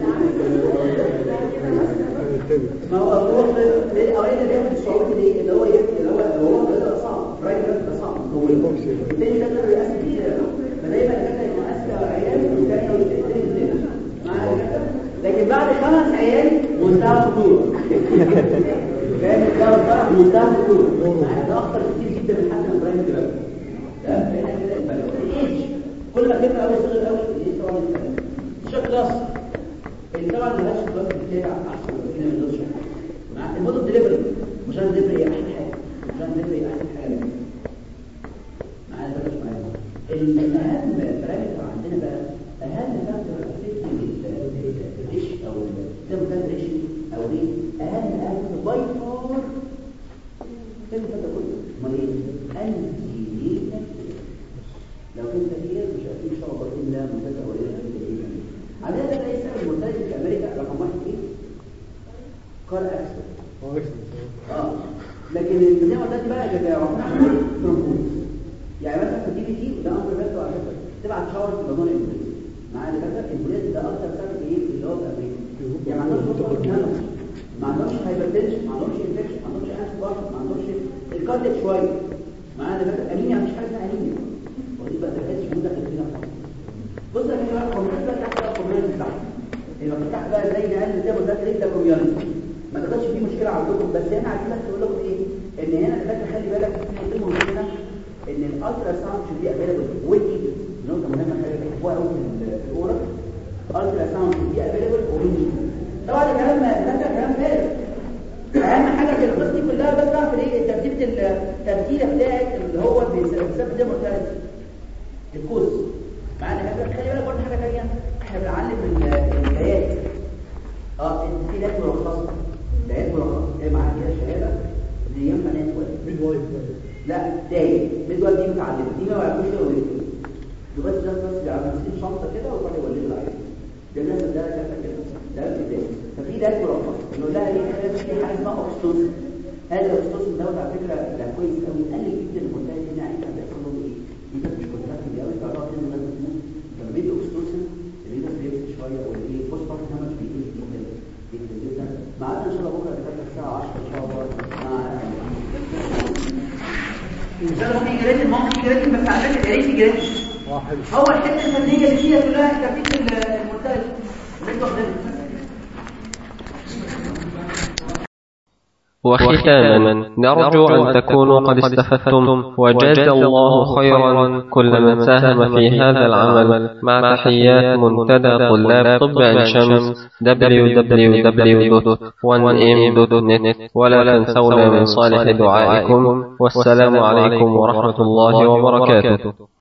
من ما هو هو في الاولاني ده بياخد الصعوبه دي اللي هو اللي هو هو ده صعب رايت ده صعب هو الثاني ده ده بيأثر كتير فدايما كده يبقى اذكى عيال والثاني والثاني لكن بعد خمس عيال منتهى الخطوره فاهم ده بقى منتهى الخطوره ده اخطر كتير جدا من حتى ابراهيم دلوقتي كل ما كبر قوي صغير قوي ايه طبعا الشوك كلاس اللي طبعا ما لهاش كلاس بتاع احسن كده من دول مع الموديل ديليفري مش انا ديليفري احسن حاجه مش انا ديليفري احسن حاجه معايا بلاش معايا الاهم بارامتر عندنا بقى اهم فاكتور افكت الريش او زي ما كان ريش او ايه اهم اهم باي فار كده كده كله امال ايه انتي لو كنت كتير مش هتلاقي ان شاء الله الا منتجع ولا عندنا ده ليس المنتج في امريكا رقم واحد ايه كار اكسل اه لكن زي ما قلت بقى ده رقم ترومبوز يعني مثلا في الدي بي تي ده امر بس على فكره تبعت شاور في ضمان البوليس مع اللي فاكر البوليس ده اكتر سبب ايه اللي هو في امريكا يعني ما عندهمش ما عندهمش هايبرتنشن ما عندهمش انفكشن ما عندهمش انس ما عندهمش الكارديك شويه مع اللي فاكر انيميا مفيش حاجه اسمها انيميا ودي بقى تحس موجوده في الدنيا بص يا جماعه الكوميونتي بقى تحت الكوميونتي بتاعها اللي فتحت بقى زي ما قال ده ده كده كوميونتي ما تقدرش في مشكله عندكم بس هنا عايزين تقول لكم ايه ان هنا فاكر خلي بالك في مشكله ان الالترا ساوند should be available when needed نقطه مهمه خلي بالك هو قوي في الاورا الالترا ساوند should be available when needed طبعا الكلام ده كلام فارغ اهم حاجه في القصه دي كلها بس بقى في ايه ترتيب الترتيبه بتاعت اللي هو بيسبب زي ما قلت الكوز معانا حاجه خلي بالك برضه حاجه ثانيه احنا بنعلم البيات اه في ناس ملخصه بيات ملخصه ايه معاها كده شهاده دي ينفع ناس ميد وايف لا داي ميد وايف دي متعلمه دي ما يعرفوش يقولوا دلوقتي ده بس بيعمل ماسكين شنطه كده وبعد يولدوا العيال ده الناس ده كده كده ده البدايه ففي ده ملخص نقول لها ايه في حاجه اسمها اوكستوسن هذا الاوكستوسن دوت على فكره ده كويس قوي قال لي جدا المنتهي هنا عايز بيحصل له ايه انت مش كنت فاكر قوي تعرف ان لازم تموت لما بيدي اوكستوسن اللي ده بيبس شويه والايه بوست بارت هامش بيقل جدا جدا جدا معانا ان شاء الله بكره بتاعت الساعه 10 ان شاء الله مع ان شاء الله في جريد ممكن جريد بس على فكره يا ريت جريد هو الحته الفنيه اللي فيها كلها ترتيب المنتج اللي انتوا واخدينها وختاما نرجو أن تكونوا قد استفدتم وجزى الله خيرا كل من ساهم في هذا العمل مع تحيات منتدى طلاب طب عين شمس www.1m.net ولا تنسونا من صالح دعائكم والسلام عليكم ورحمة الله وبركاته